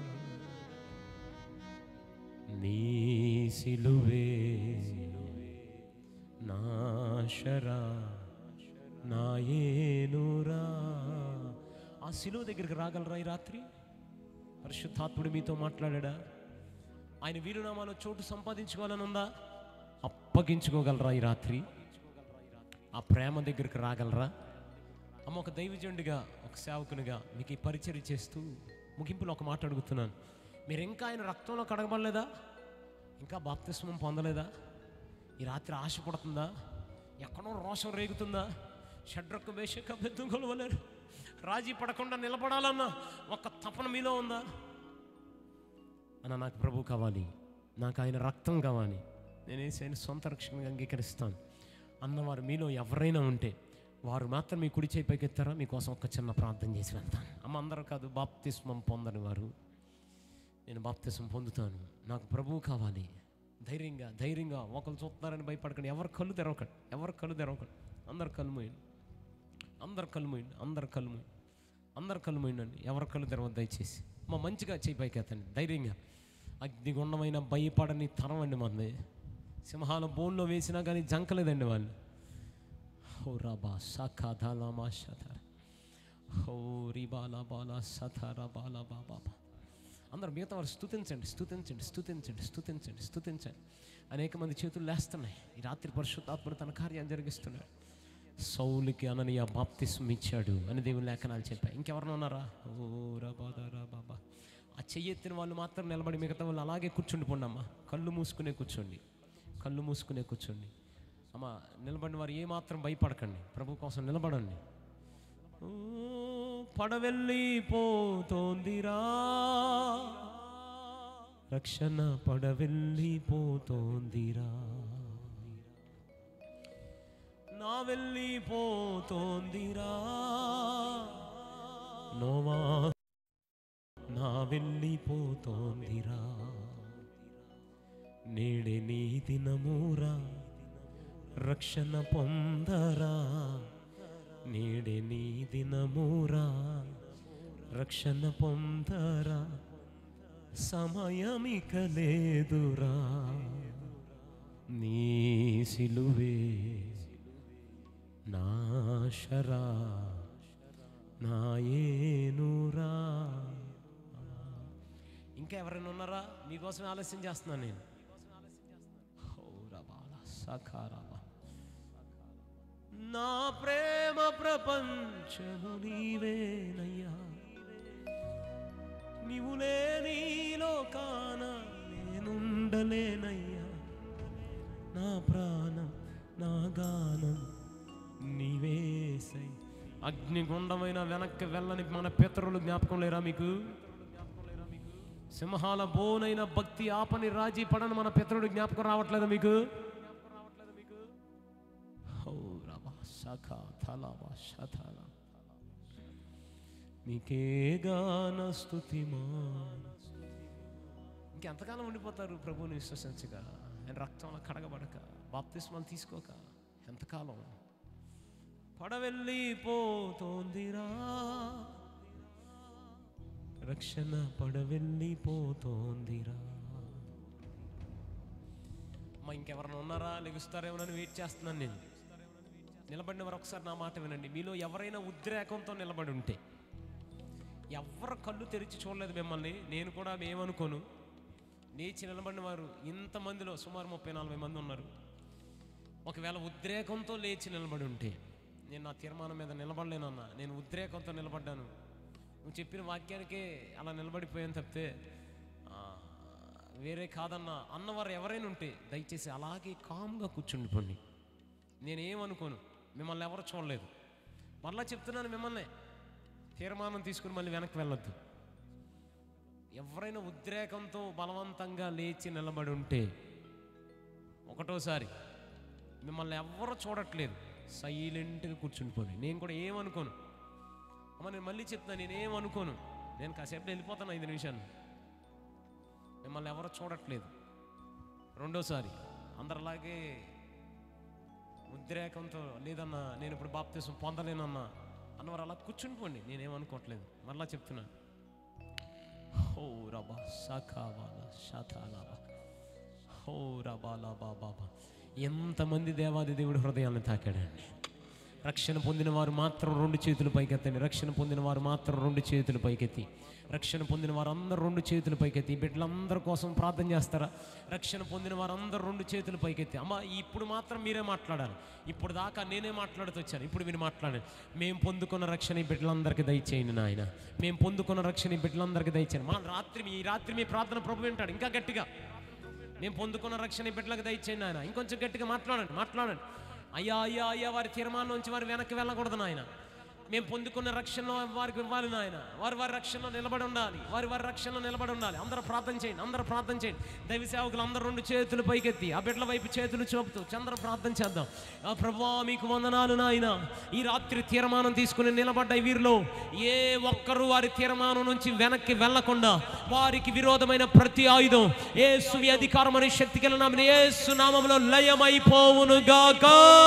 నీ సిలువే నాశరా నాయేనురా ఆ సిలువ దగ్గరికి రాగలరా ఈ రాత్రి పరిశుద్ధాత్ముడు మీతో మాట్లాడా ఆయన వీరునామాలో చోటు సంపాదించుకోవాలని ఉందా అప్పగించుకోగలరా ఈ రాత్రి ఆ ప్రేమ దగ్గరికి రాగలరా అమ్మ ఒక దైవజనుడిగా ఒక సేవకునిగా మీకు ఈ పరిచయం చేస్తూ ముగింపులో ఒక మాట అడుగుతున్నాను మీరు ఇంకా ఆయన రక్తంలో కడగబడలేదా ఇంకా బాప్తిస్మం పొందలేదా ఈ రాత్రి ఆశపడుతుందా ఎక్కడో రోషం రేగుతుందా షడ్రక్కు వేషక బెద్దుకొలవలేరు రాజీ పడకుండా నిలబడాలన్న ఒక తపన మీలో ఉందా అన్న నాకు ప్రభు కావాలి నాకు ఆయన రక్తం కావాలి నేను ఆయన సొంత రక్షణగా అంగీకరిస్తాను అన్నవారు మీలో ఎవరైనా ఉంటే వారు మాత్రం మీ కుడి చేయి పైకెత్తారా మీకోసం ఒక చిన్న ప్రార్థన చేసి వెళ్తాను అమ్మ అందరూ కాదు బాప్తిస్మం పొందని వారు నేను బాప్తిస్మం పొందుతాను నాకు ప్రభువు కావాలి ధైర్యంగా ధైర్యంగా ఒకరు చూస్తున్నారని భయపడకండి ఎవరు కళ్ళు తెరవకండి ఎవరు కళ్ళు తెరవకండి అందరు కళ్ళు మూయండి అందరు కళ్ళు మూయండి అందరు కళ్ళు మూయండి అందరు కళ్ళు మూయండి ఎవరు కళ్ళు తెరవద్దు దయచేసి మా మంచిగా చేయి పైకెత్తండి ధైర్యంగా అగ్నిగుండమైన భయపడని తరం అండి మంది సింహాల బోన్లో వేసినా కానీ జంకలేదండి వాళ్ళు హో రాబా సఖా ధాలామా శథ హో రిబాలా బాలా సథ రబాలా బాబా అందరూ మిగతా వారు స్తుతించండి స్తుతించండి స్తుతించండి స్తుతించండి స్తుతించండి అనేక మంది చేతులు లేస్తున్నాయి ఈ రాత్రి పరిశుద్ధాత్ముడు తన కార్యాన్ని జరిగిస్తున్నాడు సౌలుకి అననీయ బాప్తిస్మ ఇచ్చాడు అని దేవుని లేఖనాలు చెప్పాయి ఇంకెవరైనా ఉన్నారా ఓ రాబాదా రా బాబా ఆ చెయ్యెత్తిన వాళ్ళు మాత్రం నిలబడి మిగతా వాళ్ళు అలాగే కూర్చుండిపోండి అమ్మా కళ్ళు మూసుకునే కూర్చోండి కళ్ళు మూసుకునే కూర్చోండి అమ్మ నిలబడిన వారు ఏమాత్రం భయపడకండి ప్రభు కోసం నిలబడండి ఓ, పడవెళ్ళిపోతోందిరా రక్షణ పడవెళ్ళిపోతోందిరా నా వెళ్ళిపోతోందిరా నోవా నా వెళ్ళిపోతోందిరా నేడే నీ దినమూరా రక్షణ పొందరా నేడే నీ దినమూరా రక్షణ పొందరా సమయమిక లేదురా నీ సిలువే నాశరా నాయేనురా ఇంకా ఎవరైనా ఉన్నారా మీకోసం ఆలస్యం చేస్తున్నాను నేను హౌరబాల సఖారాల. నా ప్రేమ ప్రపంచము నీవేనయ్యా నీవు లేని లోకాన నేనుండలేనయ్యా నా ప్రాణం నా గానం నీవేసై అగ్నిగుండమైన వెనక్కి వెళ్ళని మన పితరులు జ్ఞాపకం లేరా మీకు సింహాల బోనైన భక్తి ఆపని రాజీ పడని మన పితరుడు జ్ఞాపకం రావట్లేదు మీకు హౌ రబా శఖ థలబా శథల. నీకే గాన స్తుతిమా ఇంకెంతకాలం ఉండిపోతారు ప్రభువుని విశ్వసించగా ఆయన రక్తంలో కడగబడక బాప్తిస్మాలు తీసుకోక ఎంతకాలం పడవెళ్ళిపోతోందిరా రక్షణ పడవెళ్ళిపోతోందిరా అమ్మా ఇంకెవరైనా ఉన్నారా లెగుస్తారేమోనని వెయిట్ చేస్తున్నాను నేను నిలబడిన వారు ఒకసారి నా మాట వినండి మీలో ఎవరైనా ఉద్రేకంతో నిలబడి ఉంటే ఎవరు కళ్ళు తెరిచి చూడలేదు మిమ్మల్ని నేను కూడా ఏమనుకోను లేచి నిలబడిన వారు ఇంతమందిలో సుమారు ముప్పై నలభై మంది ఉన్నారు ఒకవేళ ఉద్రేకంతో లేచి నిలబడి ఉంటే నేను నా తీర్మానం మీద నిలబడలేనన్నా నేను ఉద్రేకంతో నిలబడ్డాను నువ్వు చెప్పిన వాక్యానికే అలా నిలబడిపోయాను తప్పితే ఆ, వేరే కాదన్న అన్నవారు ఎవరైనా ఉంటే దయచేసి అలాగే కామ్గా కూర్చుండిపోండి నేనేమనుకోను మిమ్మల్ని ఎవరు చూడలేదు మళ్ళా చెప్తున్నాను మిమ్మల్ని తీర్మానం తీసుకుని మళ్ళీ వెనక్కి వెళ్ళొద్దు ఎవరైనా ఉద్రేకంతో బలవంతంగా లేచి నిలబడి ఉంటే ఒకటోసారి మిమ్మల్ని ఎవ్వరూ చూడట్లేదు సైలెంట్గా కూర్చుండిపోయి నేను కూడా ఏమనుకోను అమ్మ నేను మళ్ళీ చెప్తాను నేనేమనుకోను నేను కాసేపు వెళ్ళిపోతాను ఐదు నిమిషాలు మిమ్మల్ని ఎవరో చూడట్లేదు రెండోసారి అందరిలాగే ఉద్రేకంతో లేదన్నా నేను ఇప్పుడు బాప్తీసం పొందలేనన్నా అన్నవారు అలా కూర్చుండిపోండి నేనేమనుకోవట్లేదు మరలా చెప్తున్నాను హో రబా సఖావాల శతాలాబా హో రబాలా బాబా ఎంతమంది దేవాది దేవుడు హృదయాన్ని తాకాడండి రక్షణ పొందిన వారు మాత్రం రెండు చేతులు పైకెత్తండి రక్షణ పొందిన వారు మాత్రం రెండు చేతులు పైకెత్తి రక్షణ పొందిన వారు అందరూ రెండు చేతులు పైకెత్తి ఈ బిడ్డలందరి కోసం ప్రార్థన చేస్తారా రక్షణ పొందిన వారు అందరూ రెండు చేతులు పైకెత్తి అమ్మ ఇప్పుడు మాత్రం మీరే మాట్లాడాలి ఇప్పుడు దాకా నేనే మాట్లాడుతూ వచ్చాను ఇప్పుడు మీరు మాట్లాడండి మేము పొందుకున్న రక్షణ ఈ బిడ్డలందరికీ దయచేయండి నాయన మేము పొందుకున్న రక్షణ ఈ బిడ్డలందరికీ దయచేయండి మా రాత్రి మీ- ఈ రాత్రి మీ ప్రార్థన ప్రభు వింటాడు ఇంకా గట్టిగా మేము పొందుకున్న రక్షణ ఈ బిడ్డలకు దయచేయండి ఆయన ఇంకొంచెం గట్టిగా మాట్లాడండి మాట్లాడండి అయ్యా అయ్యా అయ్యా వారి తీర్మానం నుంచి వారు వెనక్కి వెళ్ళకూడదు నాయన మేము పొందుకున్న రక్షణలో వారికి ఇవ్వాలి నాయన వారి వారి రక్షణలో నిలబడి ఉండాలి వారి వారి రక్షణలో నిలబడి ఉండాలి అందరూ ప్రార్థన చేయండి అందరూ ప్రార్థన చేయండి దైవ సేవకులు అందరూ రెండు చేతులు పైకెత్తి ఆ బిడ్డల వైపు చేతులు చూపుతూ చంద్ర ప్రార్థన చేద్దాం ఆ ప్రభువా మీకు వందనాలు నాయన ఈ రాత్రి తీర్మానం తీసుకుని నిలబడ్డ ఈ వీరిలో ఏ ఒక్కరు వారి తీర్మానం నుంచి వెనక్కి వెళ్లకుండా వారికి విరోధమైన ప్రతి ఆయుధం ఏసు అధికారం అనే శక్తి కలిగిన ఏసు నామంలో లయమైపోవును గాక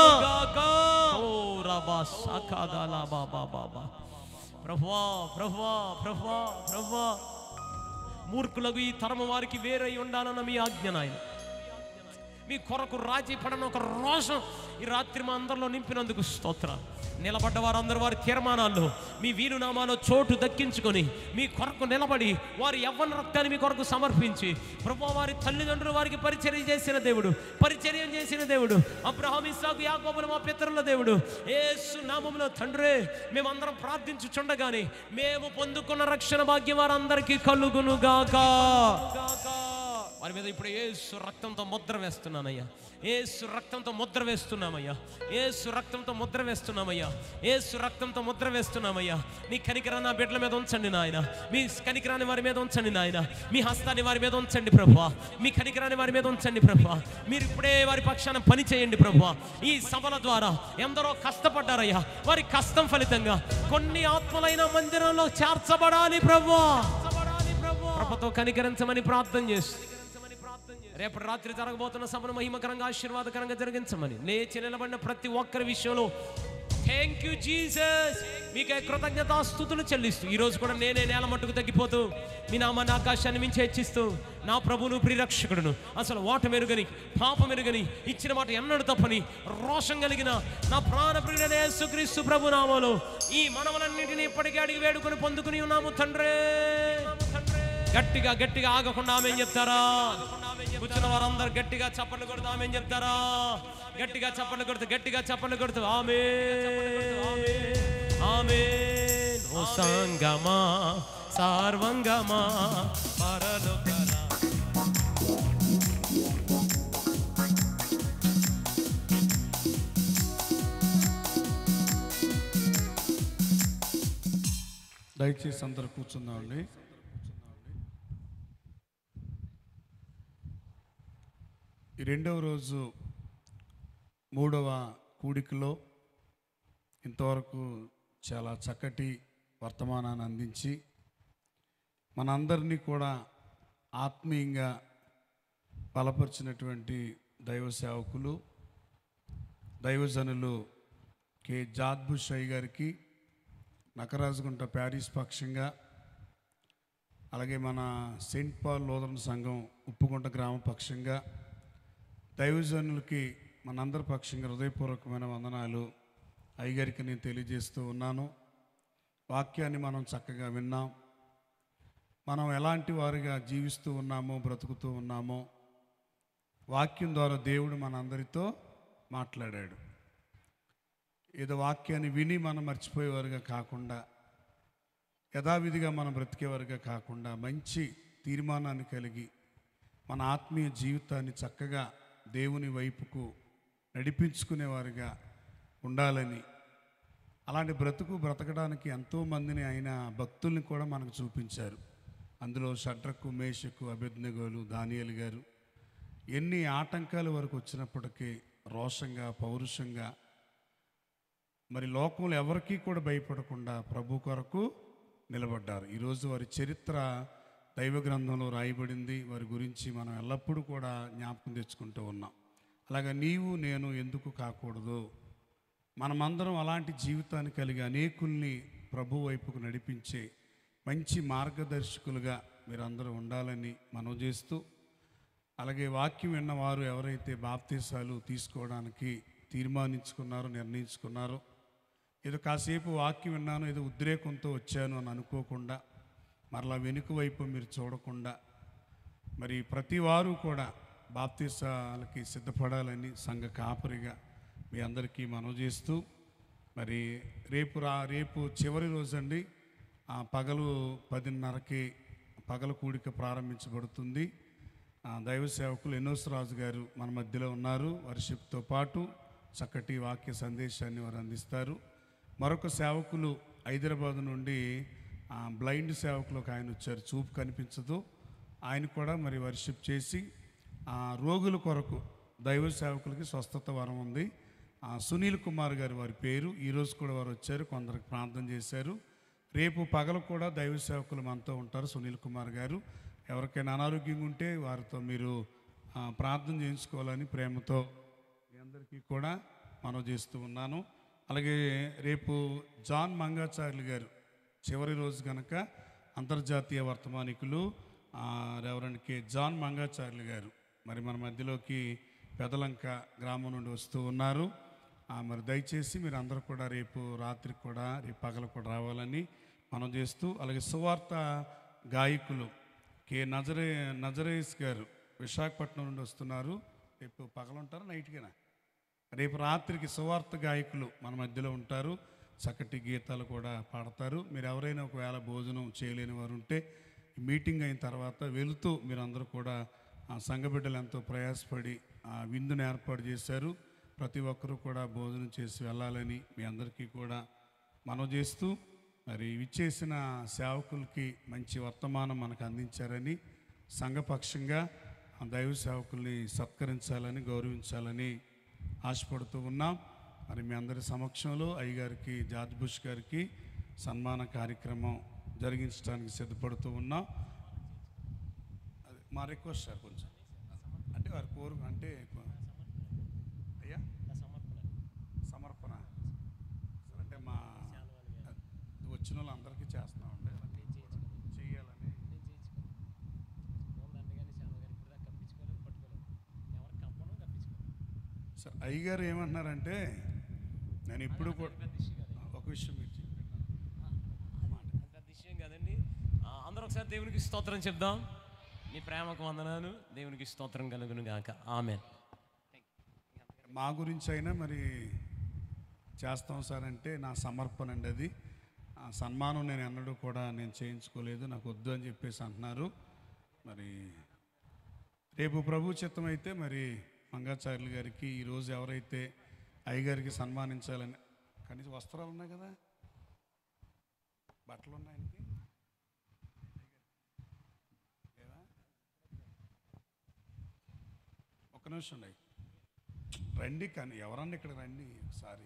ఓ రబా సకాదాలా బాబా బాబా ప్రభువా ప్రభువా ప్రభువా ప్రభువా మూర్ఖులకు ఈ తరము వారికి వేరై ఉండాలన్న మీ ఆజ్ఞ నాయన మీ కొరకు రాజీ పడని ఒక రోషం ఈ రాత్రి మా అందరిలో నింపినందుకు స్తోత్ర నిలబడ్డ వారందరూ వారి తీర్మానాల్లో మీ వీలునామాలో చోటు దక్కించుకొని మీ కొరకు నిలబడి వారి యవ్వన రక్తాన్ని మీ కొరకు సమర్పించి ప్రభు వారి తల్లిదండ్రులు వారికి పరిచర్య చేసిన దేవుడు పరిచర్యం చేసిన దేవుడు అబ్రహాం ఇస్సాకు యాకోబులు మా పితరుల దేవుడు ఏసు నామములో తండ్రే మేమందరం ప్రార్థించుచుండగానే మేము పొందుకున్న రక్షణ భాగ్యం వారందరికీ కలుగును గాక వారి మీద ఇప్పుడు ఏసు రక్తంతో ముద్ర వేస్తున్నానయ్యా ఏసు రక్తంతో ముద్ర వేస్తున్నామయ్యా ఏసు రక్తంతో ముద్ర వేస్తున్నామయ్యా ఏసు రక్తంతో ముద్ర వేస్తున్నామయ్యా మీ కనికరాన్ని నా బిడ్డల మీద ఉంచండి నాయన మీ కనికరాన్ని వారి మీద ఉంచండి నాయన మీ హస్తాన్ని వారి మీద ఉంచండి ప్రభా మీ కనికరాన్ని వారి మీద ఉంచండి ప్రభా మీరు ఇప్పుడే వారి పక్షాన పని చేయండి ప్రభా ఈ సభల ద్వారా ఎందరో కష్టపడ్డారయ్యా వారి కష్టం ఫలితంగా కొన్ని ఆత్మలైన మందిరంలో చేర్చబడాలి ప్రభా ప్రభుతో కనికరించమని ప్రార్థన చేస్తూ రేపటి రాత్రి జరగబోతున్న సభను మహిమకరంగా ఆశీర్వాదకరంగా జరిగించమని లేచి నిలబడిన ప్రతి ఒక్కరి విషయంలో థ్యాంక్ యూ జీసస్ మీకే కృతజ్ఞతాస్థుతులు చెల్లిస్తూ ఈ రోజు కూడా నేనే నేల మట్టుకు తగ్గిపోతూ మీ నామాన్ని ఆకాశాన్ని మించి హెచ్చిస్తూ నా ప్రభువును ప్రిరక్షకుడును అసలు ఓట మెరుగని పాప మెరుగని ఇచ్చిన మాట ఎన్నడు తప్పని రోషం కలిగిన నా ప్రాణ ప్రియుడైన యేసుక్రీస్తు ప్రభు నామలో ఈ మనవలన్నింటినీ ఇప్పటికే అడిగి వేడుకొని పొందుకుని ఉన్నాము తండ్రే గట్టిగా గట్టిగా ఆగకుండా ఆమె చెప్తారా కూర్చున్న వారందరూ గట్టిగా చప్పట్లు కొడుతూ ఆమె చెప్తారా గట్టిగా చప్పట్లు కొడుతూ గట్టిగా చప్పట్లు కొడుతూ ఆమె ఆమె ఓ సంగమా సార్వంగమా పరలోకరా దయచేసి అందరు కూర్చుందామండి ఈ రెండవ రోజు మూడవ కూడికలో ఇంతవరకు చాలా చక్కటి వర్తమానాన్ని అందించి మనందరినీ కూడా ఆత్మీయంగా బలపరిచినటువంటి దైవ సేవకులు దైవజనులు కె జాద్భుషయ్ గారికి నకరాజుగుంట ప్యారిస్ పక్షంగా అలాగే మన సెయింట్ పాల్ లోదరణ సంఘం ఉప్పుగుంట గ్రామ పక్షంగా దైవజనులకి మనందరి పక్షంగా హృదయపూర్వకమైన వందనాలు అయ్యగారికి నేను తెలియజేస్తూ ఉన్నాను వాక్యాన్ని మనం చక్కగా విన్నాం మనం ఎలాంటి వారిగా జీవిస్తూ ఉన్నామో బ్రతుకుతూ ఉన్నామో వాక్యం ద్వారా దేవుడు మనందరితో మాట్లాడాడు ఏదో వాక్యాన్ని విని మనం మర్చిపోయేవారుగా కాకుండా యథావిధిగా మనం బ్రతికేవారుగా కాకుండా మంచి తీర్మానాన్ని కలిగి మన ఆత్మీయ జీవితాన్ని చక్కగా దేవుని వైపుకు నడిపించుకునేవారుగా ఉండాలని అలాంటి బ్రతుకు బ్రతకడానికి ఎంతోమందిని ఆయన భక్తుల్ని కూడా మనకు చూపించారు అందులో షడ్రకు మేషకు అభిజ్ఞగోలు దానియలు గారు ఎన్ని ఆటంకాల వరకు వచ్చినప్పటికీ రోషంగా పౌరుషంగా మరి లోకంలో ఎవరికీ కూడా భయపడకుండా ప్రభు కొరకు నిలబడ్డారు ఈరోజు వారి చరిత్ర దైవ గ్రంథంలో రాయబడింది వారి గురించి మనం ఎల్లప్పుడూ కూడా జ్ఞాపకం తెచ్చుకుంటూ ఉన్నాం అలాగా నీవు నేను ఎందుకు కాకూడదు మనమందరం అలాంటి జీవితాన్ని కలిగి అనేకుల్ని ప్రభు వైపుకు నడిపించే మంచి మార్గదర్శకులుగా మీరందరూ ఉండాలని మనం చేస్తూ అలాగే వాక్యం విన్న వారు ఎవరైతే బాప్తీసాలు తీసుకోవడానికి తీర్మానించుకున్నారో నిర్ణయించుకున్నారో ఏదో కాసేపు వాక్యం విన్నాను ఏదో ఉద్రేకంతో వచ్చాను అని అనుకోకుండా మరలా వెనుక వైపు మీరు చూడకుండా మరి ప్రతి వారు కూడా బాప్తీసాలకి సిద్ధపడాలని సంఘ కాపరిగా మీ అందరికీ మనవి చేస్తూ మరి రేపు రా రేపు చివరి రోజండి ఆ పగలు పదిన్నరకి పగల కూడిక ప్రారంభించబడుతుంది ఆ దైవ సేవకులు ఎన్నోస్ రాజు గారు మన మధ్యలో ఉన్నారు వర్షిప్తో పాటు చక్కటి వాక్య సందేశాన్ని వారు అందిస్తారు మరొక సేవకులు హైదరాబాద్ నుండి ఆ, బ్లైండ్ సేవకులు ఒక ఆయన వచ్చారు చూపు కనిపించదు ఆయన కూడా మరి వర్షిప్ చేసి ఆ, రోగుల కొరకు దైవ సేవకులకి స్వస్థత వరం ఉంది ఆ, సునీల్ కుమార్ గారు వారి పేరు ఈరోజు కూడా వారు వచ్చారు కొందరికి ప్రార్థన చేశారు రేపు పగలు కూడా దైవ సేవకులు మనతో ఉంటారు సునీల్ కుమార్ గారు ఎవరికైనా అనారోగ్యంగా ఉంటే వారితో మీరు ఆ, ప్రార్థన చేయించుకోవాలని ప్రేమతో మీ అందరికీ కూడా మనం చేస్తూ ఉన్నాను అలాగే రేపు జాన్ మంగాచార్యులు గారు చివరి రోజు కనుక అంతర్జాతీయ వర్తమానికులు ఆ, రెవరెండ్ కె జాన్ మంగాచార్యులు గారు మరి మన మధ్యలోకి పెదలంక గ్రామం నుండి వస్తూ ఉన్నారు ఆ, మరి దయచేసి మీరు అందరూ కూడా రేపు రాత్రి కూడా రేపు పగలు కూడా రావాలని మనం చేస్తూ అలాగే సువార్త గాయకులు కె నజరే నజరేస్ గారు విశాఖపట్నం నుండి వస్తున్నారు రేపు పగలుంటారా నైట్కేనా రేపు రాత్రికి సువార్త గాయకులు మన మధ్యలో ఉంటారు చక్కటి గీతాలు కూడా పాడతారు మీరు ఎవరైనా ఒకవేళ భోజనం చేయలేని వారు ఉంటే ఈ మీటింగ్ అయిన తర్వాత వెళుతూ మీరందరూ కూడా ఆ సంఘ బిడ్డలు ఎంతో ప్రయాసపడి ఆ విందును ఏర్పాటు చేశారు ప్రతి ఒక్కరూ కూడా భోజనం చేసి వెళ్ళాలని మీ అందరికీ కూడా మనం చేస్తూ మరి విచ్చేసిన సేవకులకి మంచి వర్తమానం మనకు అందించారని సంఘపక్షంగా ఆ దైవ సేవకుల్ని సత్కరించాలని గౌరవించాలని ఆశపడుతూ ఉన్నాం మరి మీ అందరి సమక్షంలో అయ్యగారికి జార్జ్ బుష్ గారికి సన్మాన కార్యక్రమం జరిగించడానికి సిద్ధపడుతూ ఉన్నాం అది మా రిక్వెస్ట్ సార్ కొంచెం అంటే వారి కోరు అంటే అయ్యా సమర్పణ సార్ అంటే మా వచ్చిన వాళ్ళందరికీ చేస్తున్నామండి చేయాలని సార్ అయ్యగారు ఏమంటున్నారంటే నేను ఇప్పుడు కూడా ఒక విషయం మీరు చెప్పండి. అది పెద్ద విషయం కాదండి ఆ, అందరూ ఒకసారి దేవునికి స్తోత్రం చెప్దాం నీ ప్రేమకు వందనాలు దేవునికి స్తోత్రం కలుగును గాక ఆమె మా గురించి అయినా మరి చేస్తాం సార్ అంటే నా సమర్పణ అండి అది ఆ సన్మానం నేను ఎన్నడూ కూడా నేను చేయించుకోలేదు నాకు వద్దు అని చెప్పేసి అంటున్నారు మరి రేపు ప్రభు చిత్తం అయితే మరి మంగాచార్యులు గారికి ఈరోజు ఎవరైతే అయ్యగారికి సన్మానించాలని కనీసం వస్త్రాలు ఉన్నాయి కదా బట్టలు ఉన్నాయి ఆయనకి లేవా? ఒక్క నిమిషం ఉన్నాయి రండి కానీ ఎవరన్నా ఇక్కడ రండి ఒకసారి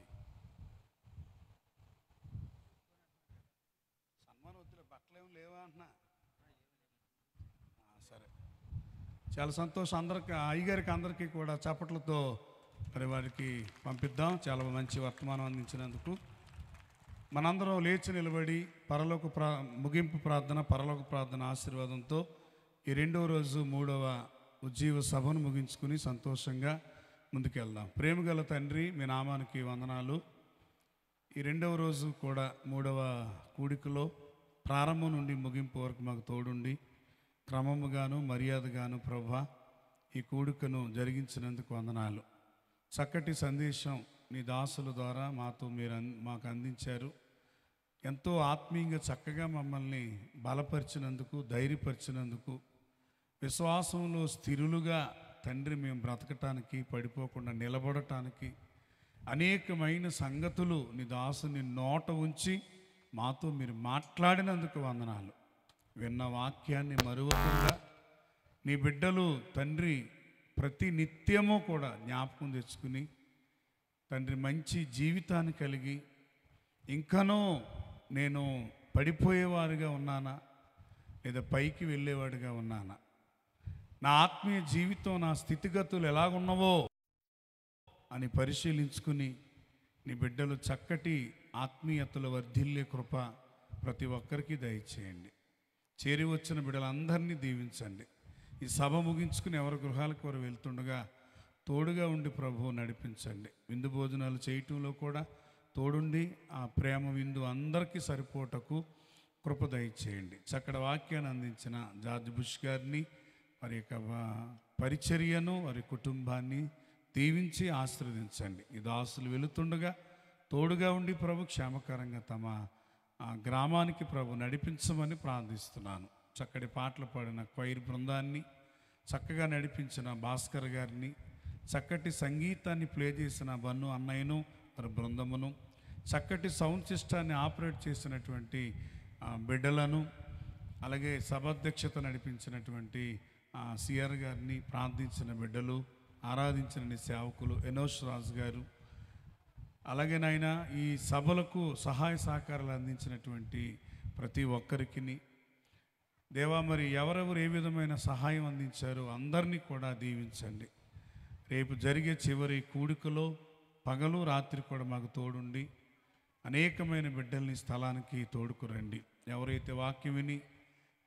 సన్మానం వద్దులే బట్టలు ఏం లేవా అంటున్నా ఆ, సరే చాలా సంతోషం అందరికి అయ్యగారికి అందరికీ కూడా చప్పట్లతో మరి వారికి పంపిద్దాం చాలా మంచి వర్తమానం అందించినందుకు మనందరం లేచి నిలబడి పరలోక ప్రా ముగింపు ప్రార్థన పరలోక ప్రార్థన ఆశీర్వాదంతో ఈ రెండవ రోజు మూడవ ఉజ్జీవ సభను ముగించుకుని సంతోషంగా ముందుకెళ్దాం ప్రేమగల తండ్రి మీ నామానికి వందనాలు ఈ రెండవ రోజు కూడా మూడవ కూడికలో ప్రారంభం నుండి ముగింపు వరకు మాకు తోడుండి క్రమముగాను మర్యాదగాను ప్రభా ఈ కూడికను జరిగించినందుకు వందనాలు చక్కటి సందేశం నీ దాసుల ద్వారా మాతో మీరు అన్- మాకు అందించారు ఎంతో ఆత్మీయంగా చక్కగా మమ్మల్ని బలపరిచినందుకు ధైర్యపరిచినందుకు విశ్వాసంలో స్థిరులుగా తండ్రి మేము బ్రతకటానికి పడిపోకుండా నిలబడటానికి అనేకమైన సంగతులు నీ దాసుని నోట ఉంచి మాతో మీరు మాట్లాడినందుకు వందనాలు విన్న వాక్యాన్ని మరువకుండా నీ బిడ్డలు తండ్రి ప్రతి నిత్యము కూడా జ్ఞాపకం తెచ్చుకుని తండ్రి మంచి జీవితాన్ని కలిగి ఇంకనూ నేను పడిపోయేవారుగా ఉన్నానా లేదా పైకి వెళ్ళేవాడిగా ఉన్నానా నా ఆత్మీయ జీవితం నా స్థితిగతులు ఎలాగున్నవో అని పరిశీలించుకుని నీ బిడ్డలు చక్కటి ఆత్మీయతలు వర్ధిల్లే కృప ప్రతి ఒక్కరికి దయచేయండి చేరి వచ్చిన బిడ్డలందరినీ దీవించండి ఈ సభ ముగించుకుని ఎవరి గృహాలకు వారు వెళ్తుండగా తోడుగా ఉండి ప్రభువు నడిపించండి విందు భోజనాలు చేయటంలో కూడా తోడుండి ఆ ప్రేమ విందు అందరికీ సరిపోటకు కృప దయచేయండి చక్కడ వాక్యాన్ని అందించిన జార్జ్ బుష్ గారిని వారి యొక్క వా- పరిచర్యను వారి కుటుంబాన్ని దీవించి ఆశీర్వదించండి ఈ దాసులు వెళుతుండగా తోడుగా ఉండి ప్రభు క్షేమకరంగా తమ ఆ గ్రామానికి ప్రభు నడిపించమని ప్రార్థిస్తున్నాను చక్కటి పాటలు పాడిన క్వైర్ బృందాన్ని చక్కగా నడిపించిన భాస్కర్ గారిని చక్కటి సంగీతాన్ని ప్లే చేసిన బన్ను అన్నయ్యను మరి బృందమును చక్కటి సౌండ్ సిస్టాన్ని ఆపరేట్ చేసినటువంటి ఆ, బిడ్డలను అలాగే సభాధ్యక్షత నడిపించినటువంటి ఆ, సిఆర్ గారిని ప్రార్థించిన బిడ్డలు ఆరాధించిన నీ సేవకులు ఎనోష్ రాజు గారు అలాగే నాయన ఈ సభలకు సహాయ సహకారాలు అందించినటువంటి ప్రతి ఒక్కరికి దేవా మరి ఎవరెవరు ఏ విధమైన సహాయం అందించారో అందరినీ కూడా దీవించండి రేపు జరిగే చివరి కూడికలో పగలు రాత్రి కూడా మాకు తోడుండి అనేకమైన బిడ్డల్ని స్థలానికి తోడుకురండి ఎవరైతే వాక్యం విని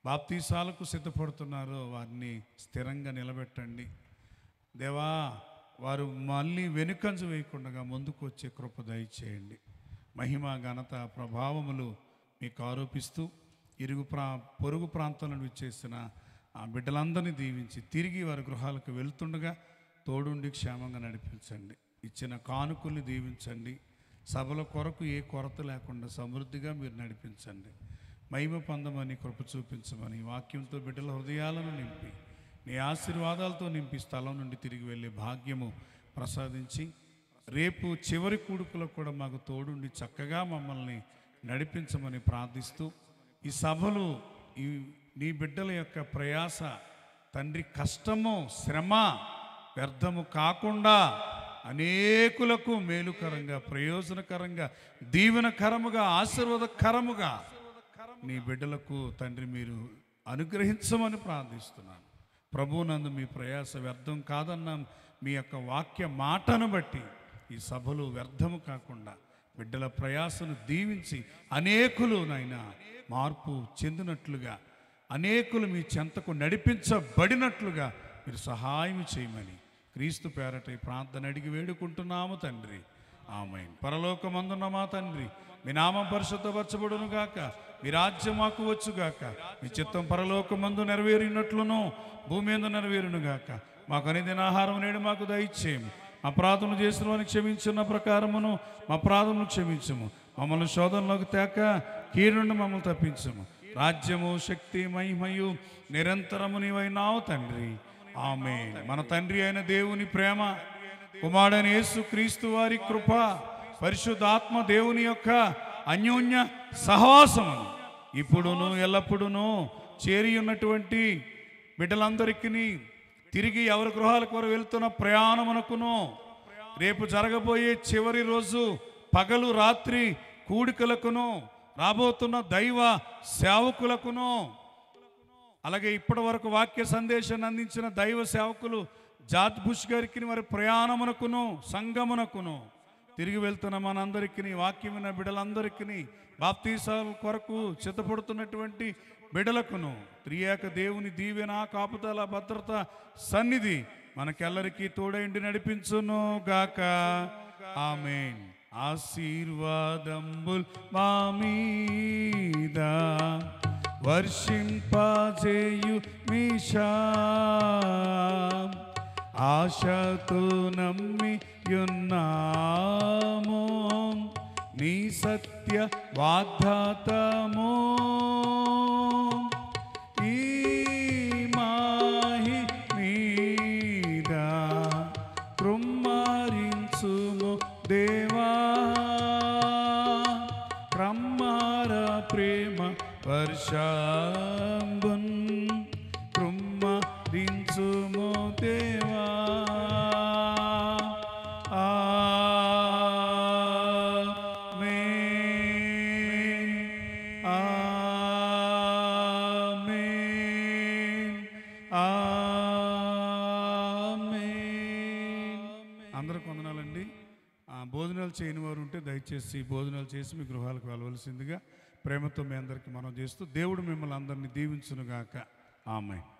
బాప్తీసాలకు సిద్ధపడుతున్నారో వారిని స్థిరంగా నిలబెట్టండి దేవా వారు మళ్ళీ వెనుకంజ వేయకుండా ముందుకు వచ్చే కృప దయచేయండి మహిమ ఘనత ప్రభావములు మీకు ఆరోపిస్తూ ఇరుగు ప్రా పొరుగు ప్రాంతాల నుండి చేసిన ఆ బిడ్డలందరినీ దీవించి తిరిగి వారి గృహాలకు వెళ్తుండగా తోడుండి క్షేమంగా నడిపించండి ఇచ్చిన కానుకల్ని దీవించండి సభల కొరకు ఏ కొరత లేకుండా సమృద్ధిగా మీరు నడిపించండి మహిమ పొందమని కృప చూపించమని వాక్యంతో బిడ్డల హృదయాలను నింపి నీ ఆశీర్వాదాలతో నింపి స్థలం నుండి తిరిగి వెళ్ళే భాగ్యము ప్రసాదించి రేపు చివరి కూడుకులకు కూడా మాకు తోడుండి చక్కగా మమ్మల్ని నడిపించమని ప్రార్థిస్తూ ఈ సభలు ఈ నీ బిడ్డల యొక్క ప్రయాస తండ్రి కష్టము శ్రమ వ్యర్థము కాకుండా అనేకులకు మేలుకరంగా ప్రయోజనకరంగా దీవెనకరముగా ఆశీర్వాదకరముగా నీ బిడ్డలకు తండ్రి మీరు అనుగ్రహించమని ప్రార్థిస్తున్నాను ప్రభువునందు మీ ప్రయాస వ్యర్థం కాదన్న మీ యొక్క వాక్య మాటను బట్టి ఈ సభలు వ్యర్థము కాకుండా బిడ్డల ప్రయాసను దీవించి అనేకులు నైనా మార్పు చెందినట్లుగా అనేకులు మీ చెంతకు నడిపించబడినట్లుగా మీరు సహాయం చేయమని క్రీస్తు పేరట ఈ ప్రార్థన అడిగి వేడుకుంటున్నాము తండ్రి ఆమె పరలోకమందున్న మా తండ్రి మీ నామం పరిశుద్ధపరచబడును గాక మీ రాజ్యం మాకు వచ్చుగాక మీ చిత్తం పరలోకమందు నెరవేరినట్లును భూమి మీద నెరవేరును గాక మాకు అనుదిన ఆహారం నేడు మాకు దయచేయము మా ప్రార్థనలు చేసిన వారిని క్షమించిన ప్రకారమును మా ప్రార్థనలు క్షమించము మమ్మల్ని శోధనలోకి తేక కీడుండి మమ్మల్ని తప్పించము రాజ్యము శక్తి మహిమయు నిరంతరము నీవైనావు తండ్రి ఆమె మన తండ్రి అయిన దేవుని ప్రేమ కుమారుడైన యేసు క్రీస్తు వారి కృప పరిశుద్ధాత్మ దేవుని యొక్క అన్యోన్య సహవాసమును ఇప్పుడును ఎల్లప్పుడును చేరి ఉన్నటువంటి బిడ్డలందరికీ తిరిగి ఎవరి గృహాలకు వారు వెళ్తున్న ప్రయాణమునకును రేపు జరగబోయే చివరి రోజు పగలు రాత్రి కూడికలకును రాబోతున్న దైవ సేవకులకును అలాగే ఇప్పటి వరకు వాక్య సందేశాన్ని అందించిన దైవ సేవకులు జార్జ్ బుష్ గారికి మరి ప్రయాణమునకును సంగమునకును తిరిగి వెళ్తున్న మనందరికీ వాక్యం విన్న బిడ్డలందరికీ బాప్తీసాల కొరకు చిత్తపడుతున్నటువంటి బిడలకును త్రియేక దేవుని దీవెన కాపుదల భద్రత సన్నిధి మనకెల్లరికీ తోడైండి నడిపించును గాక ఆమెన్ ఆశీర్వాదంబుల్ మా మీద వర్షింపజేయు మీషా ఆశతో నమ్మి యున్నాము నీ సత్య వాగ్దాతము ఈ మాహి మీద కృమ్మరించుము దేవా క్రమ్మార ప్రేమ వర్షంబున్ కృమ్మరించుము దేవా ఆమేన్ ఆమేన్ ఆమేన్ అందరికి వందనాలండి ఆ, భోజనాలు చేయని వారు ఉంటే దయచేసి భోజనాలు చేసి మీ గృహాలకు వెళ్ళవలసిందిగా ప్రేమతో మీ అందరికీ మనం చేస్తూ దేవుడు మిమ్మల్ని అందరినీ దీవించునుగాక ఆమె